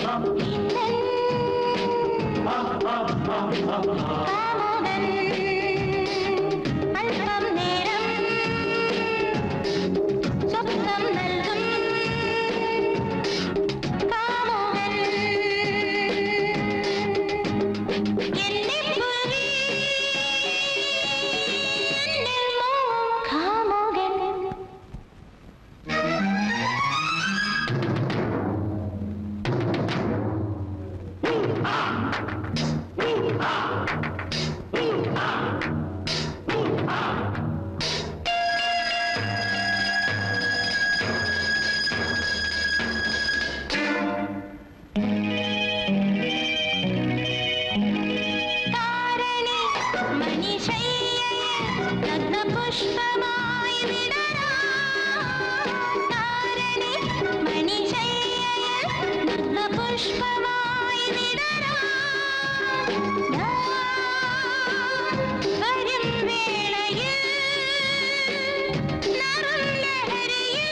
അല്പം നേരം സ്വപ്നം നൽകും കാമുകൻ എന്നെ പുലി എന്നിൽ മോഹം കാമുകൻ താരണി മണിശയ്യയിൽ നഗ്നപുഷ്പമായി വിടരാം. താരണി മണിശയ്യയിൽ നഗ്നപുഷ്പമായി വിടരാം. ഞാൻ വരും വേളയിൽ നറും ലഹരിയിൽ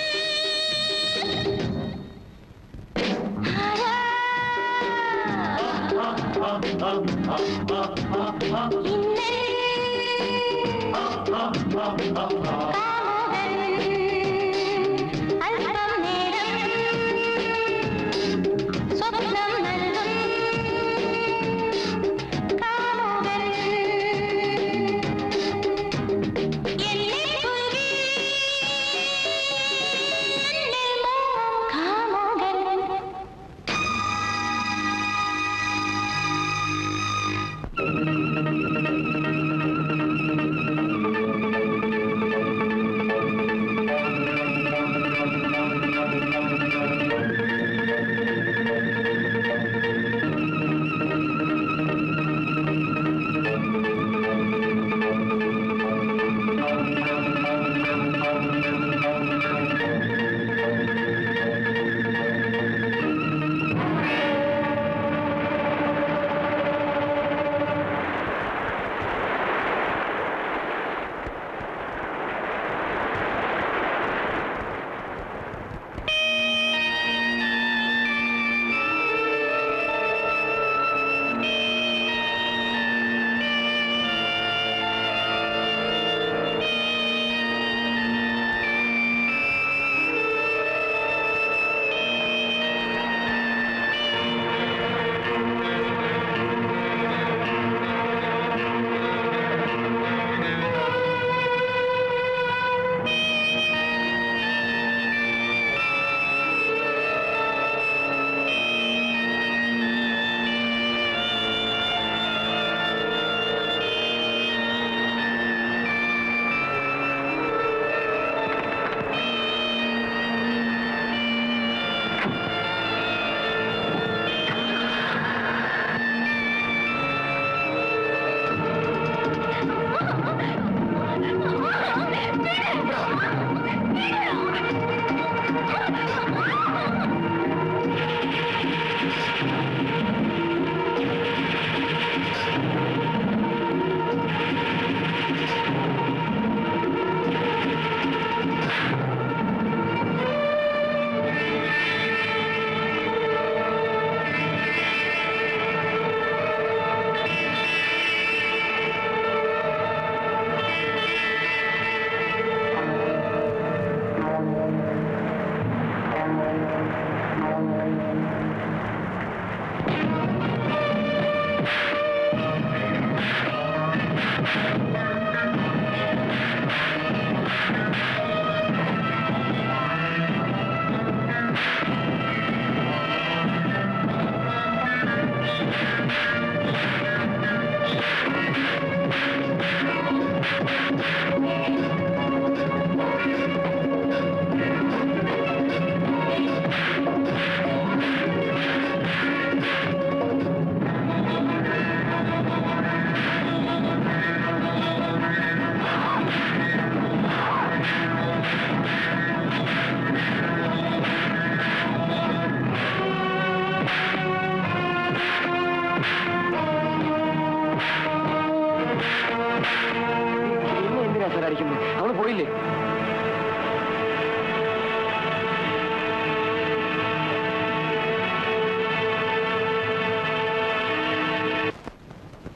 അല്പം നേരം സ്വപ്നം നൽകും കാമുകൻ എന്നെ പുൽകി എന്നിൽ മോഹം കാമുകൻ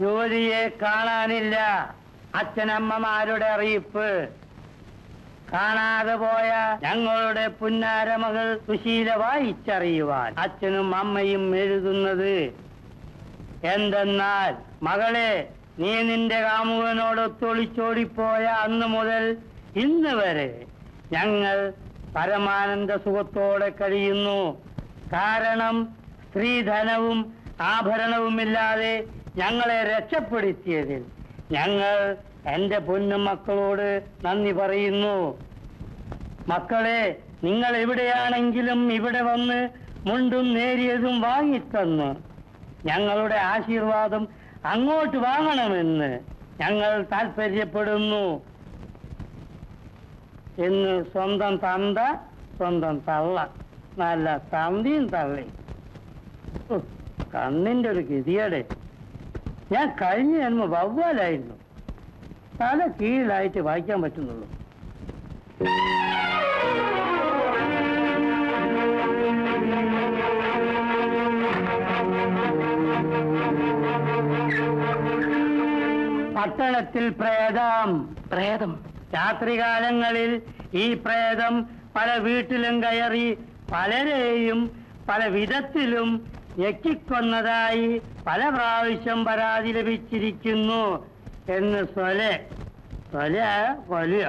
ജോലിയെ കാണാനില്ല അച്ഛനമ്മമാരുടെ അറിയിപ്പ് കാണാതെ പോയ ഞങ്ങളുടെ പുന്നാരമകൾ സുശീല വായിച്ചറിയുവാൻ അച്ഛനും അമ്മയും എഴുതുന്നത് എന്തെന്നാൽ മകളെ നീ നിന്റെ കാമുകനോട് തൊളിച്ചോടിപ്പോയ അന്ന് മുതൽ ഇന്ന് വരെ ഞങ്ങൾ പരമാനന്ദ സുഖത്തോടെ കഴിയുന്നു കാരണം സ്ത്രീധനവും ആഭരണവുമില്ലാതെ ഞങ്ങളെ രക്ഷപ്പെടുത്തിയതിൽ ഞങ്ങൾ എന്റെ പൊന്നുമക്കളോട് നന്ദി പറയുന്നു മക്കളെ നിങ്ങൾ എവിടെയാണെങ്കിലും ഇവിടെ വന്ന് മുണ്ടും നേരിയതും വാങ്ങിത്തന്ന് ഞങ്ങളുടെ ആശീർവാദം അങ്ങോട്ട് വാങ്ങണമെന്ന് ഞങ്ങൾ താല്പര്യപ്പെടുന്നു എന്ന് സ്വന്തം തന്ത സ്വന്തം തള്ള നല്ല തന്തിയും തള്ളി ഉഹ്, കണ്ണിന്റെ ഒരു ഗതിയുടെ ഞാൻ കഴിഞ്ഞ ജന്മ വവ്വാലായിരുന്നു തല കീഴിലായിട്ട് വായിക്കാൻ പറ്റുന്നുള്ളൂ പട്ടണത്തിൽ പ്രേതം പ്രേതം രാത്രികാലങ്ങളിൽ ഈ പ്രേതം പല വീട്ടിലും കയറി പലരെയും പല വിധത്തിലും ഞെക്കിക്കൊന്നതായി പല പ്രാവശ്യം പരാതി ലഭിച്ചിരിക്കുന്നു എന്ന് സ്വല സ്വല കൊലിയ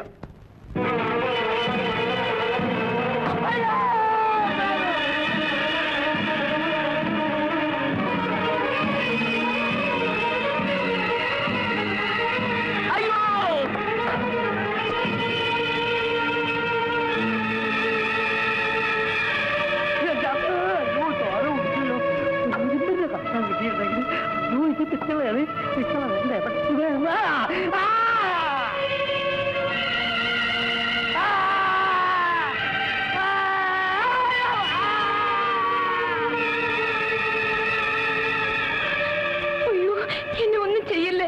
അയ്യോ എന്നെ ഒന്നും ചെയ്യല്ലേ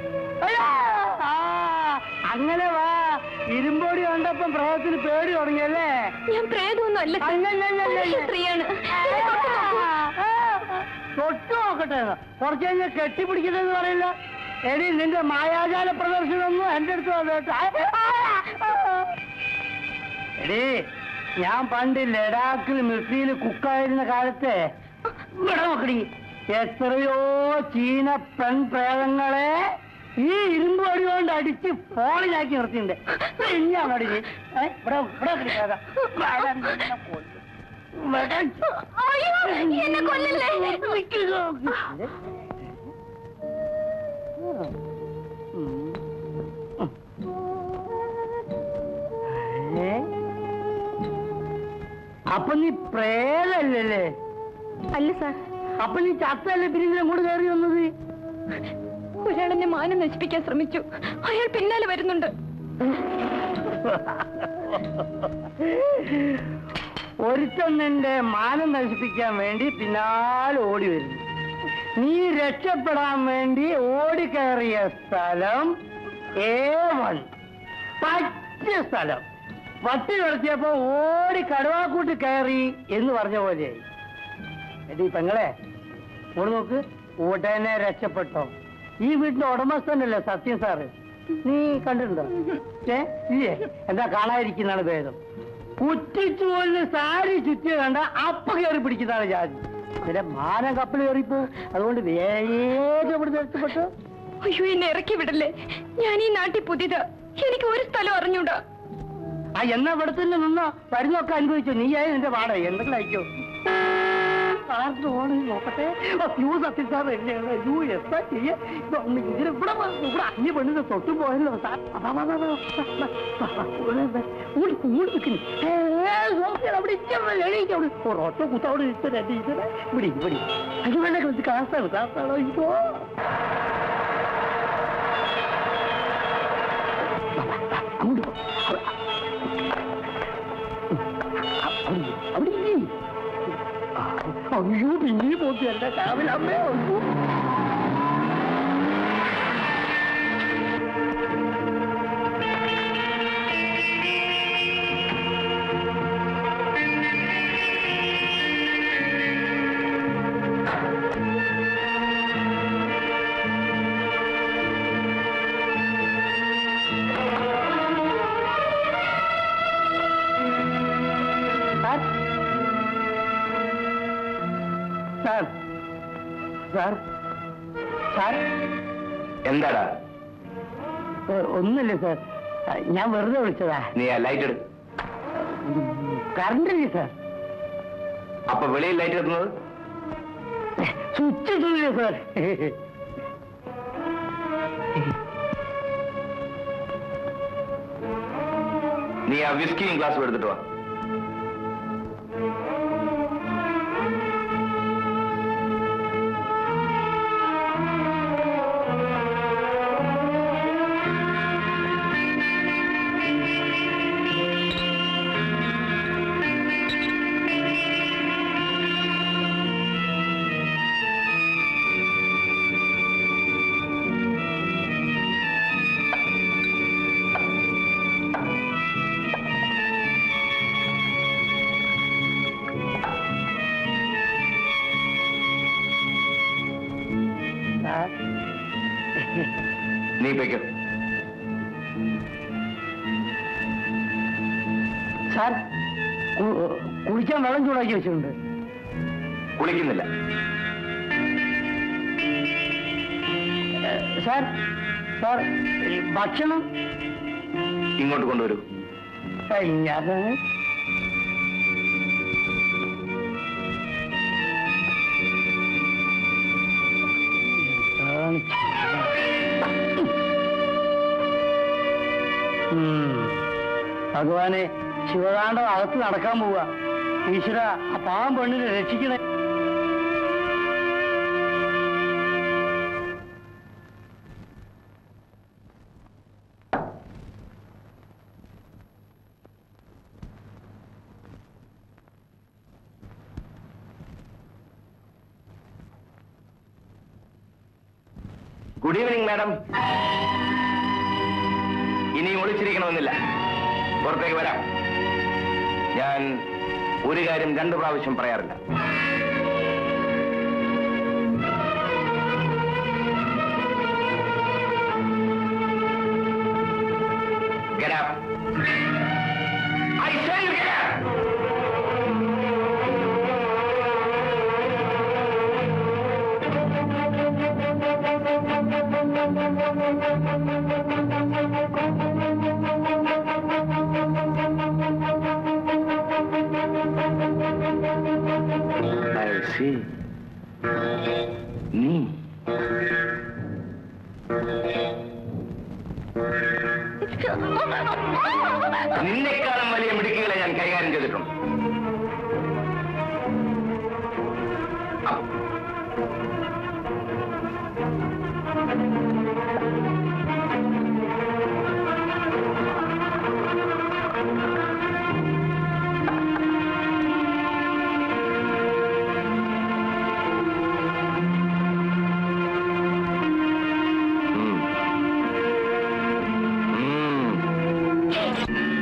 അങ്ങനെ വാ ഇരുമ്പോടി കണ്ടപ്പം പ്രേതത്തിന് പേടി തുടങ്ങിയല്ലേ ഞാൻ പ്രേതമൊന്നും അല്ല സർ. അല്ലല്ലല്ലല്ല. മനുഷ്യ സ്ത്രീയാണ് എന്നെ തൊട്ട് നോക്കൂ. തൊട്ടു നോക്കട്ടെ കുറച്ച് കഴിഞ്ഞ് കെട്ടിപ്പിടിക്കരുതെന്ന് പറയില്ല എടി നിന്റെ മായാജാല പ്രദർശനമൊന്നും എന്റെ അടുത്ത് വന്നിട്ട് എടി ഞാൻ പണ്ട് ലഡാക്കിൽ മിലിറ്ററിയിൽ കുക്കായിരുന്ന കാലത്തെ ഇവിടെ നോക്കടി എത്രയോ ചീന പെൺപ്രേതങ്ങളെ ഈ ഇരുമ്പ് വടി കൊണ്ട് അടിച്ച് ഫോണിലാക്കി നിർത്തിയിട്ടുണ്ട് ഞാൻ അടി നീ. ഏ, ഇവിടെ ഇവിടെ നോക്കടി പ്രേതം. ഇവിടെ നിന്നെ കൊല്ലും. ഇവിടെ അയ്യോ എന്നെ കൊല്ലല്ലേ ഏ? അപ്പൊ നീ പ്രേതല്ലേ അല്ല സാർ അപ്പൊ നീ ചത്തല്ലേ പിന്നെ അങ്ങോട്ട് കയറി വന്നത് ഒരാൾ എന്നെ മാനം നശിപ്പിക്കാൻ ശ്രമിച്ചു അയാൾ പിന്നാലെ വരുന്നുണ്ട് ഒരുത്തൻ നിന്റെ മാനം നശിപ്പിക്കാൻ വേണ്ടി പിന്നാലെ ഓടി വരുന്നു നീ രക്ഷപ്പെടാൻ വേണ്ടി ഓടിക്കയറിയ സ്ഥലം ഏ വൺ പറ്റിയ സ്ഥലം വട്ടി കളിച്ചപ്പോ ഓടി കടുവാക്കൂട്ടി കയറി എന്ന് പറഞ്ഞ പോലെയായി എടി പെങ്ങളെ ഓട് നോക്ക് ഉടനെ രക്ഷപ്പെട്ടോ ഈ വീട്ടിന്റെ ഉടമസ്ഥനല്ലേ സത്യം സാറ് നീ കണ്ടിട്ടുണ്ടോ ഏ ഇല്ലേ എന്താ കാണാതിരിക്കുന്നതാണ് ഭേദം കുറ്റിച്ചൂലിന് സാരി ചുറ്റി കണ്ട അപ്പ കയറി പിടിക്കുന്നതാണ് ജാതി പിന്നെ മാനം കപ്പൽ കയറിപ്പോ അതുകൊണ്ട് വേഗം ഇവിടുന്ന് രക്ഷപ്പെട്ടു അയ്യോ എന്നെ ഇറക്കി വിടല്ലേ ഞാൻ ഈ നാട്ടിൽ പുതിയത് എനിക്ക് ഒരു സ്ഥലം അറിഞ്ഞൂടാ ആ എന്നാ ഇവിടെ തന്നെ നിന്നോ വരുന്നൊക്കെ അനുഭവിച്ചോ നീ ആയി നിന്റെ പാട എന്തെങ്കിലും അയക്കോ ആരുടെ ഓണ് നോക്കട്ടെ യു സത്യം സാർ എന്നെയാണ് യു എന്താ ചെയ്യ ഇതിന് ഇവിടെ വാ, ഇവിടെ അഞ്ഞ് പെണ്ണിന് തൊട്ടു പോയല്ലോ സാർ വാ, വാ, വാ, വാ, വാ, വാ, വാ, ഇവിടെ വാ. ഓടി കൂടി നിൽക്കുന്നു അവിടെ ഇരിക്കാൻ എണീക്ക് അവിടെ ഒരൊറ്റ കുത്ത അവിടെ ഇരിച്ചു രണ്ട് ഇതിന് ഇവിടെ ഇവിടെ അത് വേണ്ട കളിച്ച് കാസാണ് കാസാണോ ഇപ്പോ അങ്ങോട്ട് പോ അവിടെ അവിടെ ഇരി. അയ്യോ പിന്നെ പോത്തി എന്റെ കാവിൽ അമ്മേ അയ്യോ സാർ സാർ സാർ എന്താടാ ഏ, ഒന്നുമില്ല സാർ ആ, ഞാൻ വെറുതെ വിളിച്ചതാ നീ ആ ലൈറ്റ് എടു കറണ്ട് ഇല്ല സാർ അപ്പൊ വെളിയിൽ ലൈറ്റ് എത്തുന്നത് സ്വിച്ച് ഇട്ടില്ല സാർ നീ ആ വിസ്കിയും ഗ്ലാസ് എടുത്തിട്ട് വാ സാർ നീ പൊയ്ക്കോ സാർ കു- കുളിക്കാൻ വെള്ളം ചൂടാക്കി വെച്ചിട്ടുണ്ട് കുളിക്കുന്നില്ല ഏ, സാർ സാർ ഈ ഭക്ഷണം ഇങ്ങോട്ട് കൊണ്ടുവരൂ ഏ, ഞാൻ ഭഗവാനെ ശിവകാന്ഡം അകത്ത് നടക്കാൻ പോവുക ഈശ്വര ആ പാവം പെണ്ണിനെ രക്ഷിക്കണേ ഗുഡ് ഈവനിങ് മാഡം ഇനി ഒളിച്ചിരിക്കണമെന്നില്ല പുറത്തേക്ക് വരാം ഞാൻ ഒരു കാര്യം രണ്ടു പ്രാവശ്യം പറയാറില്ല Get up. I say you get up. I see. നീ നിന്നെക്കാളും വലിയ മിടുക്കുകളെ ഞാൻ കൈകാര്യം ചെയ്തിട്ടുണ്ട് ഉം. ഉം.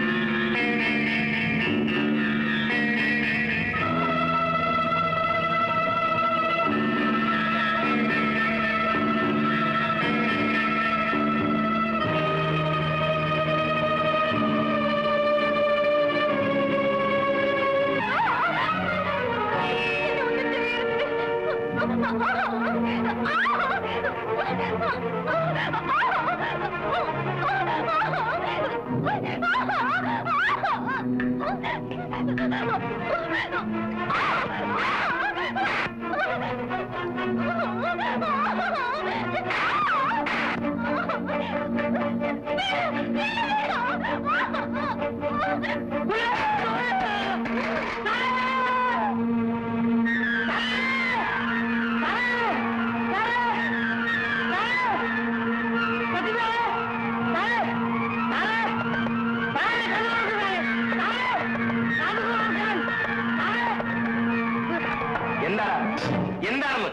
എന്താ എന്താണെന്ന്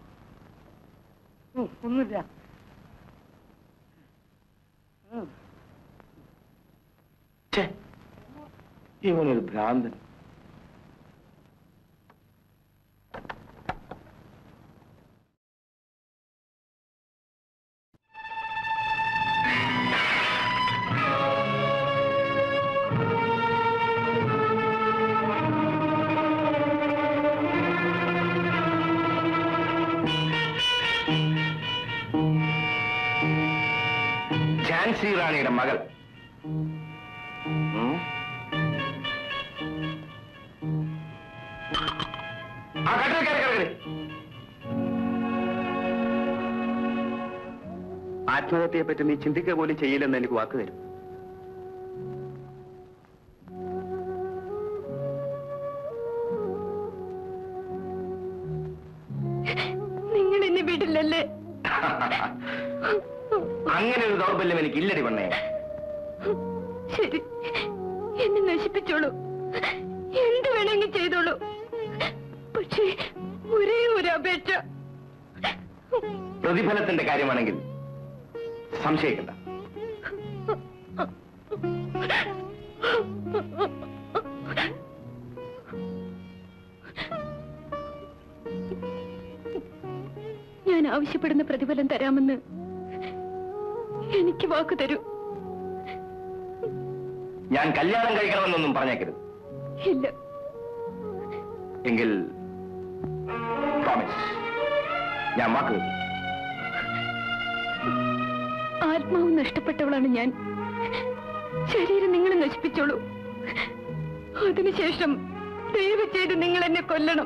ഉം, ഒന്നുമില്ല ഉം. ഛെ, ഇവനൊരു ഭ്രാന്തൻ ഝാൻസി റാണിയുടെ മകൾ ഉം. ആ കടൽ കയറി കയറി ആത്മഹത്യയെ പറ്റി നീ ചിന്തിക്കുക പോലും ചെയ്യില്ലെന്ന് എനിക്ക് വാക്ക് തരും നിങ്ങൾ എന്നെ വിടില്ലല്ലേ അങ്ങനെ ഒരു ദൗർബല്യം എനിക്ക് ഇല്ലടി പെണ്ണേ ശരി എന്നെ നശിപ്പിച്ചോളൂ എന്ത് വേണമെങ്കിൽ ചെയ്തോളൂ പക്ഷേ ഒരേ ഒരു അപേക്ഷ പ്രതിഫലത്തിന്റെ കാര്യമാണെങ്കിൽ സംശയിക്കണ്ട ഞാൻ ആവശ്യപ്പെടുന്ന പ്രതിഫലം തരാമെന്ന് എനിക്ക് വാക്ക് തരൂ ഞാൻ കല്യാണം കഴിക്കണമെന്നൊന്നും പറഞ്ഞേക്കരുത് ഇല്ല എങ്കിൽ പ്രോമിസ് ഞാൻ വാക്ക് തരും. ആത്മാവ് നഷ്ടപ്പെട്ടവളാണ് ഞാൻ ശരീരം നിങ്ങൾ നശിപ്പിച്ചോളൂ അതിനുശേഷം ദയവ് ചെയ്ത് നിങ്ങൾ എന്നെ കൊല്ലണം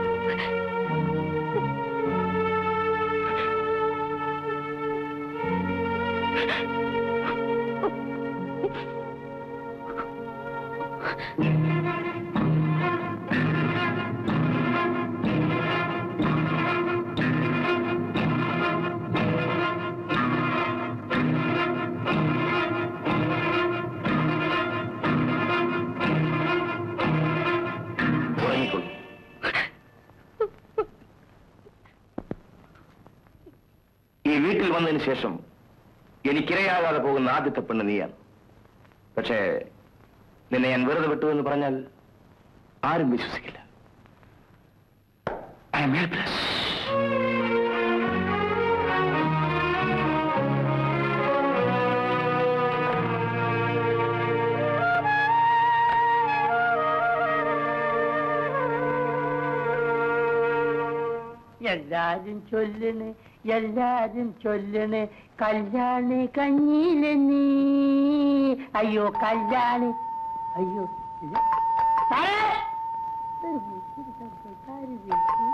ഉറങ്ങിക്കൊള്ളൂ ഈ വീട്ടിൽ വന്നതിന് ശേഷം എനിക്കിരയാകാതെ പോകുന്ന ആദ്യത്തെ പെണ്ണ് നീയാണ് പക്ഷേ നിന്നെ ഞാൻ വെറുതെ വിട്ടു എന്ന് പറഞ്ഞാൽ ആരും വിശ്വസിക്കില്ല ഐ എം ഹെൽപ്ലെസ് എല്ലാരും ചൊല്ലണ് എല്ലാരും ചൊല്ലണ് കല്യാണി കഞ്ഞിയില് നീ അയ്യോ കല്യാണി അയ്യോ ഇത് സാറേ! ഒരു വിളിച്ചിട്ട് സംസാരിക്കാര് വിളിച്ചു.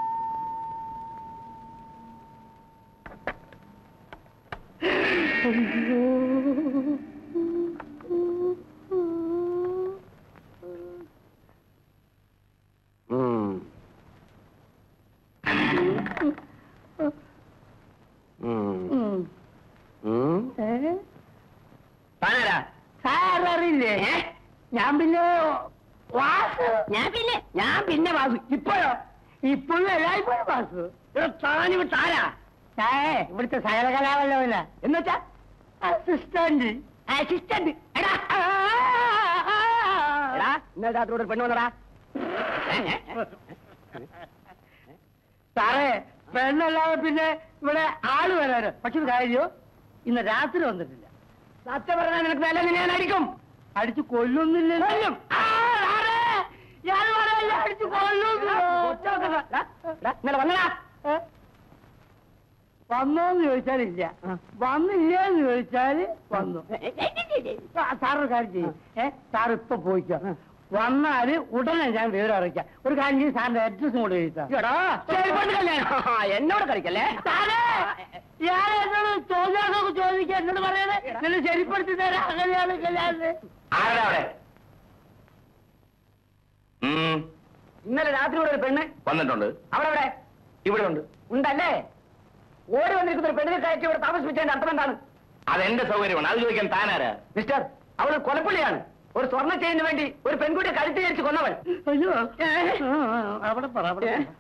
ഉം. ഏ? സാററിയില്ലേ ഞാൻ പിന്നെ വാസു ഞാൻ പിന്നെ ഞാൻ പിന്നെ വാസു ഇപ്പോഴോ ഇപ്പോഴും എല്ലായ്പ്പോഴും വാസു താനിവിടെ ആരാ ഏ ഇവിടുത്തെ സകല കലാവല്ലവല്ല എന്നുവെച്ചാ അസിസ്റ്റന്റ് അസിസ്റ്റന്റ് എടാ എടാ ഇന്നലെ രാത്രി ഒരു പെണ്ണ് വന്നടാ സാറേ പെണ്ണല്ലാതെ പിന്നെ ഇവിടെ ആള് വരാറ് പക്ഷെ ഒരു കാര്യോ ഇന്ന് രാത്രി വന്നിട്ടില്ല സത്യം പറഞ്ഞാൽ നിനക്ക് വില ഞാൻ അടിക്കും അടിച്ചു കൊല്ലുന്നില്ല കൊല്ലും ആ, സാറേ, ഞാൻ പറയല്ല, അടിച്ചു കൊല്ലുന്നു. ഇന്നലെ വന്നടാ ഏ? വന്നോന്ന് ചോദിച്ചാലില്ല വന്നില്ല എന്ന് ചോദിച്ചാല് വന്നു ആ, സാറൊരു കാര്യം ചെയ്യും ഏ സാർ ഇപ്പൊ പോയിക്കോ വന്നാല് ഉടനെ ഞാൻ വിവരം അറിയിക്കാം ഒരു കാര്യം ചെയ്യും സാറിന്റെ അഡ്രസ്സും കൂടെ എഴുതാം എന്നോട് കളിക്കല്ലേ സാറേ ഞാൻ എന്നോട് ചോദ്യമൊക്കെ ചോദിക്കാം എന്നോട് പറയണേ എന്നെ ശരിപ്പെടുത്തി തരാം അങ്ങനെയാണ് കല്യാണം ആരാ അവിടെ ഉം, ഇന്നലെ രാത്രി ഇവിടെ ഒരു പെണ്ണ് വന്നിട്ടുണ്ട് അവിടെ അവിടെ ഇവിടെ ഉണ്ട് ഉണ്ടല്ലേ ഓടി വന്നിരിക്കുന്ന ഒരു പെണ്ണിനെ കയറ്റി ഇവിടെ താമസിപ്പിച്ചതിന്റെ അർത്ഥം എന്താണ് അതെന്റെ സൗകര്യമാണ് അത് ചോദിക്കാൻ താനാരാ മിസ്റ്റർ അവൾ കൊലപ്പുള്ളിയാണ് ഒരു സ്വർണ്ണ ചെയിന് വേണ്ടി ഒരു പെൺകുട്ടിയെ കഴുത്തി ധരിച്ച് കൊന്നവൻ അയ്യോ അവിടെ പറ അവിടെ പറ.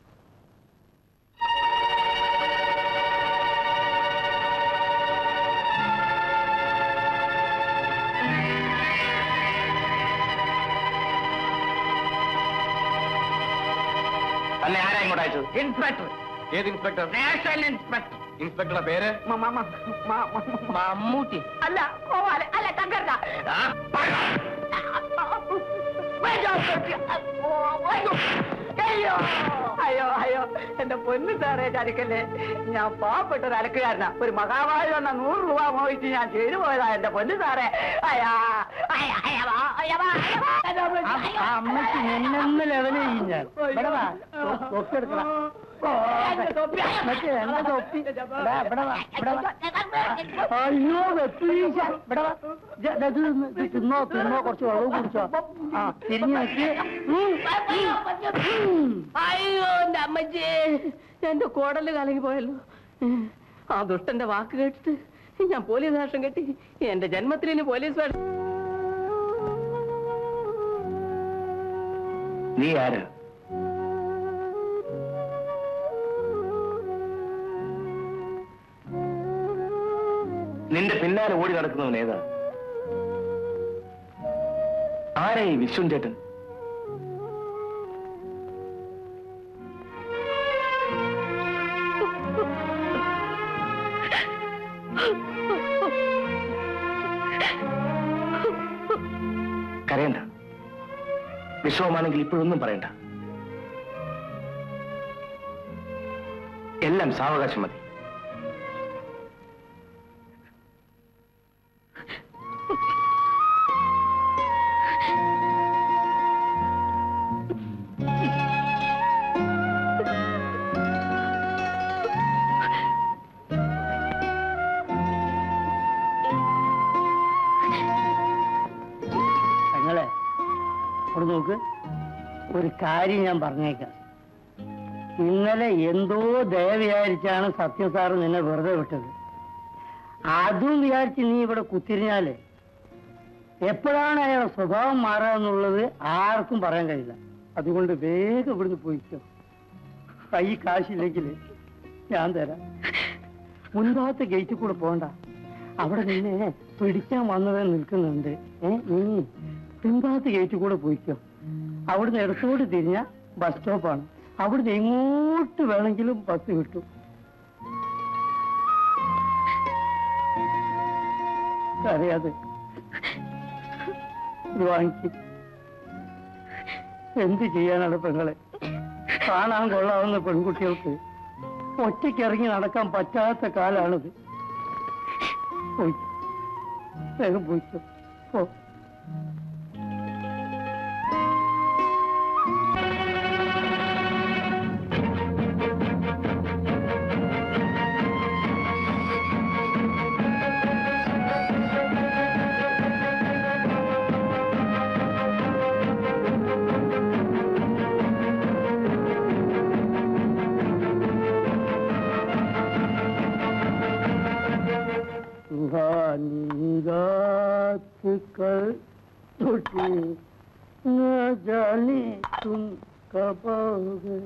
തന്നെ ആരാ ഇങ്ങോട്ട് അയച്ചത് ഇൻസ്പെക്ടർ ഏത് ഇൻസ്പെക്ടർ നാഷണൽ ഇൻസ്പെക്ടർ ഇൻസ്പെക്ടറുടെ പേര് മമ്മൂട്ടി അല്ല പോവാലെ അല്ല തങ്കർക്ക അയ്യോ അയ്യോ അയ്യോ എന്റെ പൊന്നു സാറേ ചതിക്കല്ലേ ഞാൻ പാവപ്പെട്ട ഒരു അലക്കുകാരനാ ഒരു മഹാഭാരത എന്ന നൂറ് രൂപ മോഹിച്ച് ഞാൻ ചെയ്തു പോയതാ എന്റെ പൊന്നു സാറേ അയ്യാ അയ്യാ, അയ്യാ, വാ, അയ്യാ, വാ, അയ്യാ, വാ, എന്റെ പൊന്നു, അയ്യോ. അമ്മക്ക് നിന്നെന്ന് ലെവൽ ചെയ്യും ഞാൻ ഇവിടെ വാ തൊപ്പി എടുക്കണം എന്റെ തൊപ്പി. മറ്റേ എന്റെ തൊപ്പി ഇവിടെ ഇവിടെ വാ ഇവിടെ വാ അയ്യോ വെപ്പീശ ഇവിടെ വാ ഇത് ഇത് തിന്ന്, ഇത് തിന്നോ തിന്നോ കുറച്ച് വെള്ളം കുടിച്ചോ ആ തിരിഞ്ഞു നോക്കി അയ്യോ എന്റെ അമ്മച്ചേ എന്റെ കോടല് കലങ്ങി പോയല്ലോ ആ ദുഷ്ടന്റെ വാക്ക് കേട്ടിട്ട് ഞാൻ പോലീസ് വേഷം കെട്ടി എന്റെ ജന്മത്തിൽ ഇനി പോലീസ് വേഷം നീ ആരാ നിന്റെ പിന്നാലെ ഓടി നടക്കുന്നവൻ ഏതാ ആരാ ഈ വിശ്വൻ ചേട്ടൻ കരയണ്ട വിശ്വമാണെങ്കിൽ ഇപ്പോഴൊന്നും പറയണ്ട എല്ലാം സാവകാശം മതി പെങ്ങളെ അവിടെ നോക്ക് ഒരു കാര്യം ഞാൻ പറഞ്ഞേക്കാം ഇന്നലെ എന്തോ ദയ വിചാരിച്ചാണ് സത്യം സാറ് നിന്നെ വെറുതെ വിട്ടത് അതും വിചാരിച്ച് നീ ഇവിടെ കുത്തിരിഞ്ഞാല് എപ്പോഴാണ് അയാളുടെ സ്വഭാവം മാറുക എന്നുള്ളത് ആർക്കും പറയാൻ കഴിയില്ല അതുകൊണ്ട് വേഗം ഇവിടുന്ന് പോയിക്കോ കൈ കാശില്ലെങ്കിൽ ഞാൻ തരാം മുൻഭാഗത്തെ ഗേറ്റിൽ കൂടെ പോകണ്ട അവിടെ നിന്നെ പിടിക്കാൻ വന്നത് നിൽക്കുന്നുണ്ട് ഏ നീ പിൻഭാഗത്ത് ഗേറ്റിൽ കൂടെ പോയിക്കോ അവിടുന്ന് ഇടത്തോട്ട് തിരിഞ്ഞ ബസ് സ്റ്റോപ്പാണ് അവിടുന്ന് എങ്ങോട്ട് വേണമെങ്കിലും ബസ് കിട്ടും അറിയാതെ ഇത് വാങ്ങിക്കും എന്ത് ചെയ്യാനാണ് പെങ്ങളെ കാണാൻ കൊള്ളാവുന്ന പെൺകുട്ടികൾക്ക് ഒറ്റയ്ക്ക് ഇറങ്ങി നടക്കാൻ പറ്റാത്ത കാലാണിത് പോയി വേഗം പോയിക്കോ പോ सुहानी रात कर टूटी न जाने तुम कब आओगे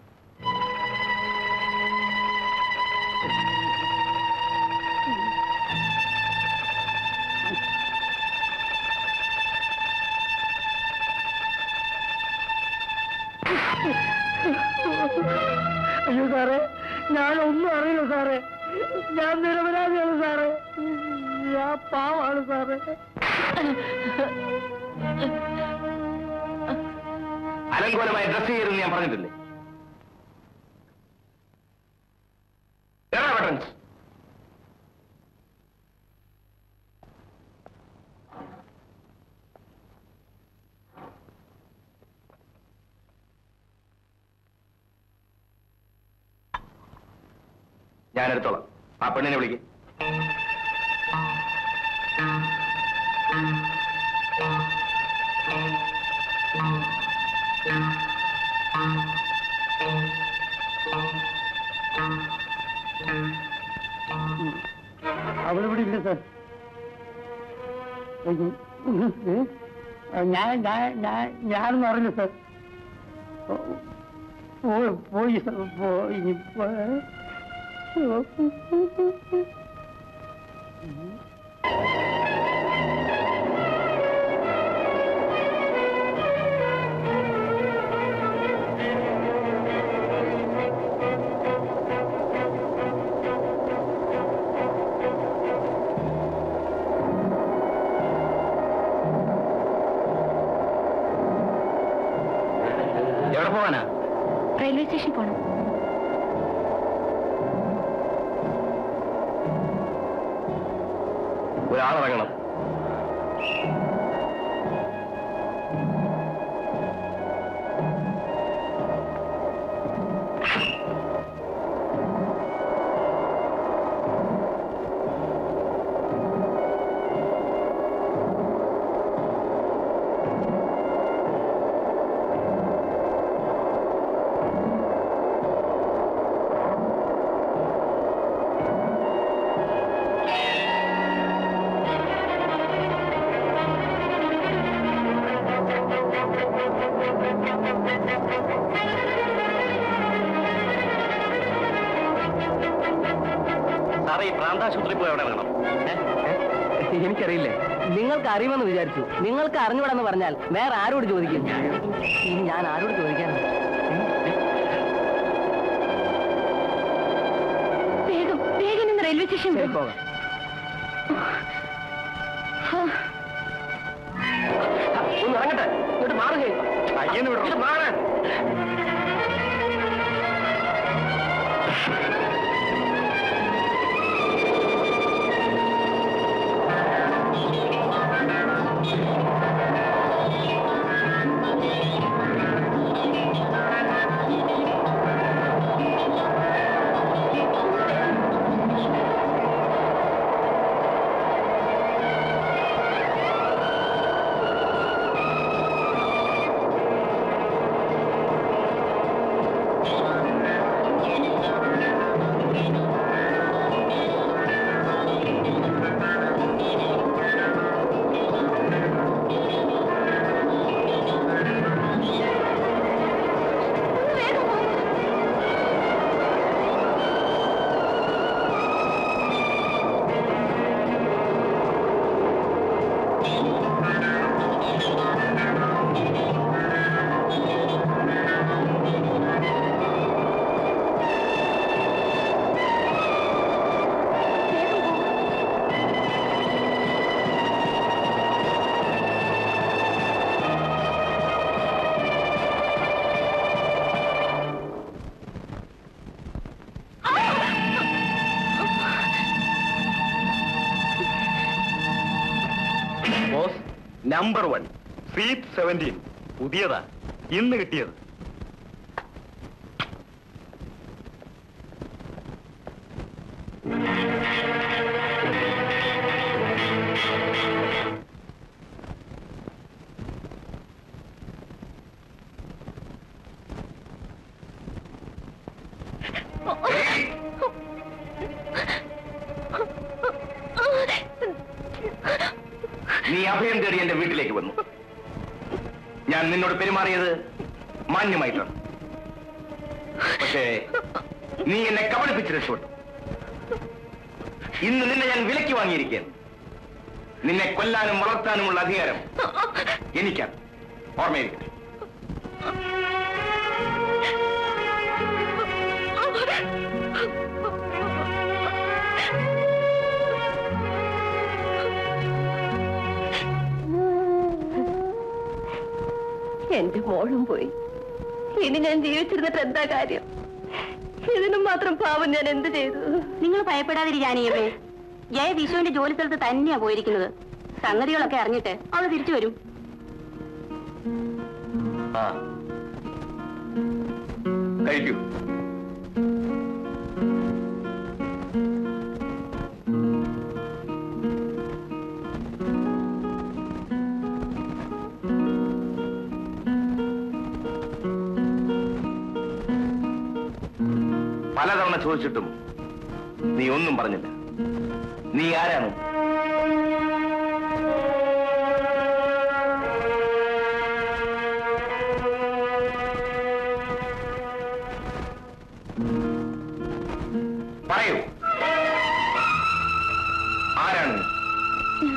അയ്യോ സാറേ ഞാനൊന്നും അറിയില്ല സാറേ ഞാൻ നിരപരാധിയാണ് സാറേ ഞാൻ പാവാണ് സാറേ അലങ്കോലമായി ഡ്രസ് ചെയ്യരുതെന്ന് ഞാൻ പറഞ്ഞിട്ടില്ലേ എടാ ബട്ടൺസ് ഞാൻ എടുത്തോളാം ആ പെണ്ണിനെ വിളിക്ക് അവളിവിടെ ഇല്ല സാർ അയ്യോ. ഏ? ആ, ഞാൻ ഞാൻ ഞാൻ ഞാനൊന്നും അറിയില്ല സാർ പോയി പോയി സാർ പോയി പോയി. എവിടെ പോവാനാ റെയിൽവേ സ്റ്റേഷനിൽ പോണം ഒരാളിറങ്ങണം സാറേ ഈ പ്രാന്താശുപത്രി പോയി എവിടെ ഇറങ്ങണം എനിക്കറിയില്ലേ നിങ്ങൾക്ക് അറിയുമെന്ന് വിചാരിച്ചു നിങ്ങൾക്ക് അറിഞ്ഞുകൂടെന്ന് പറഞ്ഞാൽ വേറെ ആരോട് ചോദിക്കും ഇനി ഞാൻ ആരോട് ചോദിക്കാൻ വേഗം വേഗം നിന്ന് റെയിൽവേ സ്റ്റേഷനിൽ ശരി പോകാം ഒന്ന് ഇറങ്ങട്ടെ ഇങ്ങോട്ട് മാറുകയും അയ്യന് വിടണം മാറാൻ boss number one seat seventeen പുതിയതാ ഇന്ന് കിട്ടിയത് നീ അഭയം തേടി എന്റെ വീട്ടിലേക്ക് വന്നു ഞാൻ നിന്നോട് പെരുമാറിയത് മാന്യമായിട്ടാണ് പക്ഷേ നീ എന്നെ കബളിപ്പിച്ച് രക്ഷപ്പെട്ടു ഇന്ന് നിന്നെ ഞാൻ വിലക്ക് വാങ്ങിയിരിക്കുകയാണ് നിന്നെ കൊല്ലാനും വളർത്താനുമുള്ള അധികാരം എനിക്കാണ് ഓർമ്മയിരിക്കട്ടെ എന്റെ മോളും പോയി ഇനി ഞാൻ ജീവിച്ചിരുന്നിട്ട് എന്താ കാര്യം ഇതിനും മാത്രം പാവം ഞാൻ എന്ത് ചെയ്തു നിങ്ങൾ ഭയപ്പെടാതിരിക്കാനിയമ്മേ ജയ വിഷുവിന്റെ ജോലി സ്ഥലത്ത് തന്നെയാ പോയിരിക്കുന്നത് സംഗതികളൊക്കെ അറിഞ്ഞിട്ട് അവള് തിരിച്ചു വരും ആ കഴിക്കൂ പലതവണ ചോദിച്ചിട്ടും നീ ഒന്നും പറഞ്ഞില്ല നീ ആരാണ് പറയൂ ആരാണ് നീ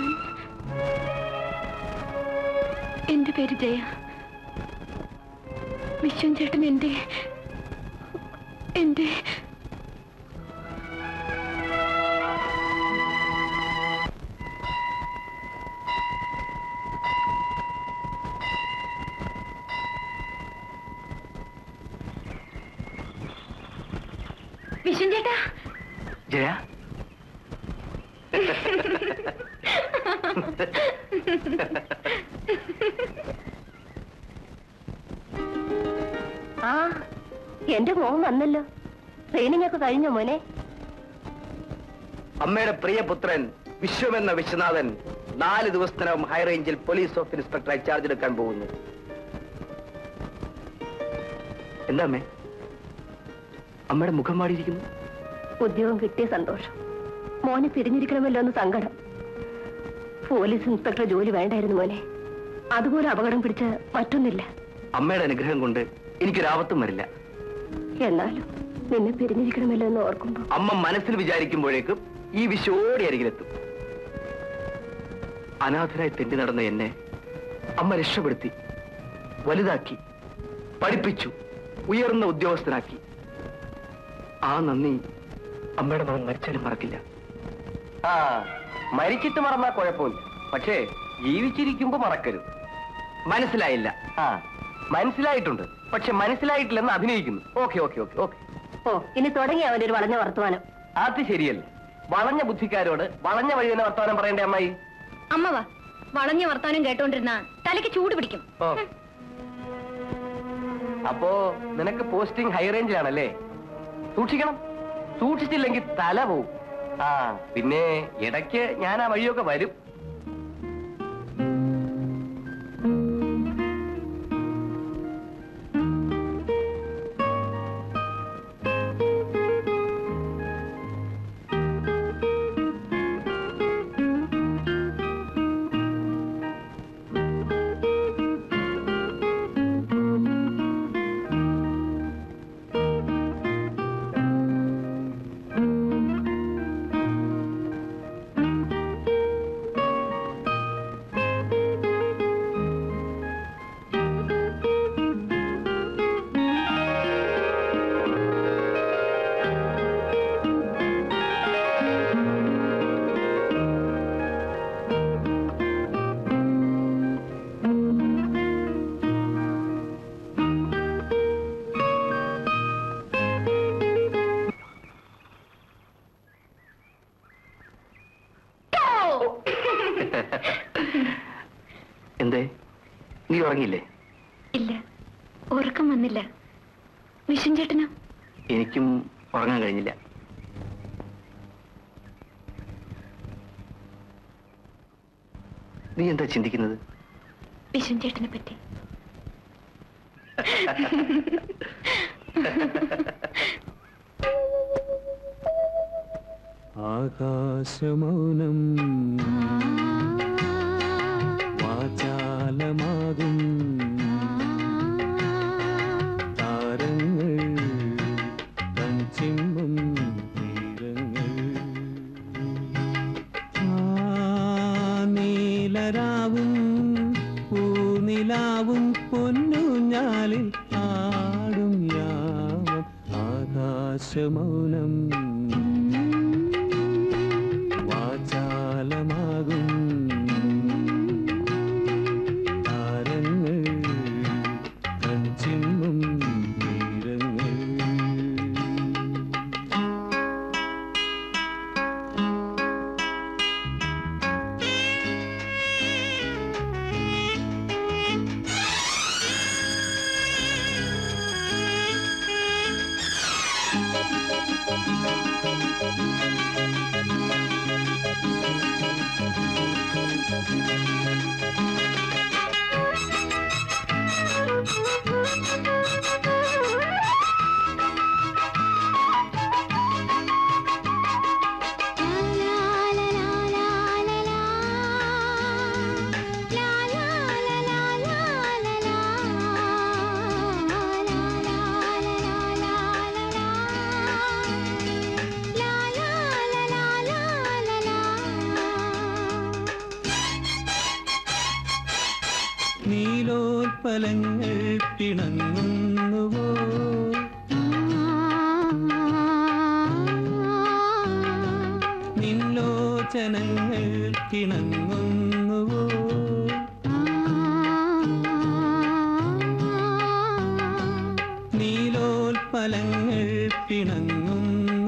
എന്റെ പേര് ജയ വിശ്വൻ ചേട്ടൻ എന്റെ എന്റെ വിഷൻ ചേട്ടാ ജയ ആ എന്റെ മോൻ വന്നല്ലോ ട്രെയിനിങ് ഒക്കെ കഴിഞ്ഞോ മോനെ അമ്മയുടെ പ്രിയപുത്രൻ വിശ്വമെന്ന വിശ്വനാഥൻ നാല് ദിവസത്തിനകം ഹൈറേഞ്ചിൽ പോലീസ് ഓഫ് ഇൻസ്പെക്ടറായി ചാർജ് എടുക്കാൻ പോകുന്നു എന്താ അമ്മേ അമ്മയുടെ മുഖം മാടിയിരിക്കുന്നു ഉദ്യോഗം കിട്ടിയ സന്തോഷം മോനെ പിരിഞ്ഞിരിക്കണമല്ലോ എന്ന് സങ്കടം പോലീസ് ഇൻസ്പെക്ടർ ജോലി വേണ്ടായിരുന്നു മോനെ അതുപോലെ അപകടം പിടിച്ച മറ്റൊന്നില്ല അമ്മയുടെ അനുഗ്രഹം കൊണ്ട് എനിക്കൊരാപത്തും വരില്ല എന്നാലും നിന്നെ പിരിഞ്ഞിരിക്കണമല്ലോ എന്ന് ഓർക്കുമ്പോ അമ്മ മനസ്സിൽ വിചാരിക്കുമ്പോഴേക്കും ഈ വിശ്വ ഓടി അരികിലെത്തും അനാഥരായി തെണ്ടി നടന്ന എന്നെ അമ്മ രക്ഷപ്പെടുത്തി വലുതാക്കി പഠിപ്പിച്ചു ഉയർന്ന ഉദ്യോഗസ്ഥനാക്കി ആ നന്ദി അമ്മയുടെ മകൻ മരിച്ചാലും മറക്കില്ല ആ മരിച്ചിട്ട് മറന്നാ കുഴപ്പമില്ല പക്ഷേ ജീവിച്ചിരിക്കുമ്പോ മറക്കരുത് മനസ്സിലായില്ല ആ മനസ്സിലായിട്ടുണ്ട് പക്ഷെ മനസ്സിലായിട്ടില്ലെന്ന് അഭിനയിക്കുന്നു ഓക്കെ ഓക്കെ ഓക്കെ ഓക്കെ ഓ ഇനി തുടങ്ങി അവന്റെ ഒരു വളഞ്ഞ വർത്തമാനം അത് ശരിയല്ല വളഞ്ഞ ബുദ്ധിക്കാരോട് വളഞ്ഞ വഴി തന്നെ വർത്തമാനം പറയണ്ടേ അമ്മായി അമ്മ വാ വളഞ്ഞ വർത്താനം കേട്ടോണ്ടിരുന്ന തലയ്ക്ക് ചൂട് പിടിക്കും ഓ അപ്പോ നിനക്ക് പോസ്റ്റിംഗ് ഹൈ റേഞ്ചിലാണല്ലേ സൂക്ഷിക്കണം സൂക്ഷിച്ചില്ലെങ്കിൽ തല പോവും ആ പിന്നെ ഇടയ്ക്ക് ഞാൻ ആ വഴിയൊക്കെ വരും എന്തേ നീ ഉറങ്ങിയില്ലേ ഇല്ല ഉറക്കം വന്നില്ല വിഷൻ ചേട്ടനോ എനിക്കും ഉറങ്ങാൻ കഴിഞ്ഞില്ല നീ എന്താ ചിന്തിക്കുന്നത് വിഷൻ ചേട്ടനെ പറ്റി ആകാശമൗനം വാചാലമാകും താരങ്ങൾ കഞ്ചിമ്മും തീരങ്ങൾ ആ നീലരാവും പൂനിലാവും പൊന്നുഞ്ഞാലിൽ ആടും യാമം ആകാശമൗനം വാചാലമാകും താരങ്ങൾ കഞ്ചിമ്മും തീരങ്ങൾ നീലോൽപ്പലങ്ങൾ പിണങ്ങുന്നുവോ നിൻലോചനങ്ങൾ കിണങ്ങുന്നുവോ നീലോൽപ്പലങ്ങൾ പിണങ്ങുന്നു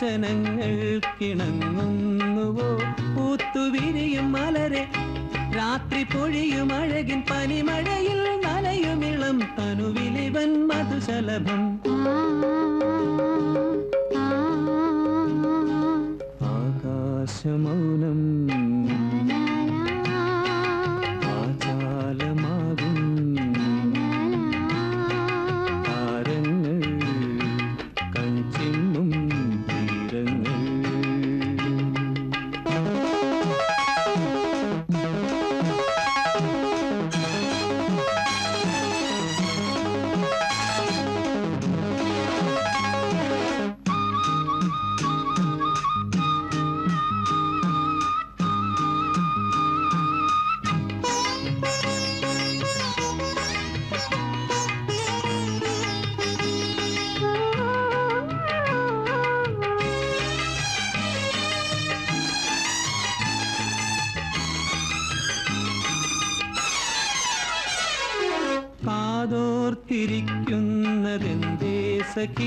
ലോചനങ്ങൾ കിണങ്ങുന്നുവോ പൂത്തുവിരിയും മലരെ രാത്രി പൊഴിയും അഴകിൻ പനിമഴയിൽ നനയുമിളം തനുവിലിവൻ മധുശലഭം ആകാശമൗനം ആചാലമാകും താരങ്ങൾ കൺചിമ്മും തീരങ്ങൾ കാതോർത്തിരിക്കുന്നതെന്തേ സഖി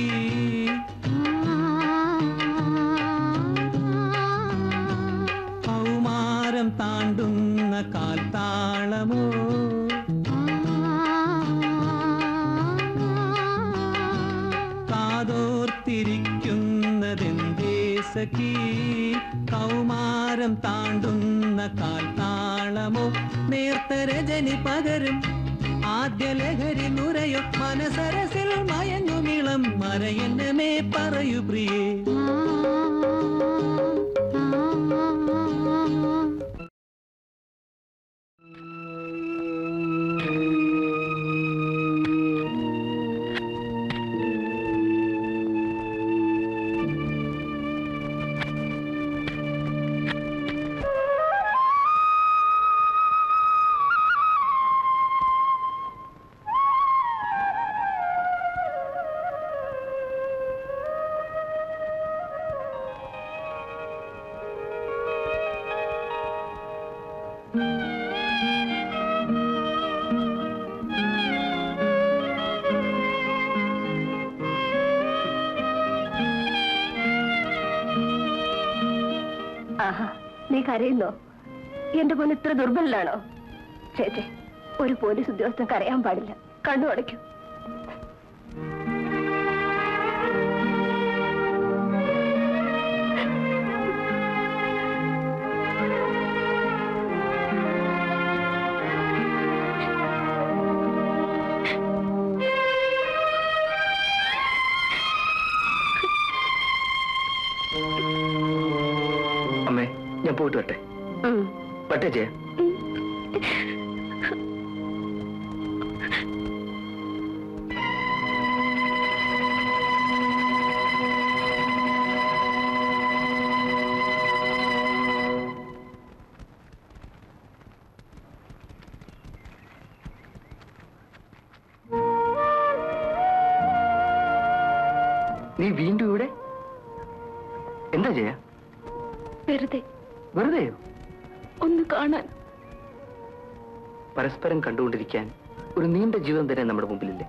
കൗമാരം താണ്ടുന്ന കാൽത്താളമോ കാതോർത്തിരിക്കുന്നതെന്തേ സഖി കൗമാരം താണ്ടുന്ന കാൽത്താളമോ നേർത്ത രജനി പകരും ആദ്യ ലഹരി നുരയോ മനസരസിൽ മയങ്ങുമിളം മറയെന്നമേ പറയൂ പ്രിയേ ആഹാ നീ കരയുന്നോ എന്റെ മോൻ ഇത്ര ദുർബലനാണോ ചേച്ചേ ഒരു പോലീസ് ഉദ്യോഗസ്ഥൻ കരയാൻ പാടില്ല കണ്ണു അടയ്ക്കൂ അമ്മേ ഞാൻ പോയിട്ട് വരട്ടെ ഉം. വട്ടെ ചെയ്യാം നീ വീണ്ടും ഇവിടെ എന്താ ചെയ്യാ വെറുതെ വെറുതെയോ ഒന്ന് കാണാൻ പരസ്പരം കണ്ടുകൊണ്ടിരിക്കാൻ ഒരു നീണ്ട ജീവിതം തന്നെ നമ്മുടെ മുമ്പിലില്ലേ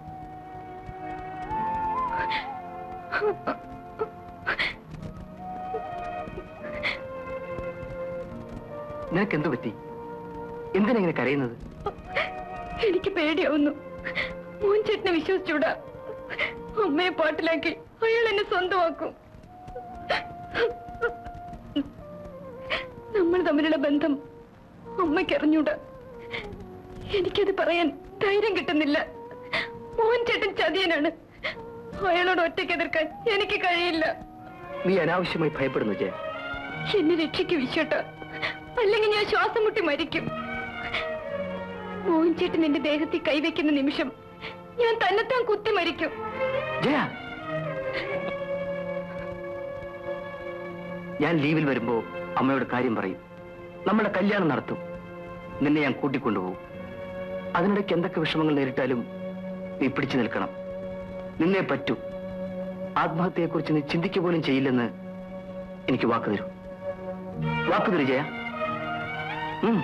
നിനക്ക് എന്തു പറ്റി എന്തിനാ ഇങ്ങനെ കരയുന്നത് എനിക്ക് പേടിയാവുന്നു മോൻ ചേട്ടനെ വിശ്വസിച്ചൂടാ അമ്മയെ പാട്ടിലാക്കി അയാൾ എന്നെ സ്വന്തമാക്കും നമ്മൾ തമ്മിലുള്ള ബന്ധം അമ്മയ്ക്ക് അറിഞ്ഞൂടാ എനിക്കത് പറയാൻ ധൈര്യം കിട്ടുന്നില്ല മോഹൻ ചേട്ടൻ ചതിയനാണ് അയാളോട് ഒറ്റയ്ക്ക് എതിർക്കാൻ എനിക്ക് കഴിയില്ല നീ അനാവശ്യമായി ഭയപ്പെടുന്നു ജയ എന്നെ രക്ഷയ്ക്ക് വിശ്വട്ട അല്ലെങ്കിൽ ഞാൻ ശ്വാസം മുട്ടി മരിക്കും മോഹൻ ചേട്ടൻ എന്റെ ദേഹത്തിൽ കൈവയ്ക്കുന്ന നിമിഷം ഞാൻ തന്നെത്താൻ കുത്തി മരിക്കും ജയ ഞാൻ ലീവിൽ വരുമ്പോ അമ്മയോട് കാര്യം പറയും നമ്മുടെ കല്യാണം നടത്തും നിന്നെ ഞാൻ കൂട്ടിക്കൊണ്ടുപോകും അതിനിടയ്ക്ക് എന്തൊക്കെ വിഷമങ്ങൾ നേരിട്ടാലും നീ പിടിച്ചു നിൽക്കണം നിന്നെ പറ്റൂ ആത്മഹത്യയെക്കുറിച്ച് നീ ചിന്തിക്കുക പോലും ചെയ്യില്ലെന്ന് എനിക്ക് വാക്ക് തരൂ വാക്ക് തരൂ ജയ ഉം.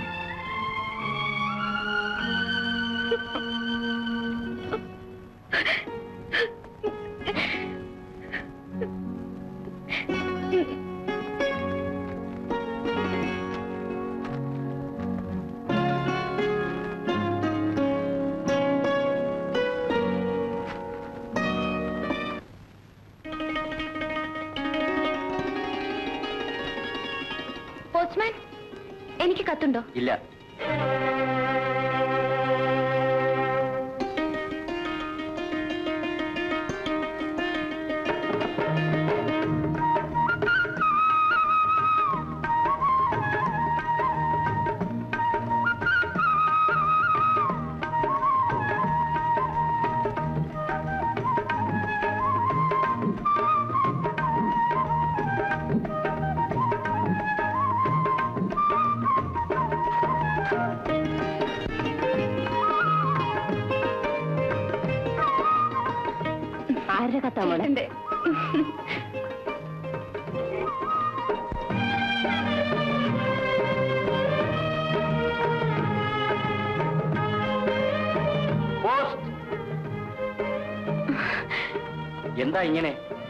എനിക്ക് കത്തുണ്ടോ ഇല്ല ആരുടെ കത്താ മോളെ ചേട്ടന്റെ. പോസ്റ്റ് എന്താ ഇങ്ങനെ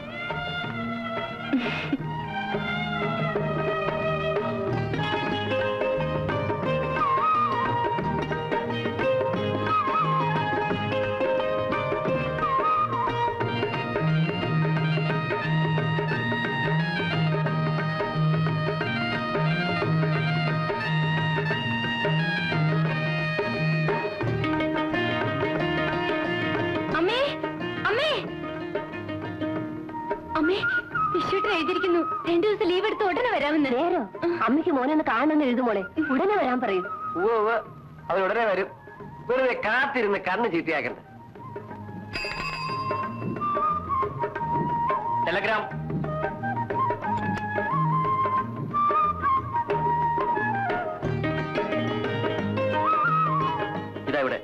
അമ്മേ അമ്മേ അമ്മേ വിശ്വട്ടൻ എഴുതിയിരിക്കുന്നു രണ്ടു ദിവസം ലീവ് എടുത്ത് ഉടനെ വരാമെന്ന് നേരോ അമ്മയ്ക്ക് മോനെ ഒന്ന് കാണണമെന്ന് എഴുതുമോളെ ഉടനെ വരാൻ പറയൂ ഉവ്വ് ഉവ്വ് അവൻ ഉടനെ വരും വെറുതെ കാത്തിരുന്ന് കണ്ണ് ചീത്തയാക്കണ്ട ടെലഗ്രാം ഇതാ ഇവിടെ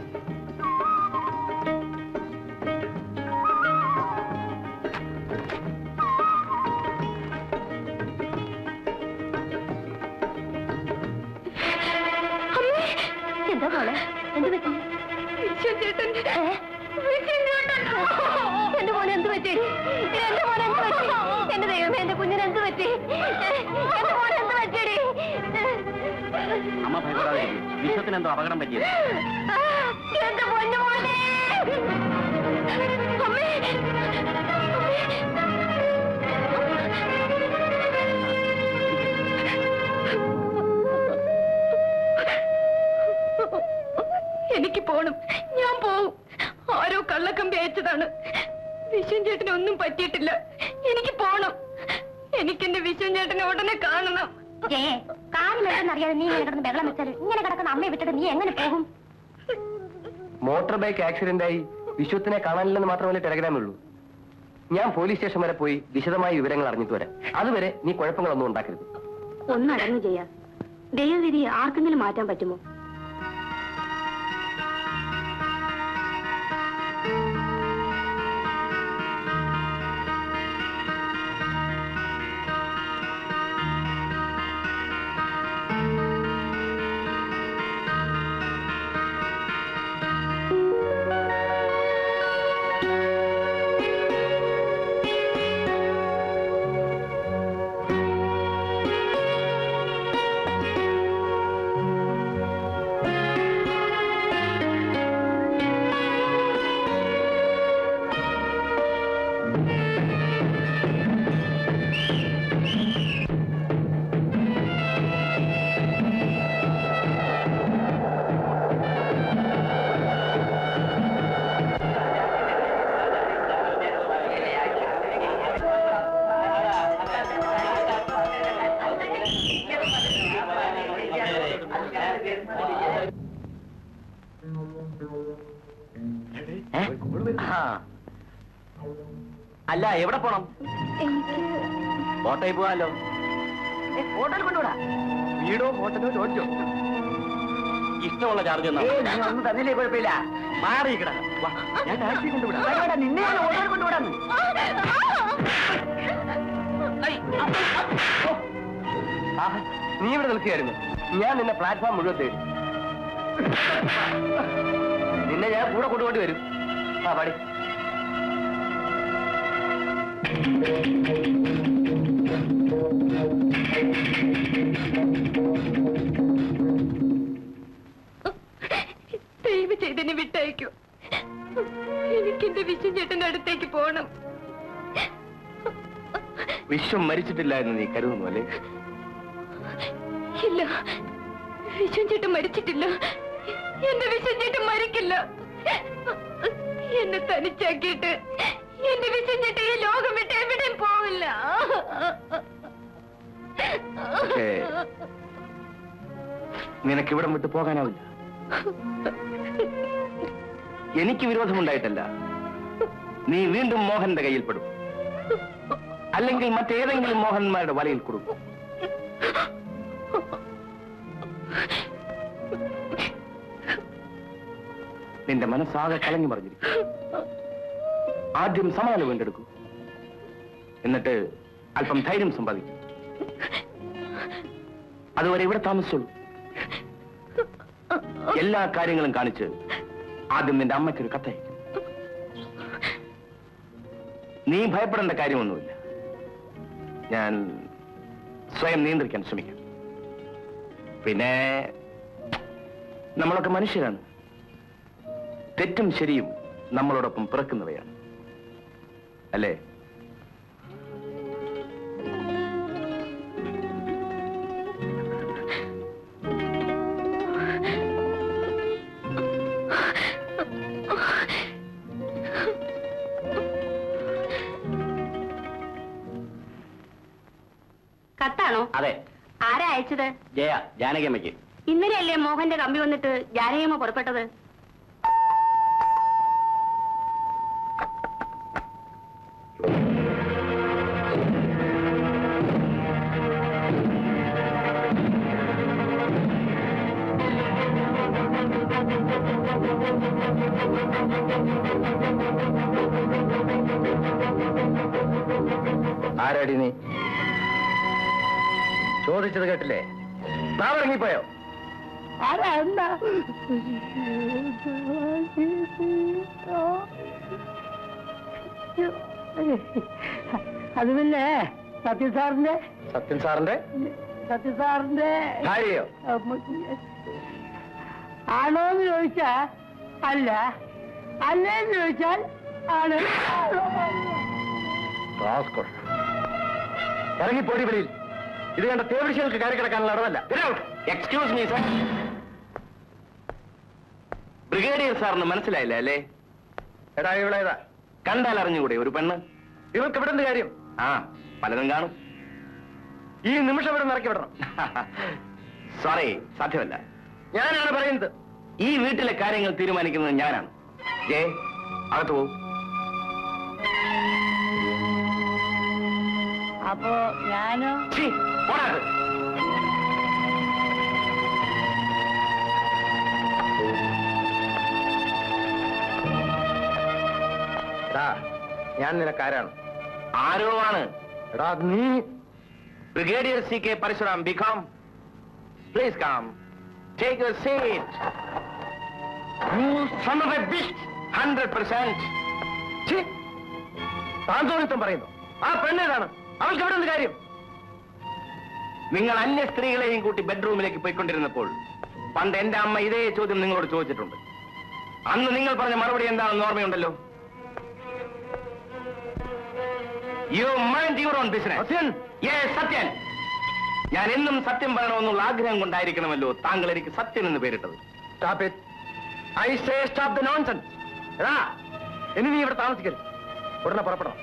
എന്താ മോളെ എന്ത് പറ്റി വിശ്വചേട്ടൻ എന്റെ മോനെ എന്ത് പറ്റി എന്റെ മോനെ എന്ത് പറ്റി എന്റെ ദൈവമേ എന്റെ കുഞ്ഞിന് എന്ത് പറ്റി എന്റെ മോനെ എന്ത് പറ്റിയടി അമ്മ ഭയപ്പെടാതെ വിശ്വത്തിന് എന്തോ അപകടം പറ്റിയത് ആ, എന്റെ പൊന്നു മോനെ അമ്മേ എനിക്ക് പോണം ഞാൻ പോവും ആരോ കള്ളക്കമ്പി അയച്ചതാണ് വിശ്വൻ ചേട്ടന് ഒന്നും പറ്റിയിട്ടില്ല എനിക്ക് പോണം എനിക്കെന്റെ വിശ്വൻ ചേട്ടനെ ഉടനെ കാണണം ജയേ കാലിലെന്തെന്നറിയാതെ നീ ഇങ്ങനെ കിടന്ന് വെള്ളം വെച്ചാൽ ഇങ്ങനെ കിടക്കുന്ന അമ്മയെ വിട്ടിട്ട് നീ എങ്ങനെ പോകും മോട്ടോർ ബൈക്ക് ആക്സിഡന്റ് ആയി വിശ്വത്തിനെ കാണാനില്ലെന്ന് മാത്രമല്ലേ ടെലഗ്രാമുള്ളൂ ഞാൻ പോലീസ് സ്റ്റേഷൻ വരെ പോയി വിശദമായ വിവരങ്ങൾ അറിഞ്ഞിട്ട് വരാം അതുവരെ നീ കുഴപ്പങ്ങളൊന്നും ഉണ്ടാക്കരുത് ഒന്നടങ്ങു ചെയ്യാ ദൈവവിധി ആർക്കെങ്കിലും മാറ്റാൻ പറ്റുമോ ഏ? ആ. അല്ല എവിടെ പോണം ഓട്ടോയിൽ പോവാലോ ഹോട്ടൽ കൊണ്ടുവിടാ വീടോ ഹോട്ടലോ ചോദിച്ചോ ഇഷ്ടമുള്ള ചാർജ് ഒന്നും തന്നില്ലേ കുഴപ്പമില്ല മാറിയിക്കട ഞാൻ ടാക്സി കൊണ്ടുവിടാം നിന്നെ ഞാൻ ഹോട്ടൽ കൊണ്ടുവിടാന്ന് ആഹാ, നീ ഇവിടെ നിൽക്കുകയായിരുന്നു ഞാൻ നിന്നെ പ്ലാറ്റ്ഫോം മുഴുവൻ തേടി നിന്നെ ഞാൻ കൂടെ കൊണ്ടുപോണ്ടി വരും ആ പാടി ദയവ് ചെയ്തെന്നെ വിട്ടയക്കൂ എനിക്ക് എന്റെ വിശ്വൻ ചേട്ടന്റെ അടുത്തേക്ക് പോകണം വിശ്വം മരിച്ചിട്ടില്ല എന്ന് നീ കരുതുന്നു അല്ലേ ഇല്ല വിശ്വൻ ചേട്ടൻ മരിച്ചിട്ടില്ല എന്റെ വിശ്വൻ ചേട്ടൻ മരിക്കില്ല എന്നെ തനിച്ചാക്കിയിട്ട് എന്റെ വിശ്വൻ ചേട്ടൻ ഈ ലോകം വിട്ട് എവിടെയും പോവില്ല പക്ഷേ നിനക്ക് ഇവിടം വിട്ട് പോകാനാവില്ല എനിക്ക് വിരോധമുണ്ടായിട്ടല്ല നീ വീണ്ടും മോഹന്റെ കയ്യിൽപ്പെടും അല്ലെങ്കിൽ മറ്റേതെങ്കിലും മോഹന്മാരുടെ വലയിൽ കൊടുക്കും നിന്റെ മനസ്സാകെ കലങ്ങി മറിഞ്ഞിരിക്കും ആദ്യം സമാധാനം വീണ്ടെടുക്കൂ എന്നിട്ട് അല്പം ധൈര്യം സമ്പാദിക്കും അതുവരെ ഇവിടെ താമസിച്ചോളൂ എല്ലാ കാര്യങ്ങളും കാണിച്ച് ആദ്യം നിന്റെ അമ്മയ്ക്കൊരു കത്തയക്കും നീ ഭയപ്പെടേണ്ട കാര്യമൊന്നുമില്ല ഞാൻ സ്വയം നിയന്ത്രിക്കാൻ ശ്രമിക്കാം പിന്നെ നമ്മളൊക്കെ മനുഷ്യരാണ് തെറ്റും ശരിയും നമ്മളോടൊപ്പം പിറക്കുന്നവയാണ് അല്ലേ കത്താണോ അതെ ആരാ അയച്ചത് ജയ ജാനകിയമ്മയ്ക്ക് ഇന്നലെയല്ലേ മോഹന്റെ കമ്പി വന്നിട്ട് ജാനകിയമ്മ പുറപ്പെട്ടത് ആരാടി നീ ചോദിച്ചത് കേട്ടില്ലേ നാം ഇറങ്ങിപ്പോയോ ആരാ എന്താ അത് പിന്നെ സത്യസാറിന്റെ സത്യൻ സാറിന്റെ സത്യസാറിന്റെ ഭാര്യയോ ആണോന്ന് ചോദിച്ചാ അല്ല അല്ലേന്ന് ചോദിച്ചാൽ ആണ് റാസ്കൽ. ഇറങ്ങിപ്പോടി വെളിയിൽ ഇത് കണ്ട തേവിടിശകൾക്ക് കയറി കിടക്കാനുള്ള ഇടമല്ല എക്സ്ക്യൂസ് മീ സർ ബ്രിഗേഡിയർ സാറിന് മനസ്സിലായില്ല അല്ലേ എടാ ഇവളേതാ കണ്ടാൽ അറിഞ്ഞുകൂടെ ഒരു പെണ്ണ് ഇവർക്ക് ഇവിടെ എന്ത് കാര്യം ആ പലതും കാണും ഈ നിമിഷം ഇവിടെ ഇറക്കി വിടണം സോറി സാധ്യമല്ല ഞാനാണ് പറയുന്നത് ഈ വീട്ടിലെ കാര്യങ്ങൾ തീരുമാനിക്കുന്നത് ഞാനാണ് ജേ അകത്ത് പോകും അപ്പോ ഞാനോ ഛീ, പോടാ അത്. എടാ, ഞാൻ നിനക്കാരാണ് ആരോ ആണ് എടാ നീ brigadier C K Parashuram BCom please come take your seat you son of a beast hundred percent താൻ തോന്നിത്തം പറയുന്നു ആ പെണ്ണേതാണ് അവൾക്ക് എവിടെ ഉണ്ട് കാര്യം നിങ്ങൾ അന്യ സ്ത്രീകളെയും കൂട്ടി ബെഡ്റൂമിലേക്ക് പോയിക്കൊണ്ടിരുന്നപ്പോൾ പണ്ട് എന്റെ അമ്മ ഇതേ ചോദ്യം നിങ്ങളോട് ചോദിച്ചിട്ടുണ്ട് അന്ന് നിങ്ങൾ പറഞ്ഞ മറുപടി എന്താണെന്ന് ഓർമ്മയുണ്ടല്ലോ you mind your own business Sathyan ഞാൻ എന്നും സത്യം പറയണമെന്നുള്ള ആഗ്രഹം കൊണ്ടായിരിക്കണമല്ലോ താങ്കൾ എനിക്ക് സത്യൻ എന്ന് പേരിട്ടത് stop it I say stop the nonsense എടാ ഇനി നീ ഇവിടെ താമസിക്കരുത് ഉടനെ പുറപ്പെടണം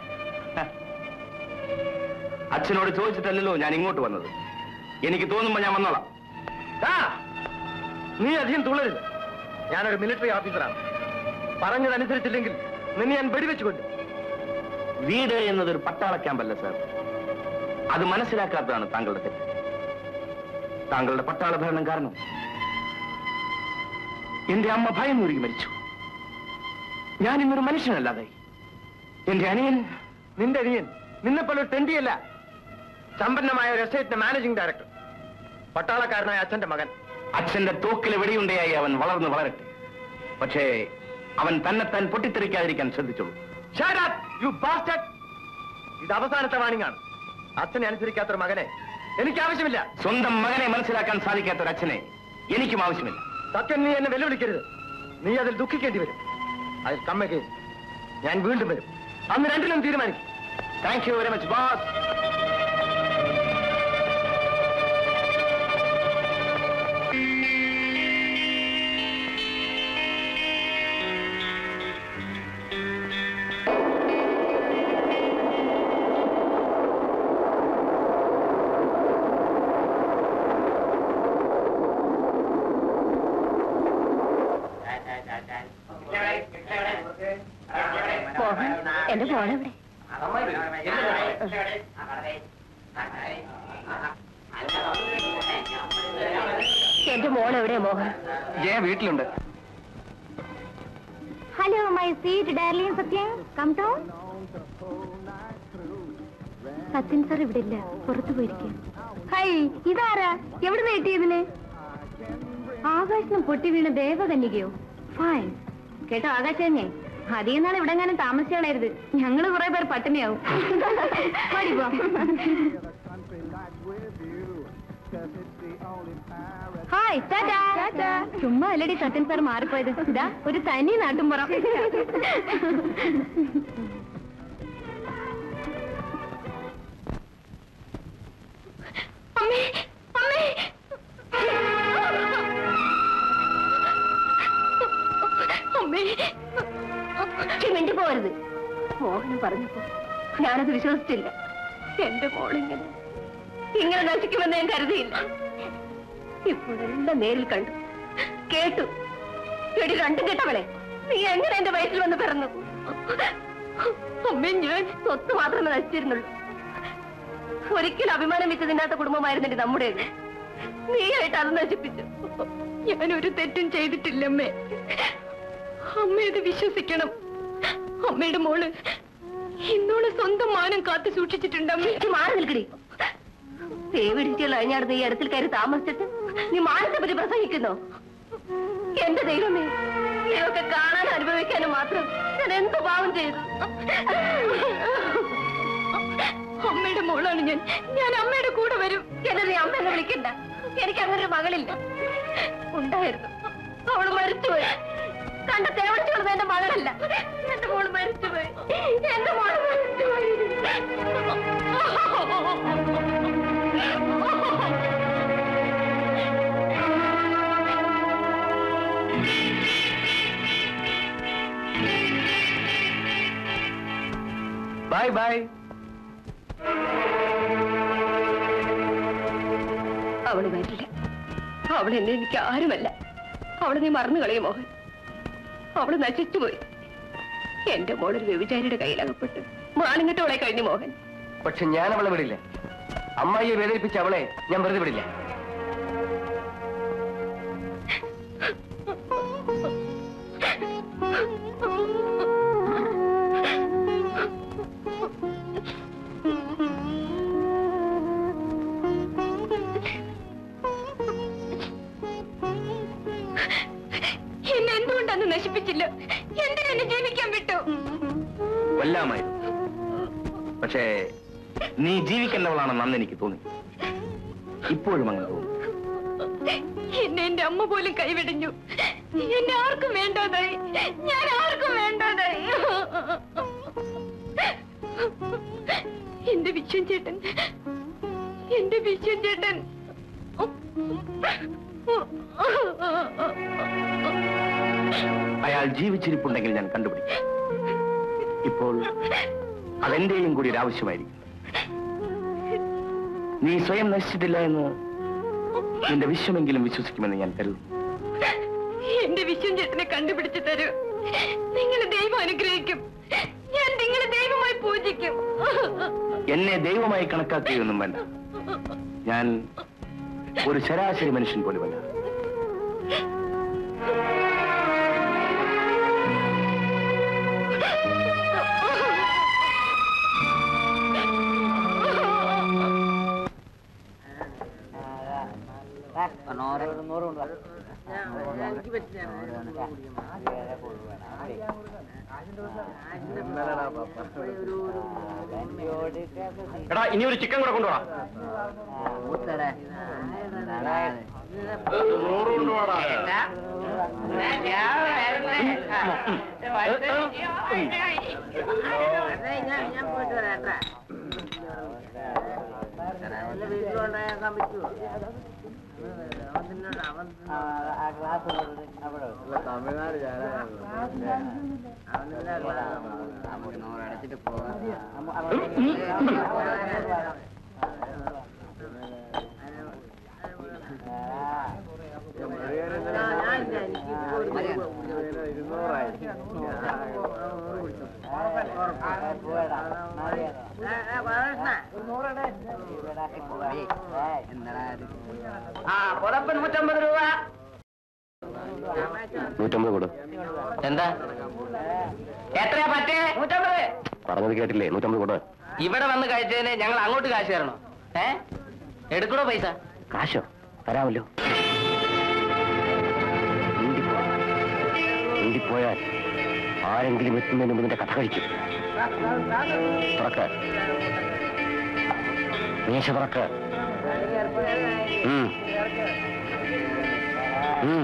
അച്ഛനോട് ചോദിച്ചിട്ടല്ലല്ലോ ഞാൻ ഇങ്ങോട്ട് വന്നത് എനിക്ക് തോന്നുമ്പോ ഞാൻ വന്നോളാം ആ, നീ അധികം തുള്ളരുത് ഞാനൊരു മിലിറ്ററി ഓഫീസറാണ് പറഞ്ഞതനുസരിച്ചില്ലെങ്കിൽ നിന്നെ ഞാൻ വെടിവെച്ച് കൊല്ലും വീട് എന്നതൊരു പട്ടാള ക്യാമ്പല്ല സാർ അത് മനസ്സിലാക്കാത്തതാണ് താങ്കളുടെ തെറ്റ് താങ്കളുടെ പട്ടാള ഭരണം കാരണം എന്റെ അമ്മ ഭയം മുറുകി മരിച്ചു ഞാൻ ഇന്നൊരു മനുഷ്യനല്ലാതായി എന്റെ അനിയൻ നിന്റെ അനിയൻ നിന്നെപ്പോലെ ഒരു തെണ്ടിയല്ല സമ്പന്നമായ ഒരു എസ്റ്റേറ്റിന്റെ മാനേജിംഗ് ഡയറക്ടർ പട്ടാളക്കാരനായ അച്ഛന്റെ മകൻ അച്ഛന്റെ തോക്കിലെ വെടിയുണ്ടയായി അവൻ വളർന്നു വളരട്ടെ പക്ഷേ അവൻ തന്നെത്താൻ പൊട്ടിത്തെറിക്കാതിരിക്കാൻ ശ്രദ്ധിച്ചോളൂ യു bastard! ഇത് അവസാനത്തെ വാണിംഗ് ആണ് അച്ഛനെ അനുസരിക്കാത്തൊരു മകനെ എനിക്ക് ആവശ്യമില്ല സ്വന്തം മകനെ മനസ്സിലാക്കാൻ സാധിക്കാത്ത ഒരു അച്ഛനെ എനിക്കും ആവശ്യമില്ല സത്യം നീ എന്നെ വെല്ലുവിളിക്കരുത് നീ അതിൽ ദുഃഖിക്കേണ്ടി വരും അതിൽ കമ്മയ്ക്ക് ഞാൻ വീണ്ടും വരും അന്ന് രണ്ടിലും തീരുമാനിക്കും thank you very much boss ആ എന്റെ മോളെവിടെ എന്റെ മോളെവിടെയാ മോഹൻ ജയ വീട്ടിലുണ്ട് hello my sweet darling Sathyan come down Sathyan sir ഇവിടെ ഇല്ല പുറത്തു പോയിരിക്കും ഹൈ ഇതാരാ എവിടെ നീട്ടിയതിന് ആകാശം പൊട്ടി വീണ ദേവകന്യകയോ ഫൈൻ കേട്ടോ ആകാശന്നെ അധികം നാൾ ഇവിടെ എങ്ങാനും താമസിച്ചോളരുത് ഞങ്ങള് കുറെ പേർ പട്ടിണിയാവും മതി പോ. Hi tata. ചുമ്മാ അല്ലടി സത്യൻ സാർ മാറിപ്പോയത് ഇതാ ഒരു തനി നാട്ടുംപുറം അമ്മേ അമ്മേ അമ്മേ മിണ്ടി പോരുത് മോഹനം പറഞ്ഞപ്പോ ഞാനത് വിശ്വസിച്ചില്ല എന്റെ മോളിങ്ങനെ ഇങ്ങനെ നശിക്കുമെന്ന് ഞാൻ കരുതിയില്ല ഇപ്പോഴെല്ലാം നേരിൽ കണ്ടു കേട്ടു എടി രണ്ടും കേട്ടവളെ നീ എങ്ങനെ എന്റെ വയസ്സിൽ വന്ന് പിറന്നു അമ്മേ ഞാൻ സ്വത്ത് മാത്രമേ നശിച്ചിരുന്നുള്ളൂ ഒരിക്കലും അഭിമാനം വെച്ചതിനകത്ത കുടുംബമായിരുന്നില്ല നമ്മുടേത് നീയായിട്ട് അത് നശിപ്പിച്ചു ഞാൻ ഒരു തെറ്റും ചെയ്തിട്ടില്ലമ്മേ അമ്മയത് വിശ്വസിക്കണം അമ്മയുടെ മോള് ഇന്നോള് സ്വന്തം മാനം കാത്തു സൂക്ഷിച്ചിട്ടുണ്ടമ്മേ നീ മാറി നിൽക്കടി തേവിടിച്ചുള്ള അഴിഞ്ഞാടുന്ന ഈ ഇടത്തിൽ കയറി താമസിച്ചിട്ട് നീ മാനത്തെ പറ്റി പ്രസംഗിക്കുന്നോ എന്റെ ദൈവമേ ഇതൊക്കെ കാണാനും അനുഭവിക്കാനും മാത്രം ഞാൻ എന്ത് പാവം ചെയ്തു അമ്മയുടെ മോളാണ് ഞാൻ ഞാൻ അമ്മയുടെ കൂടെ വരും എന്നെ നീ അമ്മ എന്ന് വിളിക്കണ്ട എനിക്ക് അങ്ങനെ ഒരു മകളില്ല ഉണ്ടായിരുന്നു അവള് മരിച്ചുപോയി കണ്ട തേവടിച്ചുള്ളത് എന്റെ മകളല്ല എന്റെ മോള് മരിച്ചുപോയി എന്റെ മോള് മരിച്ചുപോയി ബൈ ബൈ അവള് വരില്ല അവൾ എന്നെ എനിക്ക് ആരുമല്ല അവളെ നീ മറന്നു കളയും മോഹൻ അവള് നശിച്ചുപോയി എന്റെ മോളൊരു വ്യഭിചാരിയുടെ കയ്യിലകപ്പെട്ടു മാണിങ്ങിട്ടവളെ കഴിഞ്ഞു മോഹൻ പക്ഷെ ഞാൻ അവളെ വിടില്ല അമ്മായിയെ വേദനിപ്പിച്ച അവളെ ഞാൻ വെറുതെ വിടില്ല എന്നെ എന്തുകൊണ്ടന്ന് നശിപ്പിച്ചില്ല എന്തിനെന്നെ ജീവിക്കാൻ വിട്ടു കൊല്ലാമായിരുന്നു പക്ഷേ നീ ജീവിക്കേണ്ടവളാണെന്ന് അന്ന് എനിക്ക് തോന്നി ഇപ്പോഴും അങ്ങനെ തോന്നുന്നു എന്നെ എന്റെ അമ്മ പോലും കൈവിടിഞ്ഞു എന്നെ ആർക്കും വേണ്ടാതായി ഞാൻ ആർക്കും വേണ്ടാതായി എന്റെ വിശ്വൻ ചേട്ടൻ എന്റെ വിശ്വൻ ചേട്ടൻ അയാൾ ജീവിച്ചിരിപ്പുണ്ടെങ്കിൽ ഞാൻ കണ്ടുപിടിക്കും ഇപ്പോൾ അതെന്റെയും കൂടി ഒരു ആവശ്യമായിരിക്കും നീ സ്വയം നശിച്ചിട്ടില്ല എന്ന് നിന്റെ വിശ്വമെങ്കിലും വിശ്വസിക്കുമെന്ന് ഞാൻ കരുതുന്നു എന്റെ വിശ്വൻ ചേട്ടനെ കണ്ടുപിടിച്ചു തരൂ നിങ്ങൾ ദൈവം അനുഗ്രഹിക്കും ഞാൻ നിങ്ങളെ ദൈവമായി പൂജിക്കും എന്നെ ദൈവമായി കണക്കാക്കുകയൊന്നും വേണ്ട ഞാൻ ഒരു ശരാശരി മനുഷ്യൻ പോലുമല്ല എടാ ഇനി ഒരു ചിക്കൻ കൂടെ കൊണ്ടുപോടാ ആ പുറപ്പ് നൂറ്റമ്പത് രൂപ നൂറ്റമ്പത് കൊടു എന്താ എത്രയാ പറ്റേ നൂറ്റമ്പത് പറഞ്ഞത് കേട്ടില്ലേ നൂറ്റമ്പത് കൊടു ഇവിടെ വന്ന് കഴിച്ചതിന് ഞങ്ങൾ അങ്ങോട്ട് കാശ് തരണോ ഏ എടുക്കണോ പൈസ കാശോ തരാമല്ലോ മിണ്ടിപ്പോ. മിണ്ടിപ്പോയാൽ ആരെങ്കിലും എത്തുന്നതിന് മുമ്പ് നിന്റെ കഥ കഴിക്കും തുറക്ക മേശ തുറക്ക ഉം. ഉം.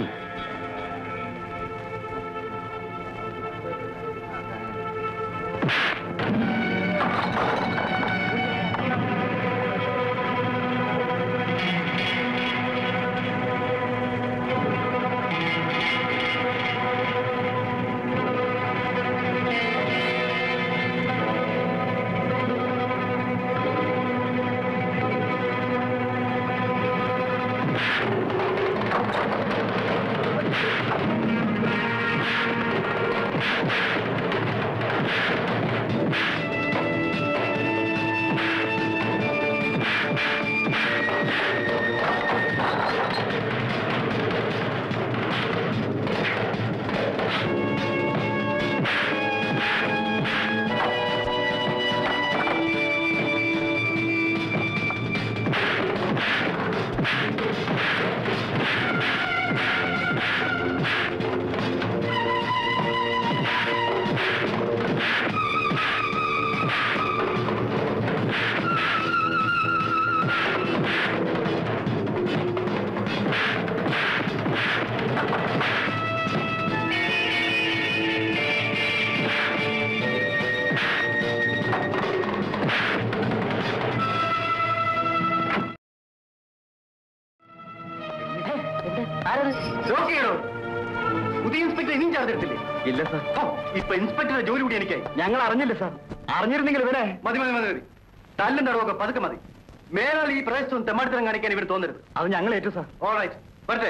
നോക്കിയോ പുതിയ ഇൻസ്പെക്ടർ ഇനിയും ചേർത്തിട്ടില്ലേ ഇല്ല സാർ ഇപ്പൊ ഇൻസ്പെക്ടറുടെ ജോലി കൂടി എനിക്കായി ഞങ്ങൾ അറിഞ്ഞില്ല സാർ അറിഞ്ഞിരുന്നെങ്കിൽ ഇവരെ മതി മതി മതി മതി തല്ലും തടവൊക്കെ പതുക്കെ മതി മേലാൾ ഈ പ്രദേശത്തും തെമ്മാടിത്തരം കാണിക്കാൻ ഇവിടെ തോന്നരുത് അത് ഞങ്ങൾ ഏറ്റു സാർ ഓൾറൈറ്റ് വരട്ടെ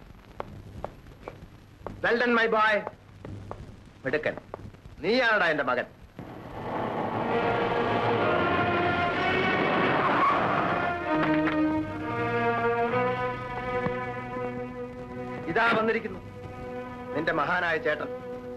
വെൽ ഡൺ മൈ ബോയ് മിടുക്കൻ നീയാണടാ എന്റെ മകൻ ഇതാ വന്നിരിക്കുന്നു നിന്റെ മഹാനായ ചേട്ടൻ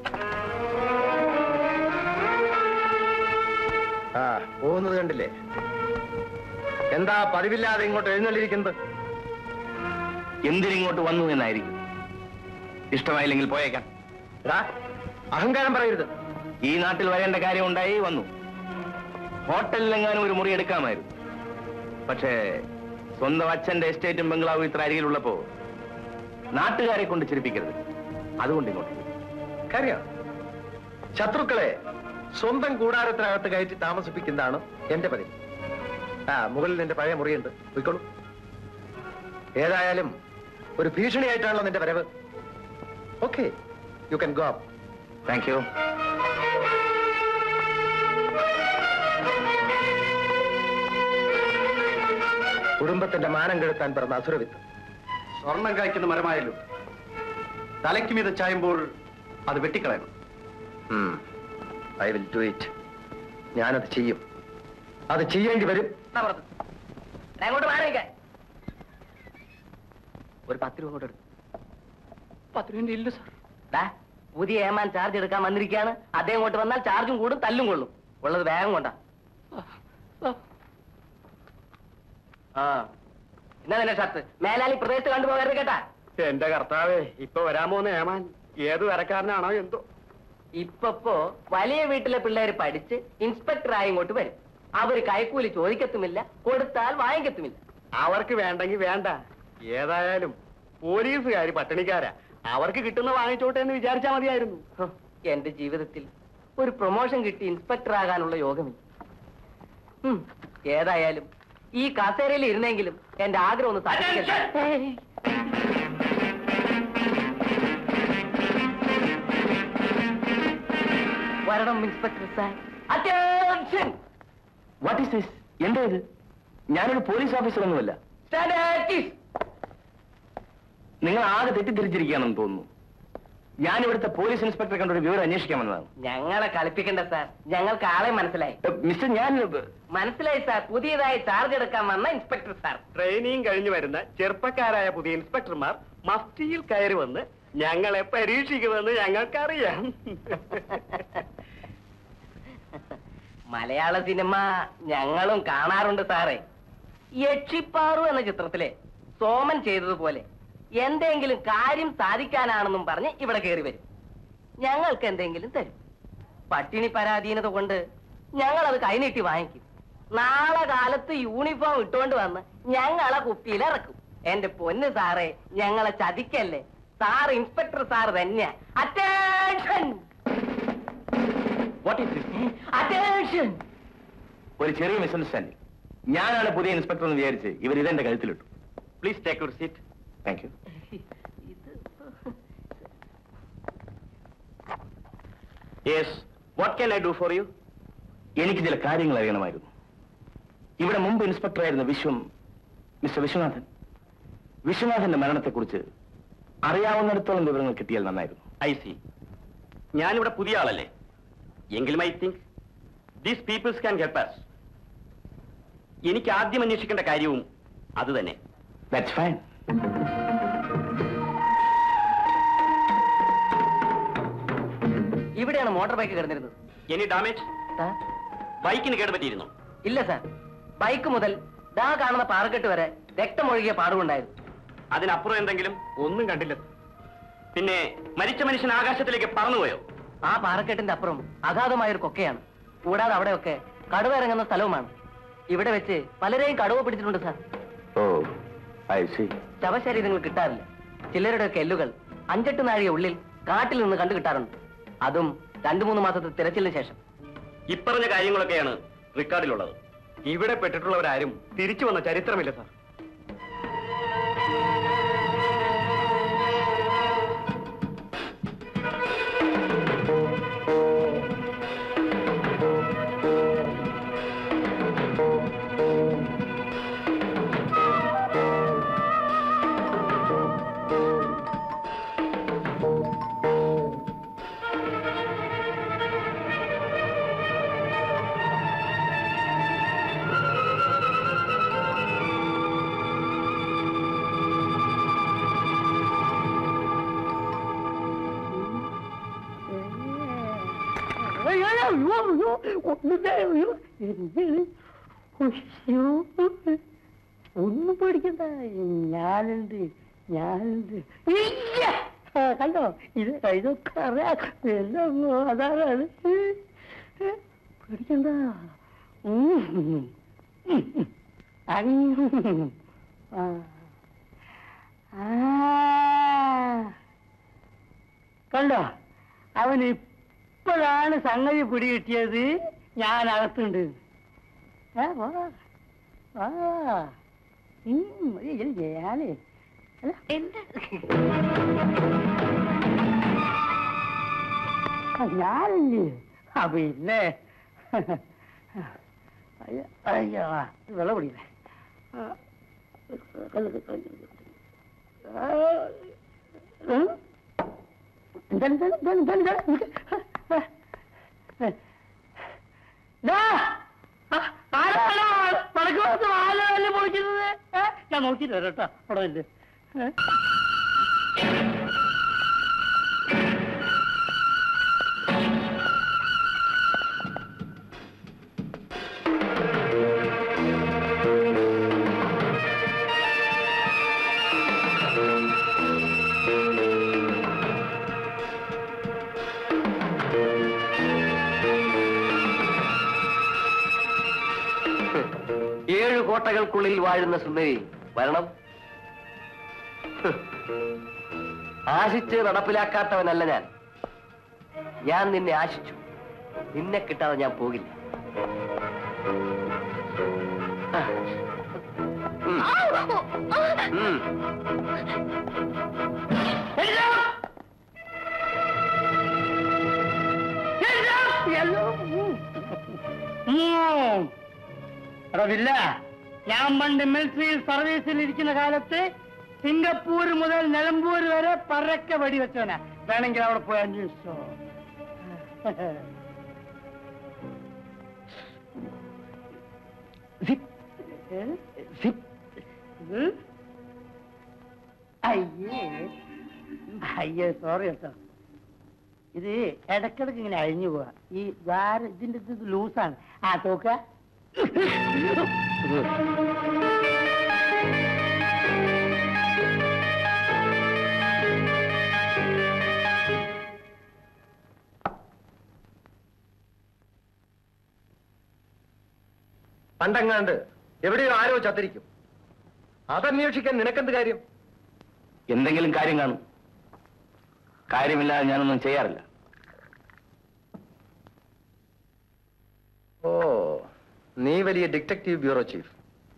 ആ പോകുന്നത് കണ്ടില്ലേ എന്താ പതിവില്ലാതെ ഇങ്ങോട്ട് എഴുന്നള്ളിരിക്കുന്നത് എന്തിനിങ്ങോട്ട് വന്നു എന്നായിരിക്കും ഇഷ്ടമായില്ലെങ്കിൽ പോയേക്കാം എടാ, അഹങ്കാരം പറയരുത് ഈ നാട്ടിൽ വരേണ്ട കാര്യം ഉണ്ടായി വന്നു ഹോട്ടലിലെങ്ങാനും ഒരു മുറി എടുക്കാമായിരുന്നു പക്ഷേ സ്വന്തം അച്ഛന്റെ എസ്റ്റേറ്റും ബംഗ്ലാവും ഇത്ര അരികിലുള്ളപ്പോ നാട്ടുകാരെ കൊണ്ട് ചിരിപ്പിക്കരുത് അതുകൊണ്ട് ഇങ്ങോട്ട് കാര്യം ശത്രുക്കളെ സ്വന്തം കൂടാരത്തിനകത്ത് കയറ്റി താമസിപ്പിക്കുന്നതാണ് എന്റെ പതിവ് ആ മുകളിൽ എന്റെ പഴയ മുറിയുണ്ട് പോയിക്കോളൂ ഏതായാലും ഒരു ഭീഷണിയായിട്ടാണല്ലോ നിന്റെ വരവ് okay you can go up thank you കുടുംബത്തിന്റെ മാനം കെടുത്താൻ പിറന്ന അസുരവിത്ത് സ്വർണം കായ്ക്കുന്ന മരമായാലും തലയ്ക്ക് മീത ചായുമ്പോൾ അത് വെട്ടിക്കളയണം ഐ വിൽ ഡു ഇറ്റ് ഞാനത് ചെയ്യും അത് ചെയ്യേണ്ടി വരും അങ്ങോട്ട് മാറിയിക്കാൻ ഒരു പത്ത് രൂപ കൂടെ എടുത്തു പത്ത് രൂപ ഇല്ല സാർ ദാ, പുതിയ ഏമാൻ ചാർജ് എടുക്കാൻ വന്നിരിക്കുകയാണ് അദ്ദേഹം ഇങ്ങോട്ട് വന്നാൽ ചാർജും കൂടും തല്ലും കൊള്ളും ഉള്ളത് വേഗം കൊണ്ടാ ആ എന്നാ നിന്റെ ഷർട്ട് മേലാലി പ്രദേശത്ത് കണ്ടുപോകരുത് കേട്ടാ എന്റെ കർത്താവേ ഇപ്പൊ വരാൻ പോകുന്ന ഏമാൻ ഏത് വരക്കാരനാണോ എന്തോ ഇപ്പോ വലിയ വീട്ടിലെ പിള്ളേര് പഠിച്ച് ഇൻസ്പെക്ടറായി ഇങ്ങോട്ട് വരും അവര് കൈക്കൂലി ചോദിക്കത്തുമില്ല കൊടുത്താൽ വാങ്ങിക്കത്തുമില്ല അവർക്ക് വേണ്ടെങ്കിൽ വേണ്ട ഏതായാലും പോലീസുകാർ പട്ടിണിക്കാരാ അവർക്ക് കിട്ടുന്ന വാങ്ങിച്ചോട്ടെ എന്ന് വിചാരിച്ചാ മതിയായിരുന്നു ഹ്, എന്റെ ജീവിതത്തിൽ ഒരു പ്രൊമോഷൻ കിട്ടി ഇൻസ്പെക്ടർ ആകാനുള്ള യോഗമില്ല ഉം, ഏതായാലും ഈ കസേരയിൽ ഇരുന്നെങ്കിലും എന്റെ ആഗ്രഹം ഒന്ന് സാധിക്കട്ടെ വരണം inspector sir attention what is this എന്താ ഇത് ഞാനൊരു പോലീസ് ഓഫീസറൊന്നുമല്ല സ്റ്റാൻഡ് നിങ്ങൾ ആകെ തെറ്റിദ്ധരിച്ചിരിക്കുകയാണെന്ന് തോന്നുന്നു ഞാൻ ഇവിടുത്തെ പോലീസ് ഇൻസ്പെക്ടറെ കണ്ടൊരു വിവരം അന്വേഷിക്കാൻ വന്നതാണ് ഞങ്ങളെ കളിപ്പിക്കണ്ട സാർ ഞങ്ങൾക്ക് ആളെ മനസ്സിലായി ഏ, മിസ്റ്റർ ഞാൻ മനസ്സിലായി സാർ പുതിയതായി ചാർജ് എടുക്കാൻ വന്ന ഇൻസ്പെക്ടർ സാർ ട്രെയിനിങ് കഴിഞ്ഞു വരുന്ന ചെറുപ്പക്കാരായ പുതിയ ഇൻസ്പെക്ടർമാർ മഫ്റ്റിയിൽ കയറി വന്ന് ഞങ്ങളെ പരീക്ഷിക്കുമെന്ന് ഞങ്ങൾക്കറിയാം മലയാള സിനിമ ഞങ്ങളും കാണാറുണ്ട് സാറേ യക്ഷിപ്പാറു എന്ന ചിത്രത്തിലെ സോമൻ ചെയ്തതുപോലെ എന്തെങ്കിലും കാര്യം സാധിക്കാനാണെന്നും പറഞ്ഞ് ഇവിടെ കയറി വരും ഞങ്ങൾക്ക് എന്തെങ്കിലും തരും പട്ടിണി പരാധീനത കൊണ്ട് ഞങ്ങൾ അത് കൈനീട്ടി വാങ്ങിക്കും നാളെ കാലത്ത് യൂണിഫോം ഇട്ടുകൊണ്ട് വന്ന് ഞങ്ങളെ കുപ്പിയിൽ ഇറക്കും എന്റെ പൊന്ന് സാറേ ഞങ്ങളെ ചതിക്കല്ലേ സാർ ഇൻസ്പെക്ടർ സാർ തന്നെയാ attention what is this attention ഒരു ചെറിയ മിസ്അണ്ടർസ്റ്റാൻഡിംഗ് ഞാനാണ് പുതിയ ഇൻസ്പെക്ടർ എന്ന് വിചാരിച്ച് ഇവർ ഇതെന്റെ കഴുത്തിലിട്ടു please take your seat thank you yes what can I do for you എനിക്ക് ചില കാര്യങ്ങൾ അറിയണമായിരുന്നു ഇവിടെ മുമ്പ് ഇൻസ്പെക്ടർ ആയിരുന്ന വിശ്വം മിസ്റ്റർ വിശ്വനാഥൻ വിശ്വനാഥന്റെ മരണത്തെക്കുറിച്ച് അറിയാവുന്നിടത്തോളം വിവരങ്ങൾ കിട്ടിയാൽ നന്നായിരുന്നു ഐ സി ഞാനിവിടെ പുതിയ ആളല്ലേ എങ്കിലും I think these peoples can help us എനിക്ക് ആദ്യം അന്വേഷിക്കേണ്ട കാര്യവും അത് തന്നെ ദാറ്റ്സ് ഫൈൻ ഇവിടെയാണ് മോട്ടോർ ബൈക്ക് കിടന്നിരുന്നത് എനി ഡാമേജ് സാർ ബൈക്കിന് കേടുപറ്റിയിരുന്നു ഇല്ല സാർ ബൈക്ക് മുതൽ ദാ കാണുന്ന പാറക്കെട്ട് വരെ രക്തമൊഴുകിയ പാടുണ്ടായിരുന്നു അതിനപ്പുറം എന്തെങ്കിലും ഒന്നും കണ്ടില്ല പിന്നെ മരിച്ച മനുഷ്യൻ ആകാശത്തിലേക്ക് പറന്നുപോയോ ആ പാറക്കെട്ടിന്റെ അപ്പുറം അഗാധമായൊരു കൊക്കയാണ് കൂടാതെ അവിടെയൊക്കെ കടുവ ഇറങ്ങുന്ന സ്ഥലവുമാണ് ഇവിടെ വെച്ച് പലരെയും കടുവ പിടിച്ചിട്ടുണ്ട് സാർ ഓ ഐ സി ശവശരീരങ്ങൾ കിട്ടാറില്ല ചിലരുടെയൊക്കെ എല്ലുകൾ അഞ്ചെട്ട് നാഴിക ഉള്ളിൽ കാട്ടിൽ നിന്ന് കണ്ടു കിട്ടാറുണ്ട് അതും രണ്ടു മൂന്ന് മാസത്തെ തിരച്ചിലിന് ശേഷം ഇപ്പറഞ്ഞ കാര്യങ്ങളൊക്കെയാണ് റെക്കോർഡിലുള്ളത് ഇവിടെ പെട്ടിട്ടുള്ളവരാരും തിരിച്ചു വന്ന ചരിത്രമില്ല സാർ ഒന്നും പേടിക്കണ്ട ഞാനുണ്ട് ഞാനുണ്ട് ഇയ്യ! ആ, കണ്ടോ ഇത് ഇതൊക്കെ അറിയാം എല്ലാം അതാണ് പേടിക്കണ്ട ഉം. ഉം. അങ്ങ്. ആ. ആ. കണ്ടോ അവൻ ഇപ്പോഴാണ് സംഗതി പിടികിട്ടിയത് ഞാൻ അകത്തുണ്ട് ഏ, വാ. വാ. ഉം, ഏയ്, ഇത് ഞാനേ അല്ല, എന്താ ആ, ഞാനല്ലേ ആ പിന്നെ അയ്യോ, അയ്യോ ആ, ഇത് വെള്ളം കുടിയില്ലേ ആ, കല്ല്, കല്ല്, കല്ല്. ആ, ഉം? എന്താണ്, എന്താണ്, എന്താണ്, എന്താണ്, എന്താണ്? ആ, ആ, ദാ, ആ, ആരാണ് വടക്ക് ഭാഗത്ത് വാലല്ലേ പൊളിക്കുന്നത് ഏ? ഞാൻ നോക്കിയിട്ട് വരാം കേട്ടോ അവിടെ ഇല്ലേ ഏ? ഏഴു കോട്ടകൾക്കുള്ളിൽ വാഴുന്ന സുന്ദരി വരണം ഹ്. ആശിച്ച് നടപ്പിലാക്കാത്തവനല്ല ഞാൻ ഞാൻ നിന്നെ ആശിച്ചു നിന്നെ കിട്ടാതെ ഞാൻ പോകില്ല ആ. ഉം. ഉം. ഉം. എടാ വില്ല ഞാൻ പണ്ട് മിലിറ്ററിയിൽ സർവീസിൽ ഇരിക്കുന്ന കാലത്ത് സിംഗപ്പൂർ മുതൽ നിലമ്പൂർ വരെ പരക്കെ വെടിവെച്ചവനാ വേണമെങ്കിൽ അവിടെ പോയി അന്വേഷിച്ചോ ഏ? ഇത്? അയ്യേ അയ്യേ സോറി കേട്ടോ ഇത് ഇടക്കിടക്ക് ഇങ്ങനെ അഴിഞ്ഞു പോവാ ഈ ദ്വാര ഇതിന്റെ ഇത് ലൂസാണ് ആ തോക്ക പണ്ടങ്ങാണ്ട് എവിടെയോ ആരോ ചത്തിരിക്കും അതന്വേഷിക്കാൻ നിനക്കെന്ത് കാര്യം എന്തെങ്കിലും കാര്യം കാണും കാര്യമില്ലാതെ ഞാനൊന്നും ചെയ്യാറില്ല ഓ നീ വലിയ ഡിറ്റക്റ്റീവ് ബ്യൂറോ ചീഫ്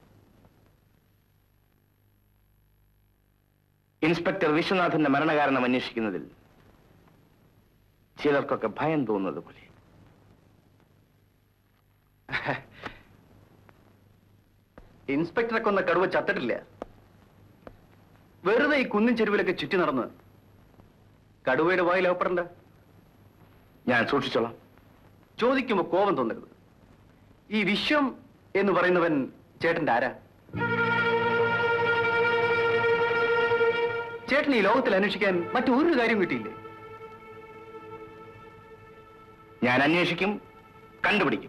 ഇൻസ്പെക്ടർ വിശ്വനാഥന്റെ മരണകാരണം അന്വേഷിക്കുന്നതിൽ ചിലർക്കൊക്കെ ഭയം തോന്നുന്നത് പോലെ ഇൻസ്പെക്ടറെ കൊന്ന കടുവ ചത്തിട്ടില്ല വെറുതെ ഈ കുന്നിൻ ചെരുവിലൊക്കെ ചുറ്റി നടന്ന് കടുവയുടെ വായിൽ ഓപ്പറണ്ട ഞാൻ സൂക്ഷിച്ചോളാം ചോദിക്കുമ്പോ കോപം തോന്നരുത് ഈ വിശ്വം എന്ന് പറയുന്നവൻ ചേട്ടന്റെ ആരാ ചേട്ടൻ ഈ ലോകത്തിൽ അന്വേഷിക്കാൻ മറ്റൊരു കാര്യം കിട്ടിയില്ലേ ഞാൻ അന്വേഷിക്കും കണ്ടുപിടിക്കും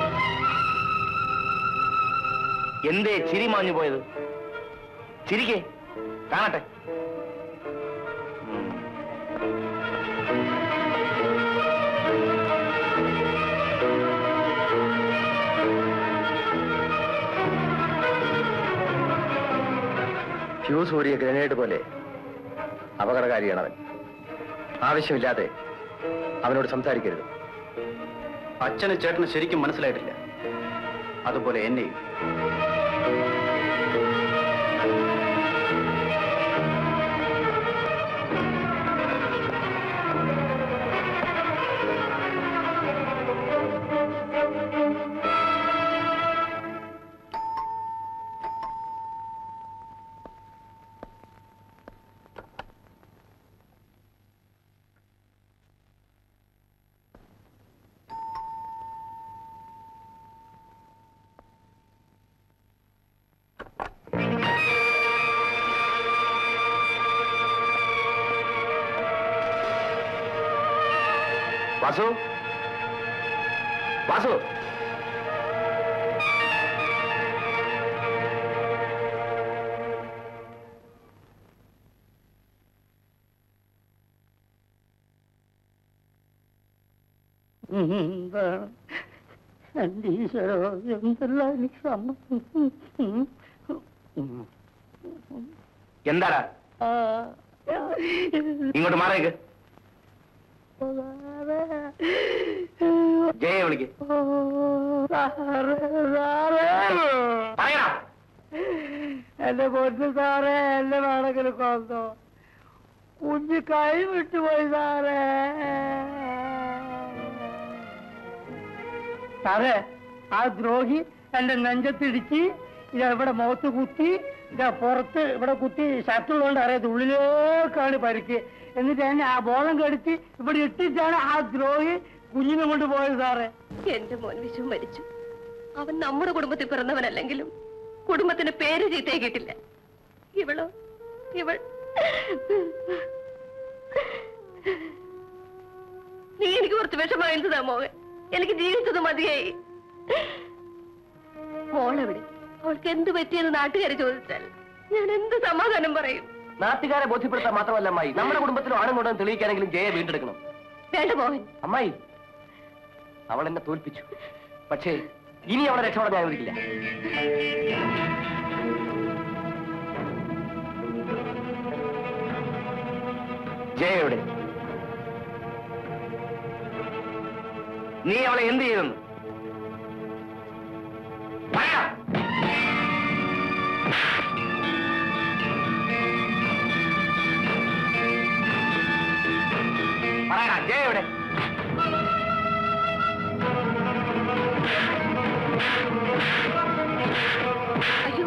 എന്തേ ചിരി മാഞ്ഞു പോയത് ചിരിക്കേ കാണട്ടെ ഉം. ഫ്യൂസ് ഊരിയ ഗ്രനേഡ് പോലെ അപകടകാരിയാണ് അവൻ ആവശ്യമില്ലാതെ അവനോട് സംസാരിക്കരുത് അച്ഛന് ചേട്ടന് ശരിക്കും മനസ്സിലായിട്ടില്ല അതുപോലെ എന്നെയും വാസു വാസു എന്താണ് എന്റെ ഈശ്വരോ എന്തെല്ലാം എനിക്ക് സമ്മതം എന്താടാ ഇങ്ങോട്ട് മാറേക്ക് ജയ വിളിക്ക് പറയടാ എന്റെ പൊന്നു സാറേ എന്റെ നാടകത്തിൽ കൊന്നോ കുഞ്ഞ് കൈ വിട്ടുപോയി സാറേ സാറേ ആ ദ്രോഹി എന്റെ നെഞ്ചത്തിടിച്ച് ഇത് ഇവിടെ മുഖത്ത് കുത്തി ഇതാ പുറത്ത് ഇവിടെ കുത്തി ഷർട്ടുള്ളതുകൊണ്ട് അറിയാത്ത ഉള്ളിലേക്കാണ് പരിക്ക് എന്നിട്ട് എന്നെ ആ ബോധം കെടുത്തി ഇവിടെ ഇട്ടിട്ടാണ് ആ ദ്രോഹി കുഞ്ഞിനെ കൊണ്ട് പോയത് സാറേ എന്റെ മോൻ വിശു മരിച്ചു അവൻ നമ്മുടെ കുടുംബത്തിൽ പിറന്നവനല്ലെങ്കിലും കുടുംബത്തിന് പേര് ചീത്തയാക്കിയിട്ടില്ല ഇവളോ ഇവൾ നീ എനിക്ക് കുറച്ച് വിഷമായിരുന്നതാ മോഹൻ എനിക്ക് ജീവിച്ചത് മതിയായി മോളെവിടെ അവൾക്ക് എന്ത് പറ്റിയെന്ന് നാട്ടുകാരെ ചോദിച്ചാൽ ഞാൻ എന്ത് സമാധാനം പറയും നാട്ടുകാരെ ബോധ്യപ്പെടുത്താൻ മാത്രമല്ല അമ്മായി നമ്മുടെ കുടുംബത്തിലും ആണും കൊണ്ടും തെളിയിക്കാനെങ്കിലും ജയ വീണ്ടെടുക്കണം വേണ്ട മോഹൻ അമ്മായി അവൾ എന്നെ തോൽപ്പിച്ചു പക്ഷേ ഇനി അവളെ രക്ഷപ്പെടാൻ ഞാൻ അനുവദിക്കില്ല ജയ എവിടെ നീ അവളെ എന്ത് ചെയ്തെന്ന് പറയാ പറയടാ ജയ എവിടെ അയ്യോ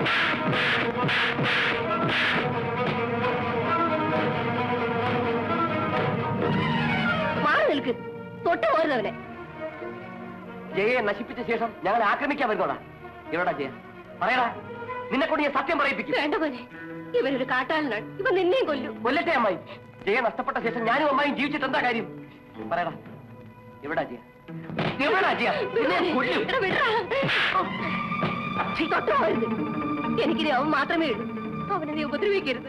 കൊല്ലുന്നവനെ ജയയെ നശിപ്പിച്ച ശേഷം ഞങ്ങൾ ആക്രമിക്കാൻ വരുന്നോടാ എവിടാ ജയ പറയടാ നിന്നെ കൊണ്ട് ഞാൻ സത്യം പറയിപ്പിക്കും വേണ്ട മോനെ ഇവനൊരു കാട്ടാളനാണ് ഇവ നിന്നെയും കൊല്ലും കൊല്ലട്ടെ അമ്മായി ജയ നഷ്ടപ്പെട്ട ശേഷം ഞാനും അമ്മായും ജീവിച്ചിട്ട് എന്താ കാര്യം പറയടാ എവിടാ ജയ എവിടാ ജയ നിന്നെ ഞാൻ കൊല്ലും. എടാ, വിടറാ. ഛീ, തൊട്ട് പോകരുത് എനിക്കിനി അവൻ മാത്രമേ ഉള്ളൂ അവനെ നീ ഉപദ്രവിക്കരുത്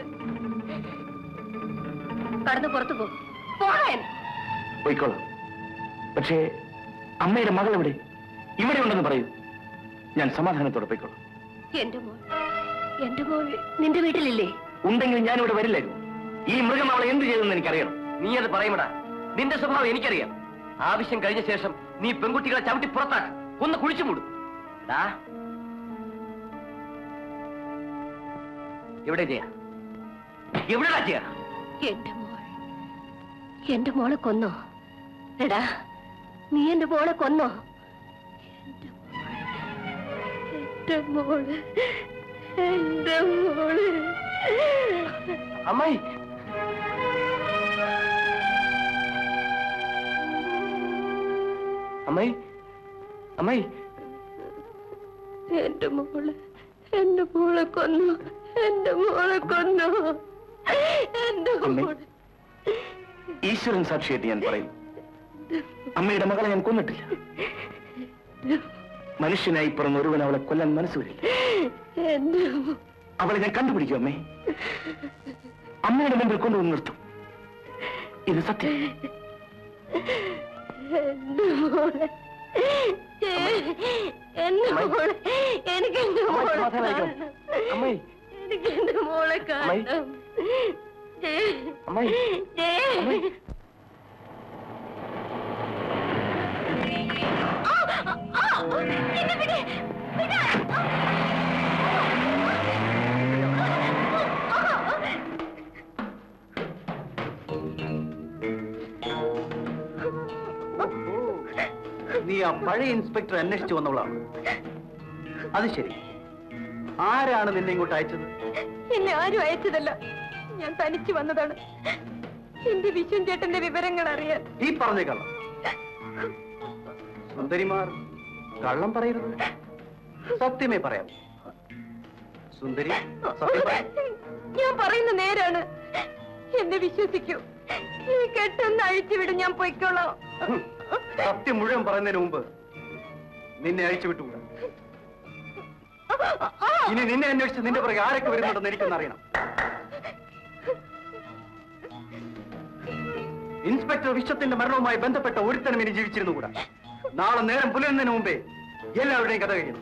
കടന്ന് പുറത്തു പോ പോകാൻ പോയിക്കോളാം പക്ഷേ അമ്മയുടെ മകൾ എവിടെ ഇവിടെ ഉണ്ടെന്ന് പറയൂ ഞാൻ സമാധാനത്തോടെ പോയിക്കോളാം എന്റെ മോൾ എന്റെ മോൾ നിന്റെ വീട്ടിലില്ലേ ഉണ്ടെങ്കിൽ ഞാൻ ഇവിടെ വരില്ലായിരുന്നു ഈ മൃഗം അവളെ എന്ത് ചെയ്തെന്ന് എനിക്കറിയണം നീ അത് പറയുമടാ നിന്റെ സ്വഭാവം എനിക്കറിയാം ആവശ്യം കഴിഞ്ഞ ശേഷം നീ പെൺകുട്ടികളെ ചവിട്ടി പുറത്താക്ക് ഒന്ന് കുഴിച്ചു മൂടും ഡാ. എവിടെ ജയ എവിടെടാ ജയ എന്റെ മോൾ എന്റെ മോളെ കൊന്നോ എടാ നീ എന്റെ മോളെ കൊന്നോ എന്റെ മോള് എന്റെ മോള് അമ്മായി അമ്മായി അമ്മായി എന്റെ മോള് എന്റെ മോളെ കൊന്നു എന്റെ മോളെ കൊന്നു എന്റെ അമ്മേ. മോള് ഈശ്വരൻ സാക്ഷിയായിട്ട് ഞാൻ പറയും അമ്മയുടെ മകളെ ഞാൻ കൊന്നിട്ടില്ല മനുഷ്യനായി പിറന്ന ഒരുവൻ അവളെ കൊല്ലാൻ മനസ്സ് വരില്ല എന്റെ മോ- അവളെ ഞാൻ കണ്ടുപിടിക്കും അമ്മേ അമ്മയുടെ മുമ്പിൽ കൊണ്ടുവന്ന് നിർത്തും ഇത് സത്യം എന്റെ മോളെ എന്റെ മോളെ എനിക്ക് എന്റെ അമ്മായി, മോളെ സമാധാനായിക്കോ. കാണണം. അമ്മായി. എനിക്ക് എന്റെ മോളെ അമ്മായി. കാണണം അമ്മായി. അമ്മായി. നീ ആ പഴയ ഇൻസ്പെക്ടർ അന്വേഷിച്ചു വന്നവളാണ് അത് ശരി ആരാണ് നിന്നെ ഇങ്ങോട്ട് അയച്ചത് എന്നെ ആരും അയച്ചതല്ല ഞാൻ തനിച്ചു വന്നതാണ് എന്റെ വിശ്വൻ ചേട്ടന്റെ വിവരങ്ങൾ അറിയാൻ ഈ പറഞ്ഞ കള്ളം സുന്ദരിമാർ കള്ളം പറയരുത് സത്യമേ പറയാം സുന്ദരി സത്യം പറ. ഞാൻ പറയുന്ന നേരാണ് എന്നെ വിശ്വസിക്കൂ ഈ കെട്ടൊന്ന് അഴിച്ചുവിടും ഞാൻ പൊയ്ക്കോളാം ഹും. സത്യം മുഴുവൻ പറയുന്നതിന് മുമ്പ് നിന്നെ അയച്ചു വിട്ടുകൂടാ ഇനി നിന്നെ അന്വേഷിച്ച് നിന്റെ പുറകെ ആരൊക്കെ വരുന്നുണ്ടെന്ന് എനിക്കൊന്ന് അറിയണം ഇൻസ്പെക്ടർ വിശ്വത്തിന്റെ മരണവുമായി ബന്ധപ്പെട്ട ഒരുത്തനും ഇനി ജീവിച്ചിരുന്നുകൂടാ നാളെ നേരം പുലരുന്നതിന് മുമ്പേ എല്ലാവരുടെയും കഥ കഴിയും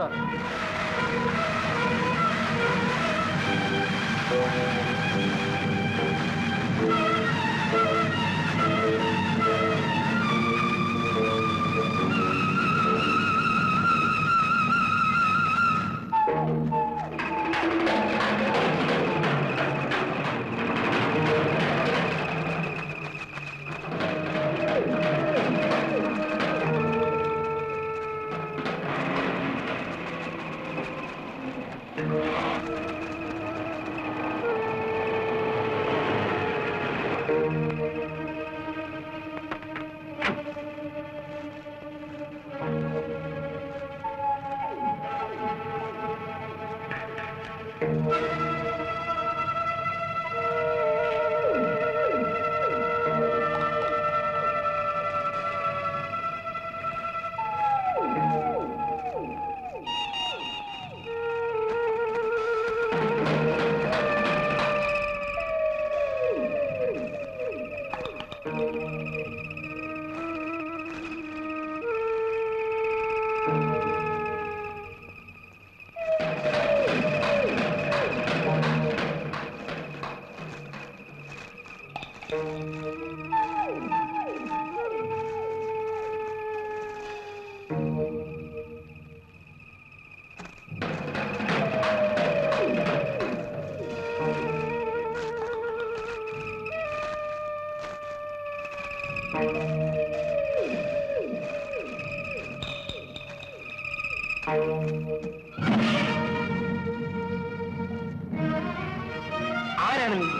ആരാണ് നീ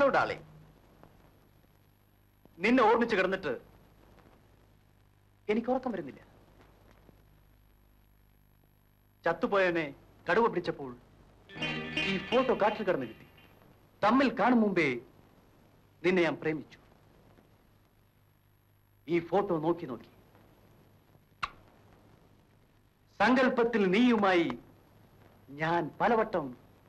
ഹലോ ഡാളി നിന്നെ ഓർമ്മിച്ച് കിടന്നിട്ട് എനിക്ക് ഉറക്കം വരുന്നില്ല ചത്തുപോയവനെ കടുവ പിടിച്ചപ്പോൾ ഈ ഫോട്ടോ കാറ്റിൽ കിടന്ന് കിട്ടി തമ്മിൽ കാണും മുമ്പേ നിന്നെ ഞാൻ പ്രേമിച്ചു ഈ ഫോട്ടോ നോക്കി നോക്കി സങ്കല്പത്തിൽ നീയുമായി ഞാൻ പലവട്ടം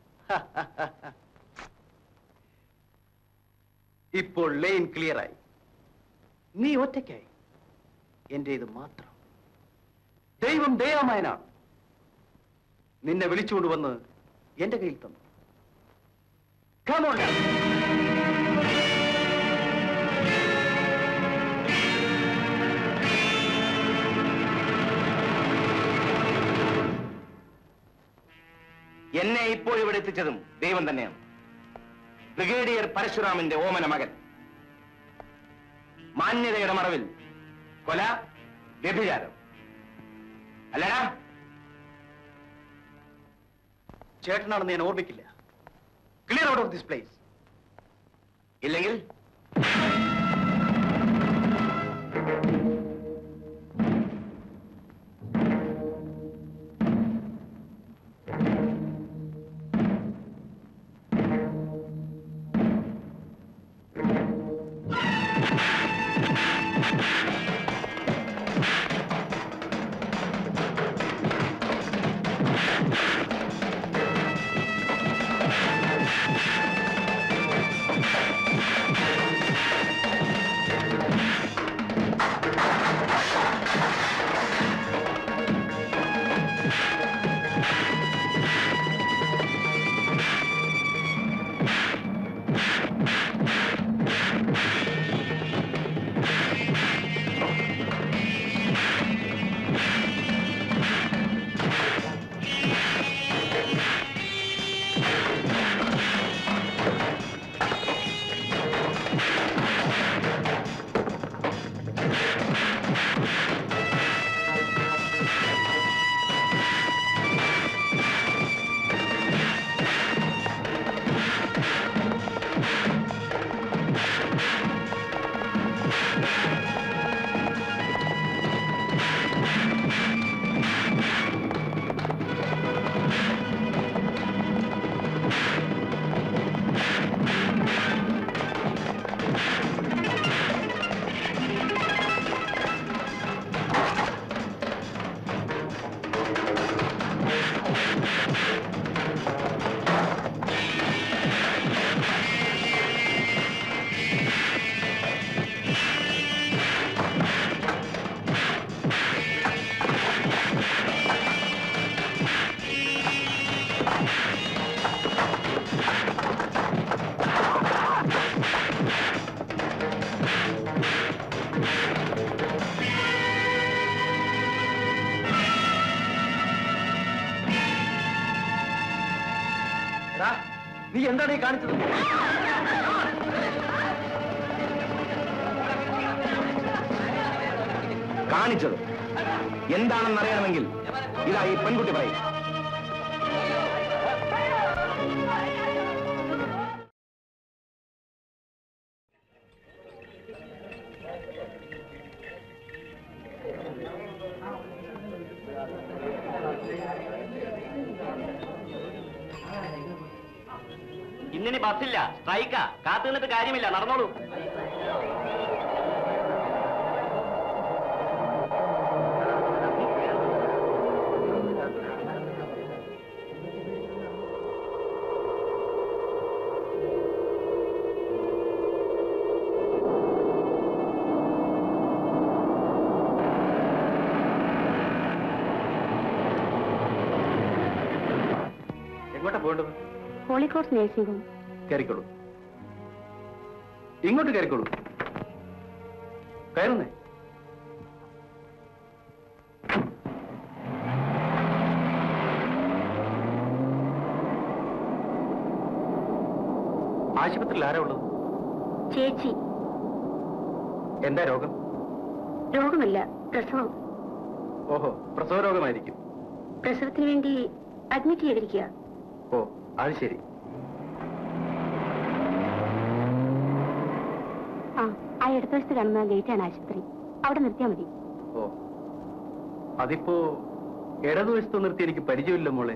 ഇപ്പോൾ ലൈൻ ക്ലിയറായി നീ ഒറ്റയ്ക്കായി എന്റേത് മാത്രം ദൈവം ദയാമയനാണ് നിന്നെ വിളിച്ചുകൊണ്ടുവന്ന് എന്റെ കയ്യിൽ തന്നു Come on now. എന്നെ ഇപ്പോൾ ഇവിടെ എത്തിച്ചതും ദൈവം തന്നെയാണ് ബ്രിഗേഡിയർ പരശുരാമന്റെ ഓമന മകൻ മാന്യതയുടെ മറവിൽ കൊല വ്യഭിചാരം അല്ലടാ ചേട്ടനാണെന്ന് ഞാൻ ഓർമ്മിക്കില്ല clear out of this place ഇല്ലെങ്കിൽ എടാ, നീ എന്താണ് ഈ കാണിച്ചത് കാണിച്ചത് എന്താണെന്ന് അറിയണമെങ്കിൽ ഇതാ ഈ പെൺകുട്ടി പറയും ഇന്നിനി ബസ്സില്ല സ്ട്രൈക്കാ കാത്തു നിന്നിട്ട് കാര്യമില്ല നടന്നോളൂ എങ്ങോട്ടാ പോകേണ്ടത് ഹോളിക്രോസ് നേഴ്സിംഗ് ഹോം കയറിക്കോളൂ ഇങ്ങോട്ട് കയറിക്കോളൂ കയറുന്നേ ആശുപത്രിയിൽ ആരാ ഉള്ളത് ചേച്ചി എന്താ രോഗം രോഗമല്ല പ്രസവം ഓഹോ പ്രസവ രോഗമായിരിക്കും പ്രസവത്തിന് വേണ്ടി അഡ്മിറ്റ് ചെയ്തിരിക്കുക ഓ അത് ശരി ആ ഇടതുവശത്ത് കാണുന്ന ഗേറ്റാണ് ആശുപത്രി അവിടെ നിർത്തിയാൽ മതി ഓ അതിപ്പോ ഇടതുവശത്ത് നിർത്തി എനിക്ക് പരിചയമില്ല മോളെ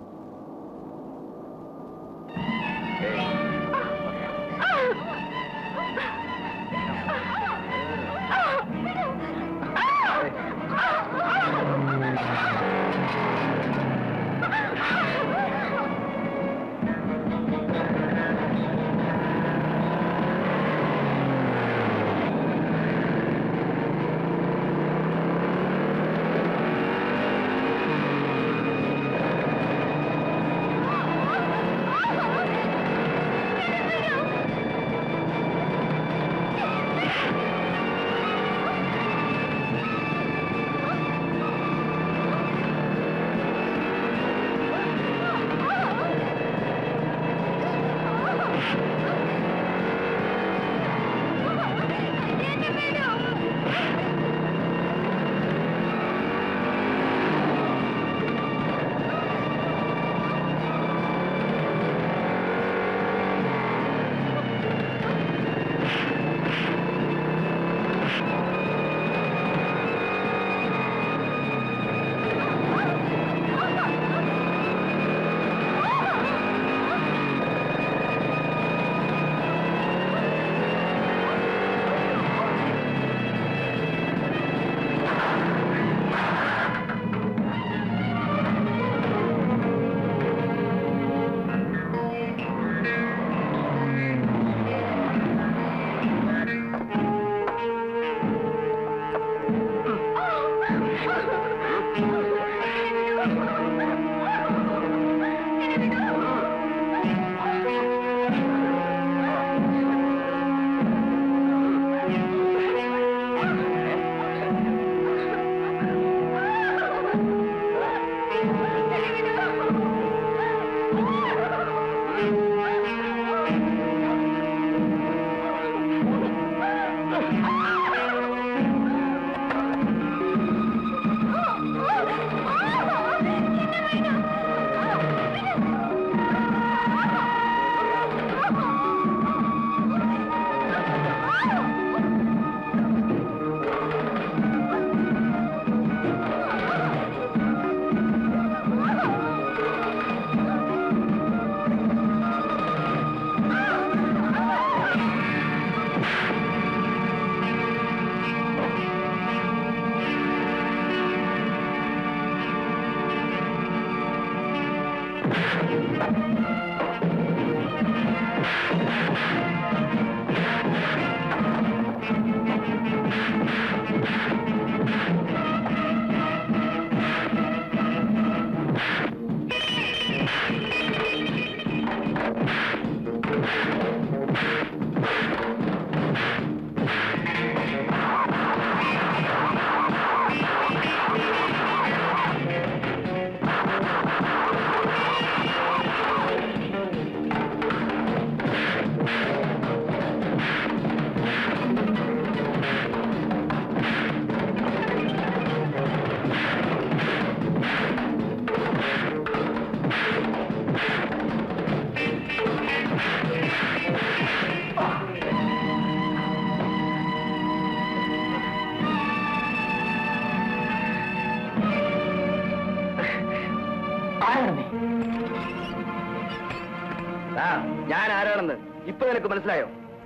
ആ ഞാൻ ആരാണെന്ന് ഇപ്പൊ നിനക്ക് മനസ്സിലായോ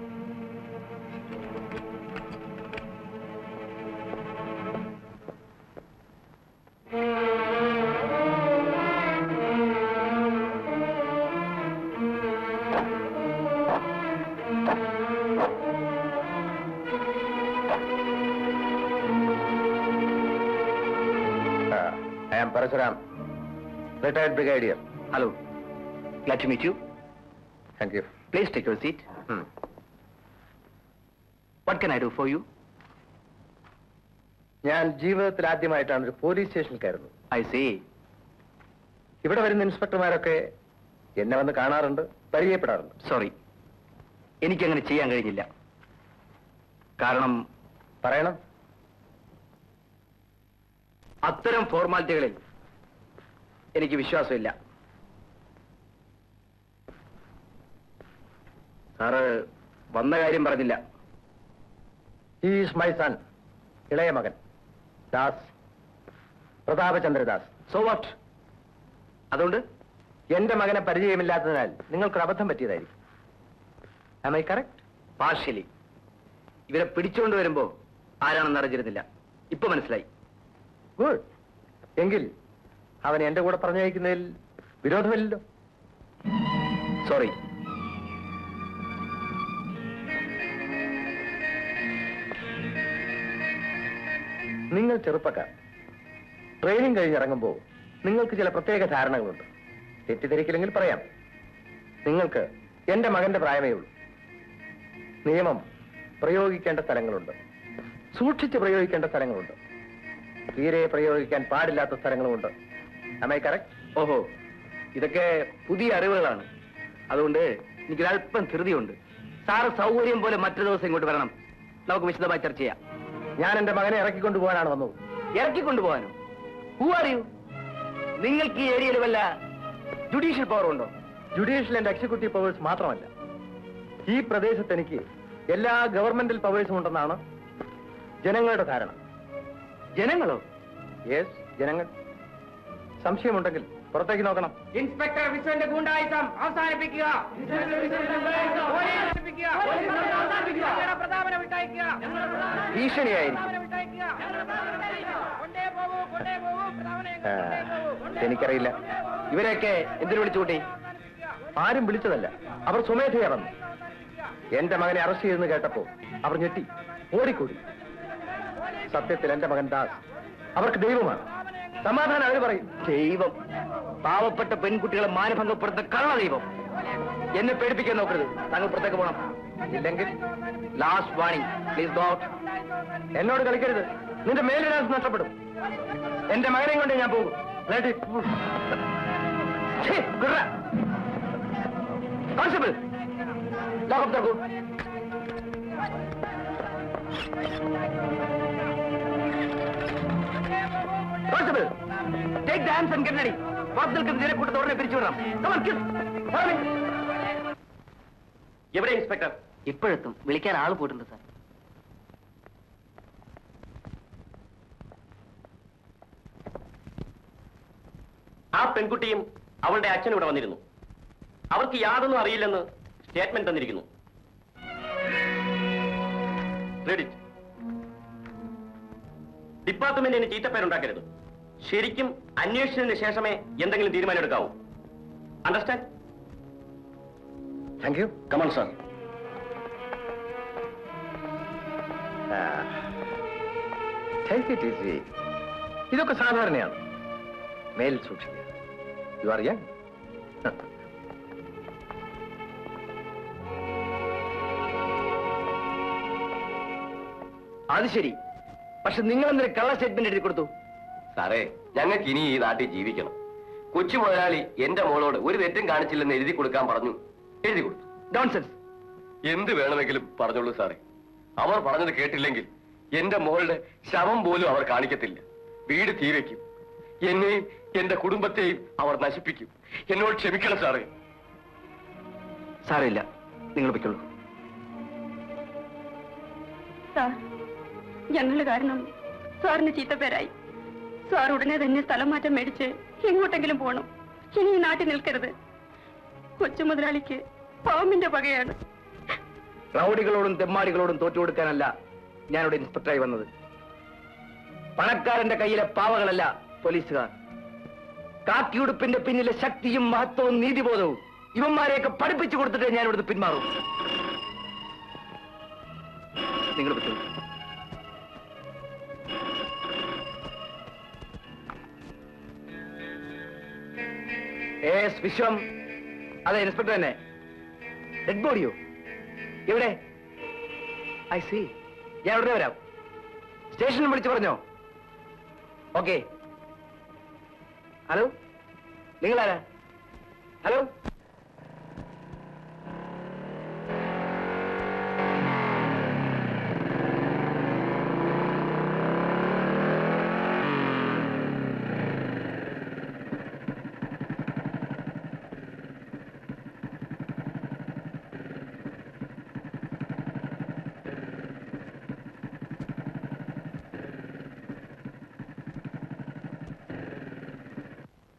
I am Parashuram retired brigadier hello glad to meet you thank you please take your seat what can I do for you ഞാൻ ജീവിതത്തിൽ ആദ്യമായിട്ടാണ് ഒരു പോലീസ് സ്റ്റേഷനിൽ കയറുന്നത് ഐ സേ ഇവിടെ വരുന്ന ഇൻസ്പെക്ടർമാരൊക്കെ എന്നെ വന്ന് കാണാറുണ്ട് പരിചയപ്പെടാറുണ്ട് സോറി എനിക്കങ്ങനെ ചെയ്യാൻ കഴിഞ്ഞില്ല കാരണം പറയണം അത്തരം ഫോർമാലിറ്റികളിൽ എനിക്ക് വിശ്വാസമില്ല സാറ് വന്ന കാര്യം പറഞ്ഞില്ല ഈസ് മൈ സൺ ഇളയ മകൻ ദാസ് പ്രതാപചന്ദ്രദാസ് സോ വാട്ട് അതുകൊണ്ട് എന്റെ മകനെ പരിചയമില്ലാത്തതിനാൽ നിങ്ങൾക്കൊരു അബദ്ധം പറ്റിയതായിരിക്കും ആം ഐ കറക്റ്റ് പാർഷ്യലി ഇവരെ പിടിച്ചുകൊണ്ട് വരുമ്പോ ആരാണെന്ന് അറിഞ്ഞിരുന്നില്ല ഇപ്പൊ മനസ്സിലായി ഗുഡ് എങ്കിൽ അവൻ എന്റെ കൂടെ പറഞ്ഞയക്കുന്നതിൽ വിരോധമില്ലല്ലോ സോറി നിങ്ങൾ ചെറുപ്പക്കാർ ട്രെയിനിങ് കഴിഞ്ഞിറങ്ങുമ്പോൾ നിങ്ങൾക്ക് ചില പ്രത്യേക ധാരണകളുണ്ട് തെറ്റിദ്ധരിക്കില്ലെങ്കിൽ പറയാം നിങ്ങൾക്ക് എന്റെ മകന്റെ പ്രായമേ ഉള്ളൂ നിയമം പ്രയോഗിക്കേണ്ട സ്ഥലങ്ങളുണ്ട് സൂക്ഷിച്ച് പ്രയോഗിക്കേണ്ട സ്ഥലങ്ങളുണ്ട് തീരെ പ്രയോഗിക്കാൻ പാടില്ലാത്ത സ്ഥലങ്ങളുമുണ്ട് അമൈ കറക്റ്റ് ഓഹോ ഇതൊക്കെ പുതിയ അറിവുകളാണ് അതുകൊണ്ട് എനിക്കൊരല്പം ധൃതിയുണ്ട് സാറ് സൗകര്യം പോലെ മറ്റൊരു ദിവസം ഇങ്ങോട്ട് വരണം നമുക്ക് വിശദമായി ചർച്ച ചെയ്യാം ഞാൻ എന്റെ മകനെ ഇറക്കിക്കൊണ്ടു പോകാനാണ് വന്നത് ഇറക്കിക്കൊണ്ടുപോകാനോ ഹൂ ആർ യു നിങ്ങൾക്ക് ഈ ഏരിയയിൽ വല്ല ജുഡീഷ്യൽ പവർ ഉണ്ടോ ജുഡീഷ്യൽ ആൻഡ് എക്സിക്യൂട്ടീവ് പവേഴ്സ് മാത്രമല്ല ഈ പ്രദേശത്ത് എനിക്ക് എല്ലാ ഗവൺമെന്റൽ പവേഴ്സും ഉണ്ടെന്നാണ് ജനങ്ങളുടെ ധാരണ ജനങ്ങളോ യെസ് ജനങ്ങൾ സംശയമുണ്ടെങ്കിൽ പുറത്തേക്ക് നോക്കണം ഇൻസ്പെക്ടർ വിശ്വന്റെ ഗൂണ്ടായുസം അവസാനിപ്പിക്കുക പ്രതാപനം വിട്ടയക്കുക ഭീഷണിയായിരിക്കും കൊണ്ടേ പോകൂ കൊണ്ടേ പോകൂ പ്രതാപനെ ആ, എനിക്കറിയില്ല ഇവരെയൊക്കെ എന്തിനു വിളിച്ചു കൂട്ടി ആരും വിളിച്ചതല്ല അവർ സ്വമേധയാ വന്നു എന്റെ മകനെ അറസ്റ്റ് ചെയ്തെന്ന് കേട്ടപ്പോ അവർ ഞെട്ടി ഓടിക്കൂടി സത്യത്തിൽ എന്റെ മകൻ ദാസ് അവർക്ക് ദൈവമാണ് സമാധാനം അവർ പറയും ദൈവം പാവപ്പെട്ട പെൺകുട്ടികളെ മാനഭംഗപ്പെടുത്തുന്ന കള്ള ദൈവം എന്നെ പേടിപ്പിക്കാൻ നോക്കരുത് താങ്കൾ പുറത്തേക്ക് പോകണം ഇല്ലെങ്കിൽ last warning please go out എന്നോട് കളിക്കരുത് നിന്റെ മേലിടാൻ നഷ്ടപ്പെടും എന്റെ മകനെയും കൊണ്ട് ഞാൻ പോകും Let it- ഛേ, വിടടാ. കോൺസ്റ്റബിൾ ലോകപ്പ് തുറക്കൂ constable take the hands and get ready പുറത്ത് നിൽക്കുന്ന ജനക്കൂട്ടത്തെ ഉടനെ പിരിച്ചുവിടണം Come on, kiss. Follow me. എവിടെ ഇൻസ്പെക്ടർ ഇപ്പോഴെത്തും വിളിക്കാൻ ആള് പോയിട്ടുണ്ട് സാർ ആ പെൺകുട്ടിയും അവളുടെ അച്ഛൻ ഇവിടെ വന്നിരുന്നു അവർക്ക് യാതൊന്നും അറിയില്ലെന്ന് സ്റ്റേറ്റ്മെന്റ് തന്നിരിക്കുന്നു ക്രെഡിറ്റ് ഡിപ്പാർട്ട്മെന്റിന് ചീത്തപ്പേരുണ്ടാക്കരുത് ശരിക്കും അന്വേഷിച്ചതിന് ശേഷമേ എന്തെങ്കിലും തീരുമാനം എടുക്കാവൂ understand thank you come on sir take it easy ഇതൊക്കെ സാധാരണയാണ് മേൽ സൂക്ഷിക്കുക യു ആർ യങ് അത് ശരി പക്ഷെ നിങ്ങൾ എന്തൊരു കള്ള സ്റ്റേറ്റ്മെന്റ് എഴുതി കൊടുത്തു സാറേ ഞങ്ങൾക്ക് ഇനി ഈ നാട്ടിൽ ജീവിക്കണം കൊച്ചു മുതലാളി എന്റെ മോളോട് ഒരു തെറ്റും കാണിച്ചില്ലെന്ന് എഴുതി കൊടുക്കാൻ പറഞ്ഞു എഴുതി കൊടുത്തു ഡോൺസെൻസ് എന്ത് വേണമെങ്കിലും പറഞ്ഞോളൂ സാറേ അവർ പറഞ്ഞത് കേട്ടില്ലെങ്കിൽ എന്റെ മോളുടെ ശവം പോലും അവർ കാണിക്കത്തില്ല വീട് തീ വയ്ക്കും എന്നെയും എന്റെ കുടുംബത്തെയും അവർ നശിപ്പിക്കും എന്നോട് ക്ഷമിക്കണം സാറേ സാരമില്ല നിങ്ങൾ പൊയ്ക്കുള്ളൂ സാർ ഞങ്ങൾ കാരണം സാറിന് ചീത്തപ്പേരായി സാർ ഉടനെ തന്നെ സ്ഥലം മാറ്റം മേടിച്ച് എങ്ങോട്ടെങ്കിലും പോകണം ഇനി ഈ നാട്ടിൽ നിൽക്കരുത് കൊച്ചു മുതലാളിക്ക് പാമ്പിന്റെ പകയാണ് റൗഡികളോടും തെമ്മാടികളോടും തോറ്റു കൊടുക്കാനല്ല ഞാനിവിടെ ഇൻസ്പെക്ടറായി വന്നത് പണക്കാരന്റെ കയ്യിലെ പാവകളല്ല പോലീസുകാർ കാക്കിയുടുപ്പിന്റെ പിന്നിലെ ശക്തിയും മഹത്വവും നീതിബോധവും ഇവന്മാരെയൊക്കെ പഠിപ്പിച്ചു കൊടുത്തിട്ട് ഞാൻ ഇവിടുന്ന് പിന്മാറും നിങ്ങൾ പറ്റും ഏസ് വിശ്വം അതെ ഇൻസ്പെക്ടർ തന്നെ ഡെഡ് ബോഡിയോ എവിടെ ഐ സി ഞാൻ ഉടനെ വരാം സ്റ്റേഷനിൽ വിളിച്ചു പറഞ്ഞോ ഓക്കെ ഹലോ നിങ്ങളാരാ ഹലോ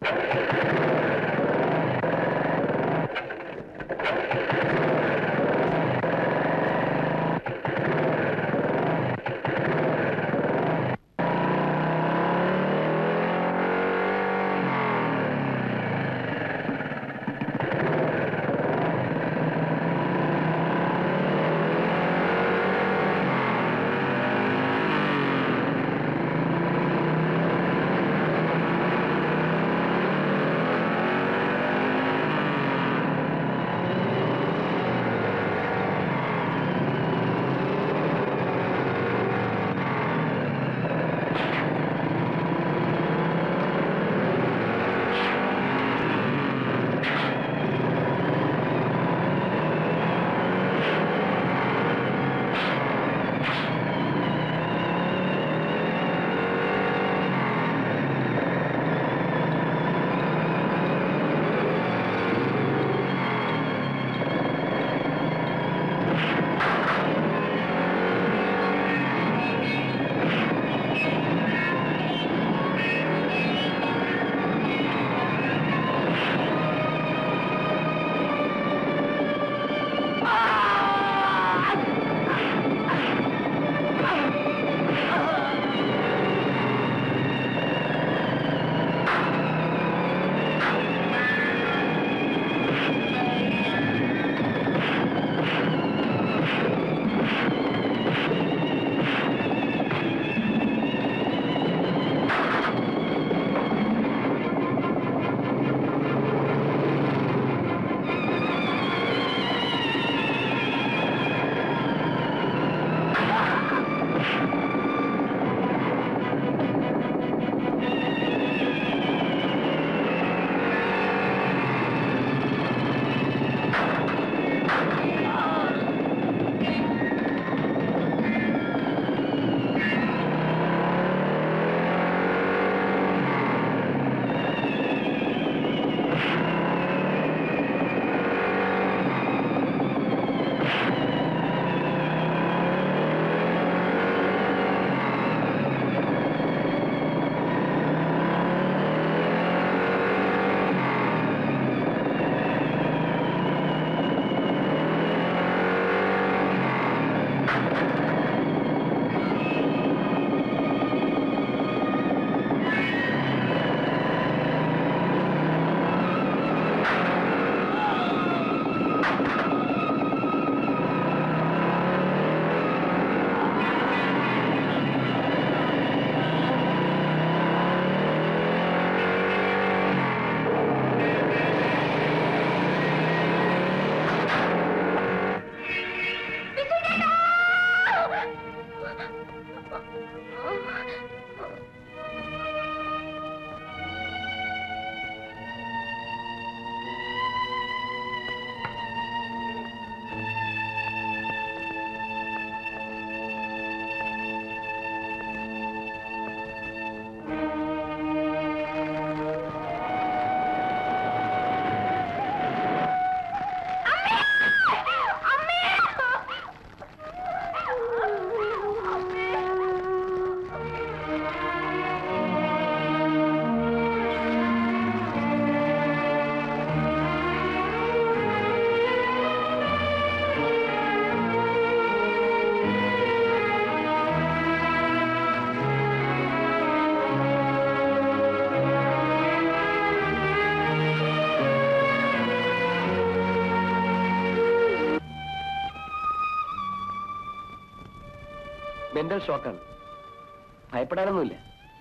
മെന്റൽ ഷോക്കാണ് ഭയപ്പെടാനൊന്നുമില്ല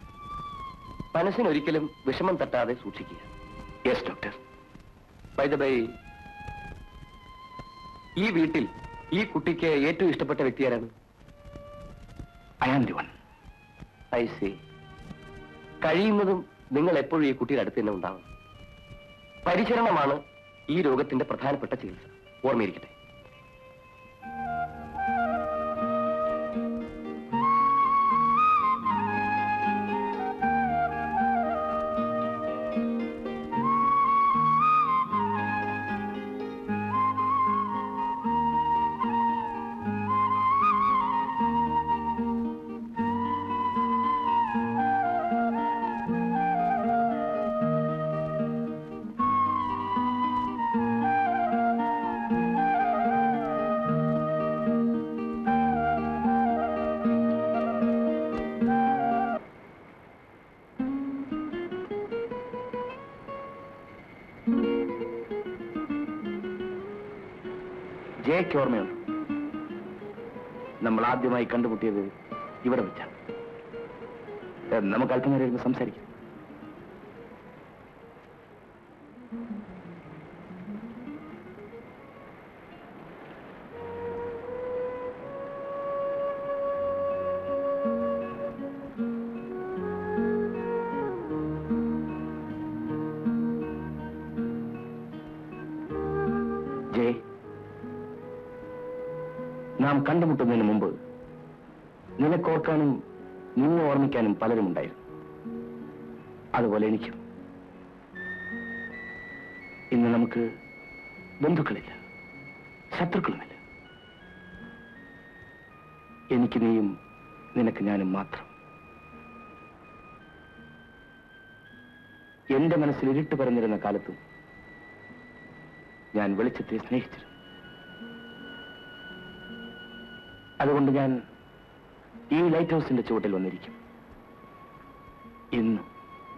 മനസ്സിനൊരിക്കലും വിഷമം തട്ടാതെ സൂക്ഷിക്കുക yes doctor by the by ഈ വീട്ടിൽ ഈ കുട്ടിക്ക് ഏറ്റവും ഇഷ്ടപ്പെട്ട വ്യക്തി ആരാണ് I am the one I see കഴിയുന്നതും നിങ്ങൾ എപ്പോഴും ഈ കുട്ടിയുടെ അടുത്ത് തന്നെ ഉണ്ടാവണം പരിചരണമാണ് ഈ രോഗത്തിന്റെ പ്രധാനപ്പെട്ട ചികിത്സ ഓർമ്മയിരിക്കട്ടെ ജയക്ക് ഓർമ്മയുണ്ട് നമ്മൾ ആദ്യമായി കണ്ടുമുട്ടിയത് ഇവിടെ വെച്ചാണ് ഏ, നമുക്ക് അല്പനേരം ഇരുന്ന് സംസാരിക്കാം ജയ് നാം കണ്ടുമുട്ടുന്നതിന് മുമ്പ് നിനക്കോർക്കാനും നിന്നെ ഓർമ്മിക്കാനും പലരും ഉണ്ടായിരുന്നു അതുപോലെ എനിക്കും ഇന്ന് നമുക്ക് ബന്ധുക്കളില്ല ശത്രുക്കളുമില്ല എനിക്ക് നീയും നിനക്ക് ഞാനും മാത്രം എന്റെ മനസ്സിൽ ഇരുട്ട് പറഞ്ഞിരുന്ന കാലത്തും ഞാൻ വെളിച്ചത്തെ സ്നേഹിച്ചിരുന്നു അതുകൊണ്ട് ഞാൻ ഈ ലൈറ്റ് ഹൗസിന്റെ ചുവട്ടിൽ വന്നിരിക്കും ഇന്ന്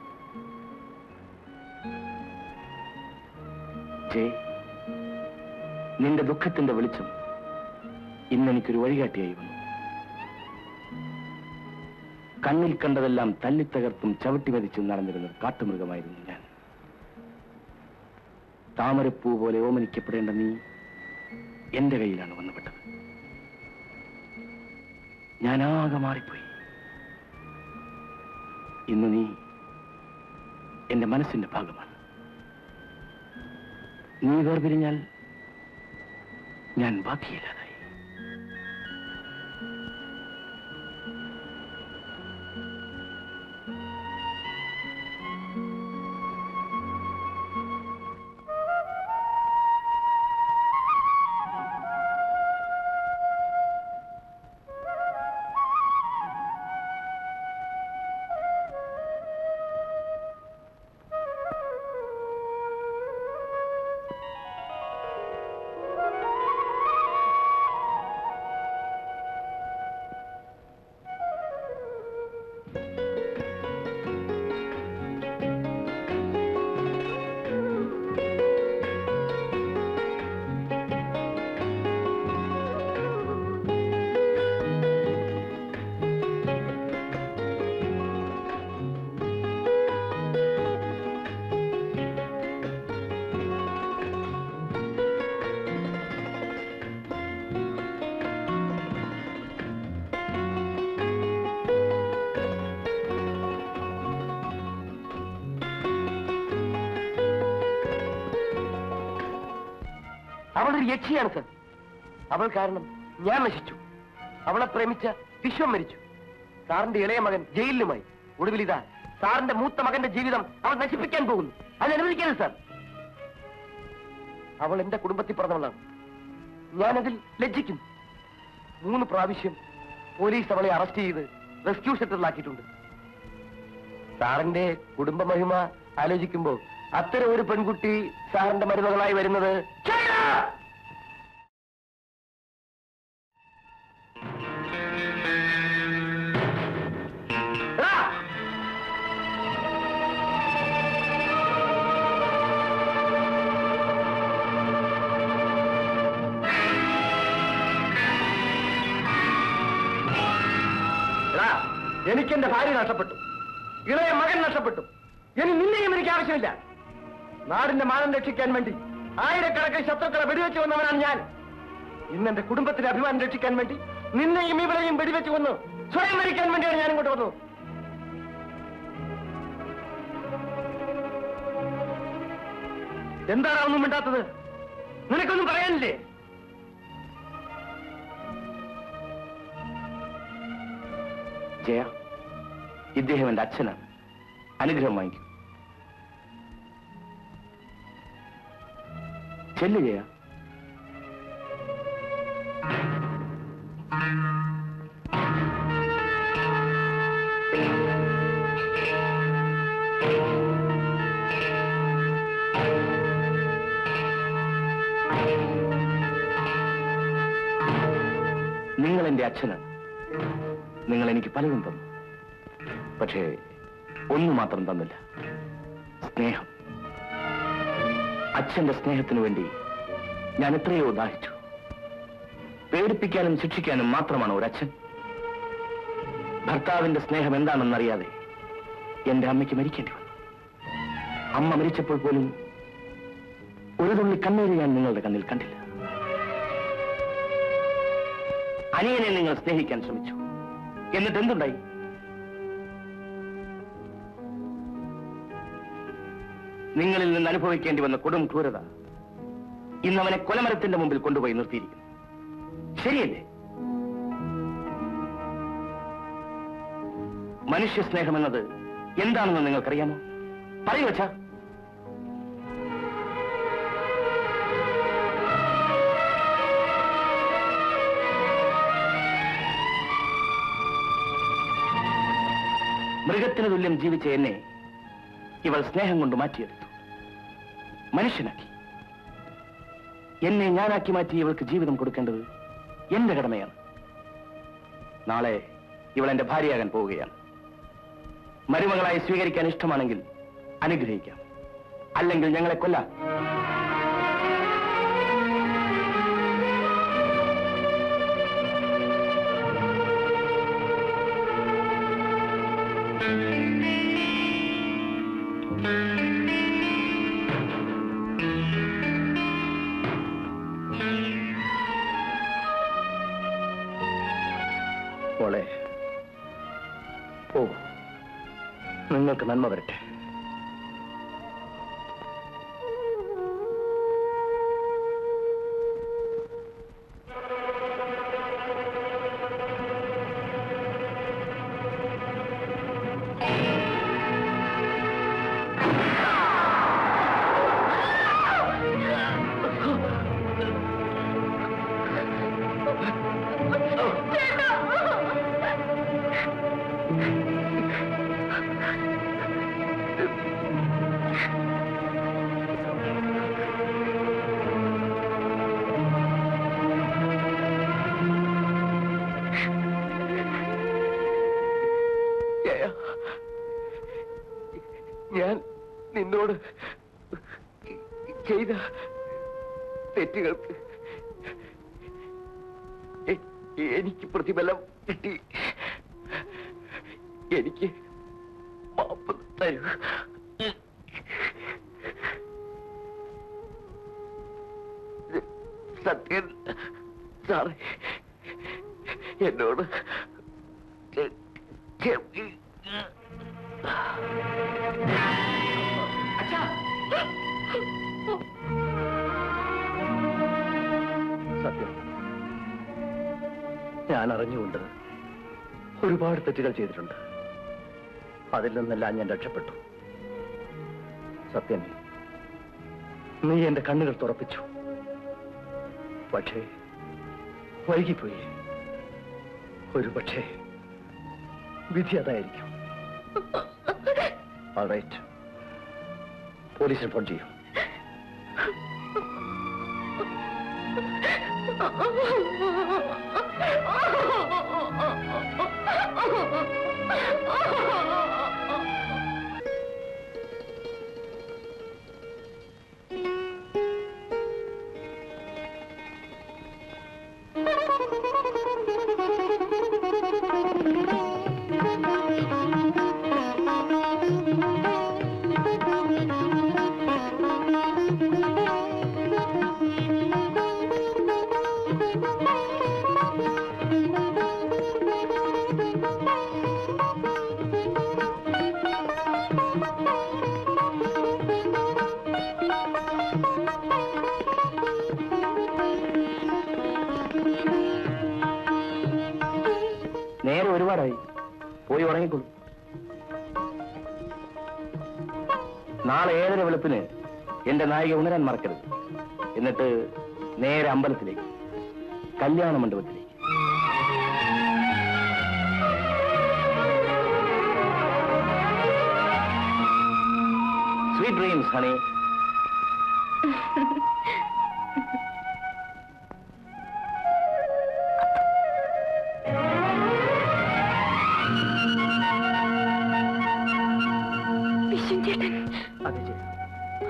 ജയ് നിന്റെ ദുഃഖത്തിന്റെ വെളിച്ചം ഇന്ന് എനിക്കൊരു വഴികാട്ടിയായി വന്നു കണ്ണിൽ കണ്ടതെല്ലാം തല്ലിത്തകർത്തും ചവിട്ടി മതിച്ചും നടന്നിരുന്ന ഒരു കാട്ടുമൃഗമായിരുന്നു ഞാൻ താമരപ്പൂ പോലെ ഓമനിക്കപ്പെടേണ്ട നീ എന്റെ കയ്യിലാണ് വന്നുപെട്ടത് ഞാനാകെ മാറിപ്പോയി ഇന്ന് നീ എന്റെ മനസ്സിന്റെ ഭാഗമാണ് നീ വേർപിരിഞ്ഞാൽ ഞാൻ ബാക്കിയില്ലാതായി അവളൊരു യക്ഷിയാണ് സർ അവൾ കാരണം ഞാൻ നശിച്ചു അവളെ പ്രേമിച്ച വിശ്വം മരിച്ചു സാറിന്റെ ഇളയ മകൻ ജയിലിലുമായി ഒടുവിൽ ഇതാ സാറിന്റെ മൂത്ത മകന്റെ ജീവിതം അവൾ നശിപ്പിക്കാൻ പോകുന്നു അത് അനുവദിക്കരുത് സാർ അവൾ എന്റെ കുടുംബത്തിൽ പറഞ്ഞവളാണ് ഞാനതിൽ ലജ്ജിക്കുന്നു മൂന്ന് പ്രാവശ്യം പോലീസ് അവളെ അറസ്റ്റ് ചെയ്ത് റെസ്ക്യൂ സെന്ററിലാക്കിയിട്ടുണ്ട് സാറിന്റെ കുടുംബ മഹിമ ആലോചിക്കുമ്പോ അത്തരം ഒരു പെൺകുട്ടി സാറിന്റെ മരുമകളായി വരുന്നത് ഛേടാ! എടാ! എടാ, എനിക്ക് എന്റെ ഭാര്യ നഷ്ടപ്പെട്ടു ഇളയ മകൻ നഷ്ടപ്പെട്ടു ഇനി നിന്നെയും എനിക്ക് ആവശ്യമില്ല നാടിന്റെ മാനം രക്ഷിക്കാൻ വേണ്ടി ആയിരക്കണക്കിന് ശത്രുക്കളെ വെടിവെച്ച് വന്നവനാണ് ഞാൻ ഇന്ന് എന്റെ കുടുംബത്തിന്റെ അഭിമാനം രക്ഷിക്കാൻ വേണ്ടി നിന്നെയും ഇവളെയും വെടിവെച്ച് വന്നു സ്വയം മരിക്കാൻ വേണ്ടിയാണ് ഞാൻ ഇങ്ങോട്ട് വന്നു എന്താണ് ഒന്നും മിണ്ടാത്തത് നിനക്കൊന്നും പറയാനില്ലേ ജയ ഇദ്ദേഹം എന്റെ അച്ഛനാണ് അനുഗ്രഹം വാങ്ങിക്കും ചെല്ലു ജയ നിങ്ങൾ എന്റെ അച്ഛനാണ് നിങ്ങൾ എനിക്ക് പലതും തന്നു പക്ഷേ ഒന്നു മാത്രം തന്നില്ല സ്നേഹം അച്ഛന്റെ സ്നേഹത്തിനു വേണ്ടി ഞാൻ എത്രയോ ദാഹിച്ചു പേടിപ്പിക്കാനും ശിക്ഷിക്കാനും മാത്രമാണ് ഒരച്ഛൻ ഭർത്താവിന്റെ സ്നേഹം എന്താണെന്നറിയാതെ എന്റെ അമ്മയ്ക്ക് മരിക്കേണ്ടി വന്നു അമ്മ മരിച്ചപ്പോൾ പോലും ഒരു തുള്ളി കണ്ണീര് ഞാൻ നിങ്ങളുടെ കണ്ണിൽ കണ്ടില്ല അനിയനെ നിങ്ങൾ സ്നേഹിക്കാൻ ശ്രമിച്ചു എന്നിട്ട് എന്തുണ്ടായി നിങ്ങളിൽ നിന്ന് അനുഭവിക്കേണ്ടി വന്ന കൊടും ക്രൂരത ഇന്ന് അവനെ കൊലമരത്തിന്റെ മുമ്പിൽ കൊണ്ടുപോയി നിർത്തിയിരിക്കുന്നു ശരിയല്ലേ മനുഷ്യ സ്നേഹം എന്നത് എന്താണെന്ന് നിങ്ങൾക്കറിയാമോ പറയൂ വച്ചാ മൃഗത്തിന് തുല്യം ജീവിച്ച എന്നെ ഇവൾ സ്നേഹം കൊണ്ട് മാറ്റിയെടുത്തു മനുഷ്യനാക്കി എന്നെ ഞാനാക്കി മാറ്റി ഇവൾക്ക് ജീവിതം കൊടുക്കേണ്ടത് എന്റെ കടമയാണ് നാളെ ഇവൾ എന്റെ ഭാര്യയാകാൻ പോവുകയാണ് മരുമകളായി സ്വീകരിക്കാൻ ഇഷ്ടമാണെങ്കിൽ അനുഗ്രഹിക്കാം അല്ലെങ്കിൽ ഞങ്ങളെ കൊല്ലാം മോളെ ഓ നിങ്ങൾക്ക് നന്മ വരട്ടെ ഞാൻ നിന്നോട് ചെയ്ത തെറ്റുകൾക്ക് എ- എനിക്ക് പ്രതിഫലം കിട്ടി എനിക്ക് മാപ്പ് തരൂ സത്യൻ സാറേ എന്നോട് ക്ഷ- ക്ഷമി- സത്യം ഞാൻ അറിഞ്ഞുകൊണ്ട് ഒരുപാട് തെറ്റുകൾ ചെയ്തിട്ടുണ്ട് അതിൽ നിന്നെല്ലാം ഞാൻ രക്ഷപ്പെട്ടു സത്യം നീ എന്റെ കണ്ണുകൾ തുറപ്പിച്ചു പക്ഷേ വൈകിപ്പോയി ഒരു പക്ഷേ വിധി അതായിരിക്കും റൈറ്റ് പോലീസിൽ ഫോൺ ചെയ്യൂ നേരെ ഒരുപാടായി പോയി ഉറങ്ങിക്കൊള്ളു നാളെ ഏഴര വെളുപ്പിന് എന്റെ നായിക ഉണരാൻ മറക്കരുത് എന്നിട്ട് നേരെ അമ്പലത്തിലേക്ക് കല്യാണ മണ്ഡപത്തിലേക്ക് സ്വീറ്റ് ഡ്രീംസ് ഹണി വിശ്വൻ ചേട്ടൻ അതെ ജയ.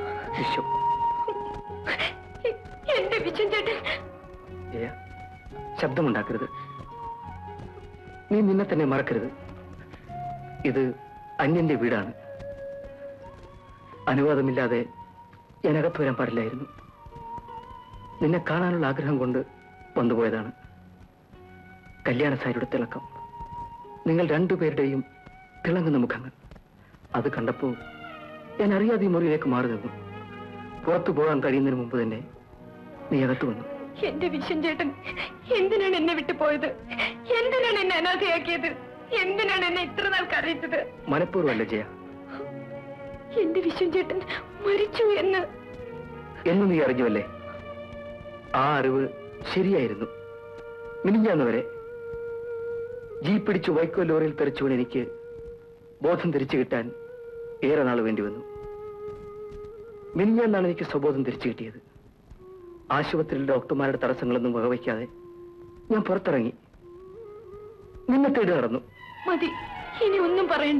വിശ്വം എന്റെ വിശ്വൻ ചേട്ടൻ ജയ ശബ്ദമുണ്ടാക്കരുത് നീ നിന്നെ തന്നെ മറക്കരുത് ഇത് അന്യന്റെ വീടാണ് അനുവാദമില്ലാതെ ഞാൻ അകത്ത് വരാൻ പാടില്ലായിരുന്നു നിന്നെ കാണാനുള്ള ആഗ്രഹം കൊണ്ട് വന്നുപോയതാണ് കല്യാണ സാരിയുടെ തിളക്കം നിങ്ങൾ രണ്ടുപേരുടെയും തിളങ്ങുന്ന മുഖങ്ങൾ അത് കണ്ടപ്പോൾ ഞാൻ അറിയാതെ ഈ മുറിയിലേക്ക് മാറി നിന്നു പുറത്തു പോകാൻ കഴിയുന്നതിന് മുമ്പ് തന്നെ നീ അകത്ത് വന്നു എന്റെ വിശ്വൻ ചേട്ടൻ എന്തിനാണ് എന്നെ വിട്ടു പോയത് എന്തിനാണ് എന്നെ അനാഥയാക്കിയത് എന്തിനാണ് എന്നെ ഇത്ര നാൾ കറിയിച്ചത് മനഃപൂർവ്വമല്ല ജയ എന്റെ വിശ്വൻ ചേട്ടൻ മരിച്ചു എന്ന് എന്ന് നീ അറിഞ്ഞുവല്ലേ ആ അറിവ് ശരിയായിരുന്നു മിനിഞ്ഞാന്ന് വരെ ജീപ്പ് പിടിച്ചു വൈക്കോ ലോറിയിൽ തെറിച്ചു വീണ് എനിക്ക് ബോധം തിരിച്ചു കിട്ടാൻ ഏറെ നാൾ വേണ്ടി വന്നു മിനിഞ്ഞാന്നാണ് എനിക്ക് സ്വബോധം തിരിച്ചു കിട്ടിയത് ആശുപത്രിയിൽ ഡോക്ടർമാരുടെ തടസ്സങ്ങളൊന്നും വകവയ്ക്കാതെ ഞാൻ പുറത്തിറങ്ങി നിന്നെ തേടി നടന്നു മതി ഇനി ഒന്നും പറയണ്ട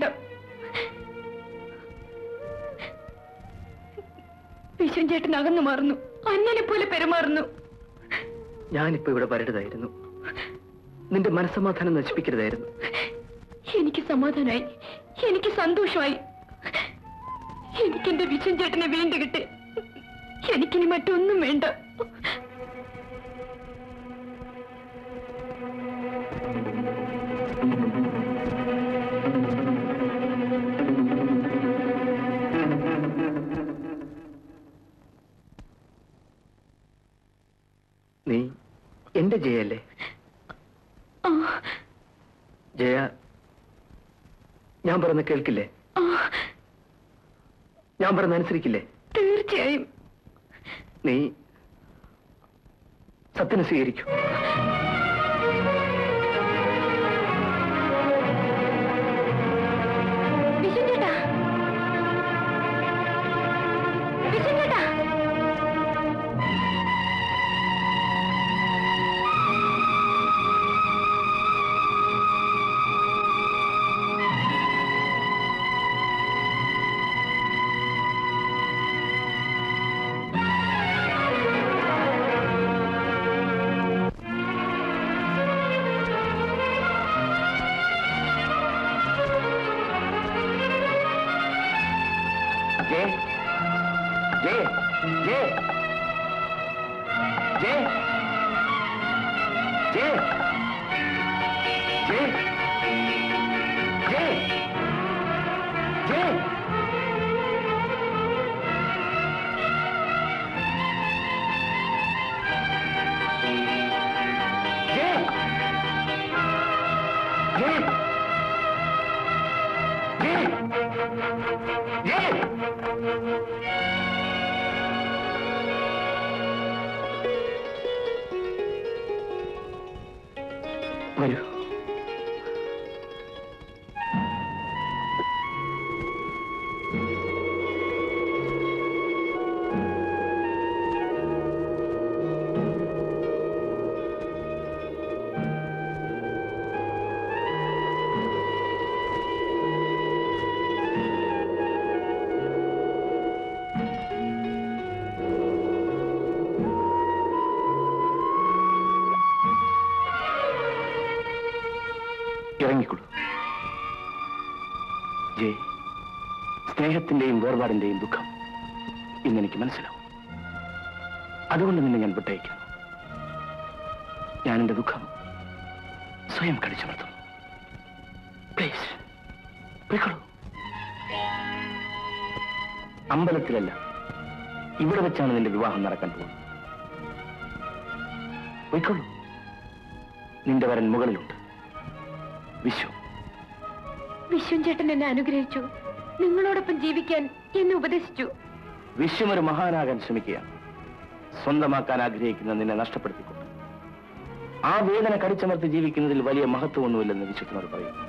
വിശ്വൻ ചേട്ടൻ അകന്നു മാറുന്നു അന്നനെ പോലെ പെരുമാറുന്നു ഞാനിപ്പോ ഇവിടെ വരരുതായിരുന്നു നിന്റെ മനസ്സമാധാനം നശിപ്പിക്കരുതായിരുന്നു എനിക്ക് സമാധാനായി എനിക്ക് സന്തോഷമായി എനിക്കെന്റെ വിശ്വൻ ചേട്ടനെ വീണ്ടും കിട്ടി എനിക്കിനി മറ്റൊന്നും വേണ്ട നീ എന്റെ ജയല്ലേ ആ, ജയ ഞാൻ പറയുന്ന കേൾക്കില്ലേ ആ, ഞാൻ പറയുന്ന അനുസരിക്കില്ലേ തീർച്ചയായും നീ സത്യനെ സ്വീകരിക്കൂ വിശ്വൻ ചേട്ടാ വിശ്വൻ ചേട്ടാ ജയ ജയ ജയ ജയ ജയ ജയ ജയ ജയ ജയ ജയ ജയ ജയ വരൂ ഇറങ്ങിക്കൊള്ളൂ ജയ് സ്നേഹത്തിന്റെയും വേർപാടിന്റെയും ദുഃഖം ഇന്നെനിക്ക് മനസ്സിലാവും അതുകൊണ്ട് നിന്നെ ഞാൻ വിട്ടയക്കുന്നു ഞാൻ എന്റെ ദുഃഖം സ്വയം കടിച്ചമർത്തുന്നു പ്ലീസ് പോയിക്കോളൂ അമ്പലത്തിലല്ല ഇവിടെ വെച്ചാണ് നിന്റെ വിവാഹം നടക്കാൻ പോകുന്നത് പോയിക്കോളൂ നിന്റെ വരൻ മുകളിലുണ്ട് വിശ്വം വിശ്വൻ ചേട്ടൻ എന്നെ അനുഗ്രഹിച്ചു നിങ്ങളോടൊപ്പം ജീവിക്കാൻ എന്നെ ഉപദേശിച്ചു വിശ്വം ഒരു മഹാനാകാൻ ശ്രമിക്കുകയാണ് സ്വന്തമാക്കാൻ ആഗ്രഹിക്കുന്ന നിന്നെ നഷ്ടപ്പെടുത്തിക്കൊണ്ട് ആ വേദന കടിച്ചമർത്തി ജീവിക്കുന്നതിൽ വലിയ മഹത്വമൊന്നുമില്ലെന്ന് വിശ്വത്തിനോട് പറയുന്നു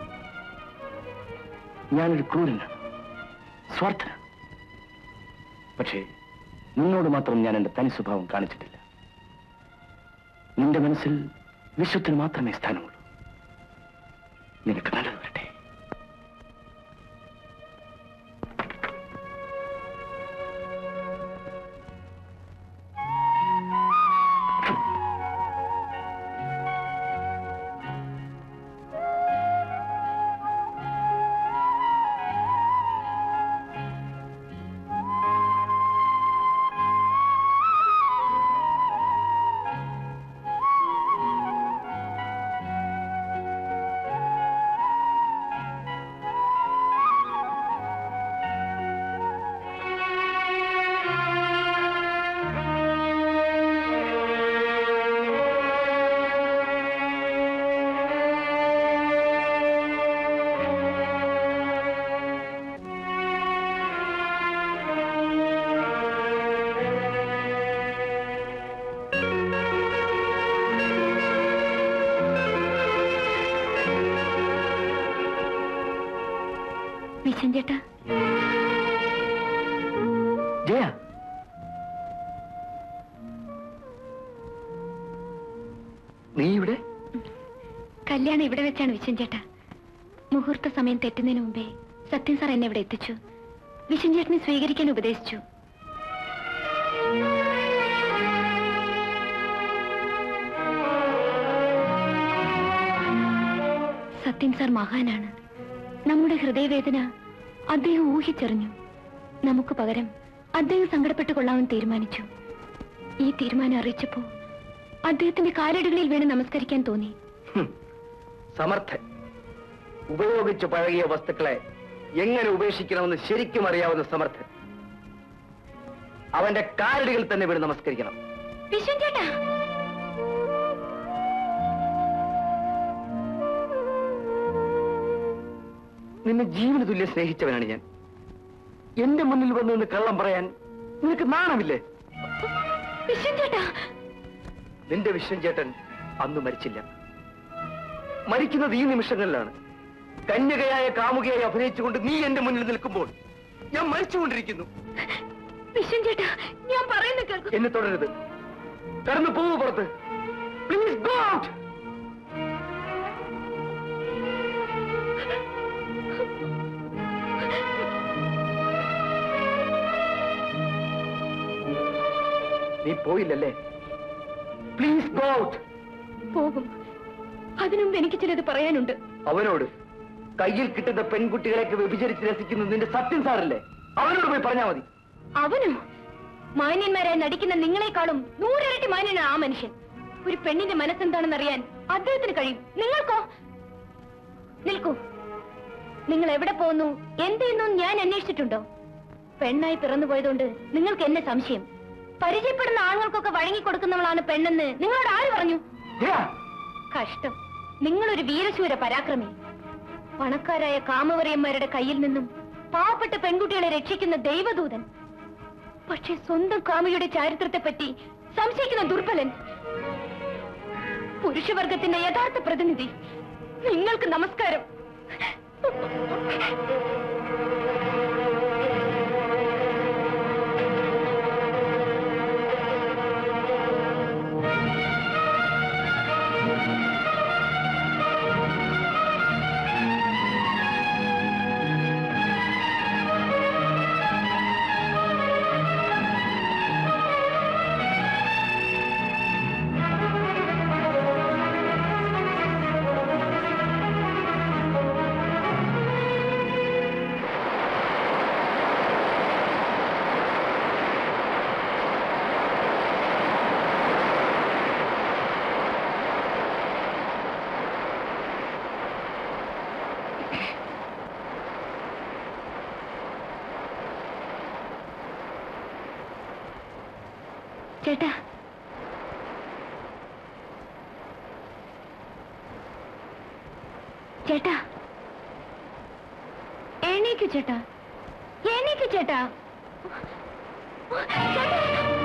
ഞാനൊരു ക്രൂരനാണ് സ്വാർത്ഥനാണ് പക്ഷേ നിന്നോട് മാത്രം ഞാൻ എന്റെ തനി സ്വഭാവം കാണിച്ചിട്ടില്ല നിന്റെ മനസ്സിൽ വിശ്വത്തിന് മാത്രമേ സ്ഥാനമുള്ളൂ നിനക്ക് നല്ലത് വരട്ടെ വിശൻ ചേട്ടാ ജയ നീ ഇവിടെ കല്യാണം ഇവിടെ വെച്ചാണ് വിശൻ ചേട്ടാ മുഹൂർത്ത സമയം തെറ്റുന്നതിന് മുമ്പേ സത്യം സാർ എന്നെ ഇവിടെ എത്തിച്ചു വിശൻ ചേട്ടനെ സ്വീകരിക്കാൻ ഉപദേശിച്ചു സത്യം സാർ മഹാനാണ് നമ്മുടെ ഹൃദയവേദന അദ്ദേഹം ഊഹിച്ചറിഞ്ഞു നമുക്ക് പകരം അദ്ദേഹം സങ്കടപ്പെട്ട് കൊള്ളാമെന്ന് തീരുമാനിച്ചു ഈ തീരുമാനം അറിയിച്ചപ്പോ അദ്ദേഹത്തിന്റെ കാലടികളിൽ വീണ് നമസ്കരിക്കാൻ തോന്നി ഹും. സമർത്ഥൻ ഉപയോഗിച്ച് പഴകിയ വസ്തുക്കളെ എങ്ങനെ ഉപേക്ഷിക്കണമെന്ന് ശരിക്കും അറിയാവുന്ന സമർത്ഥൻ അവന്റെ കാലടികൾ തന്നെ വീണ് നമസ്കരിക്കണം വിശ്വൻ ചേട്ടാ നിന്നെ ജീവന് തുല്യം സ്നേഹിച്ചവനാണ് ഞാൻ എന്റെ മുന്നിൽ വന്ന് നിന്ന് കള്ളം പറയാൻ നിനക്ക് നാണമില്ലേ വിശ്വൻ ചേട്ടാ നിന്റെ വിശ്വൻ ചേട്ടൻ അന്ന് മരിച്ചില്ല മരിക്കുന്നത് ഈ നിമിഷങ്ങളിലാണ് കന്യകയായ കാമുകയായി അഭിനയിച്ചുകൊണ്ട് നീ എന്റെ മുന്നിൽ നിൽക്കുമ്പോൾ ഞാൻ മരിച്ചുകൊണ്ടിരിക്കുന്നു വിശ്വൻ ചേട്ടാ ഞാൻ പറയുന്ന കേൾക്കും എന്നെ തുടരുത് കടന്നു പോവൂ പുറത്ത് പ്ലീസ് ഗോ ഔട്ട് നീ പോയില്ലല്ലേ പ്ലീസ് ഗോ ഔട്ട് പോകും അതിനുമുമ്പ് എനിക്ക് ചിലത് പറയാനുണ്ട് അവനോട് കയ്യിൽ കിട്ടുന്ന പെൺകുട്ടികളെയൊക്കെ വ്യഭിചരിച്ച് രസിക്കുന്നത് നിന്റെ സത്യം സാറല്ലേ അവനോട് പോയി പറഞ്ഞാ മതി അവനും മാന്യന്മാരായി നടിക്കുന്ന നിങ്ങളെക്കാളും നൂറിരട്ടി മാന്യനാണ് ആ മനുഷ്യൻ ഒരു പെണ്ണിന്റെ മനസ്സെന്താണെന്ന് അറിയാൻ അദ്ദേഹത്തിന് കഴിയും നിങ്ങൾക്കോ നിൽക്കൂ നിങ്ങൾ എവിടെ പോകുന്നു എന്തെന്നും ഞാൻ അന്വേഷിച്ചിട്ടുണ്ടോ പെണ്ണായി പിറന്നു പോയതുകൊണ്ട് നിങ്ങൾക്ക് എന്നെ സംശയം പരിചയപ്പെടുന്ന ആളുകൾക്കൊക്കെ വഴങ്ങിക്കൊടുക്കുന്നവളാണ് പെണ്ണെന്ന് നിങ്ങളോട് ആര് പറഞ്ഞു കഷ്ടം നിങ്ങളൊരു വീരശൂര പരാക്രമി പണക്കാരായ കാമവറിയന്മാരുടെ കയ്യിൽ നിന്നും പാവപ്പെട്ട പെൺകുട്ടികളെ രക്ഷിക്കുന്ന ദൈവദൂതൻ പക്ഷെ സ്വന്തം കാമിയുടെ ചാരിത്രത്തെ പറ്റി സംശയിക്കുന്ന ദുർബലൻ പുരുഷവർഗത്തിന്റെ യഥാർത്ഥ പ്രതിനിധി നിങ്ങൾക്ക് നമസ്കാരം ചേട്ടാ ചേട്ടാ എണീക്കു ചേട്ടാ എണീക്കു ചേട്ടാ ചേട്ടാ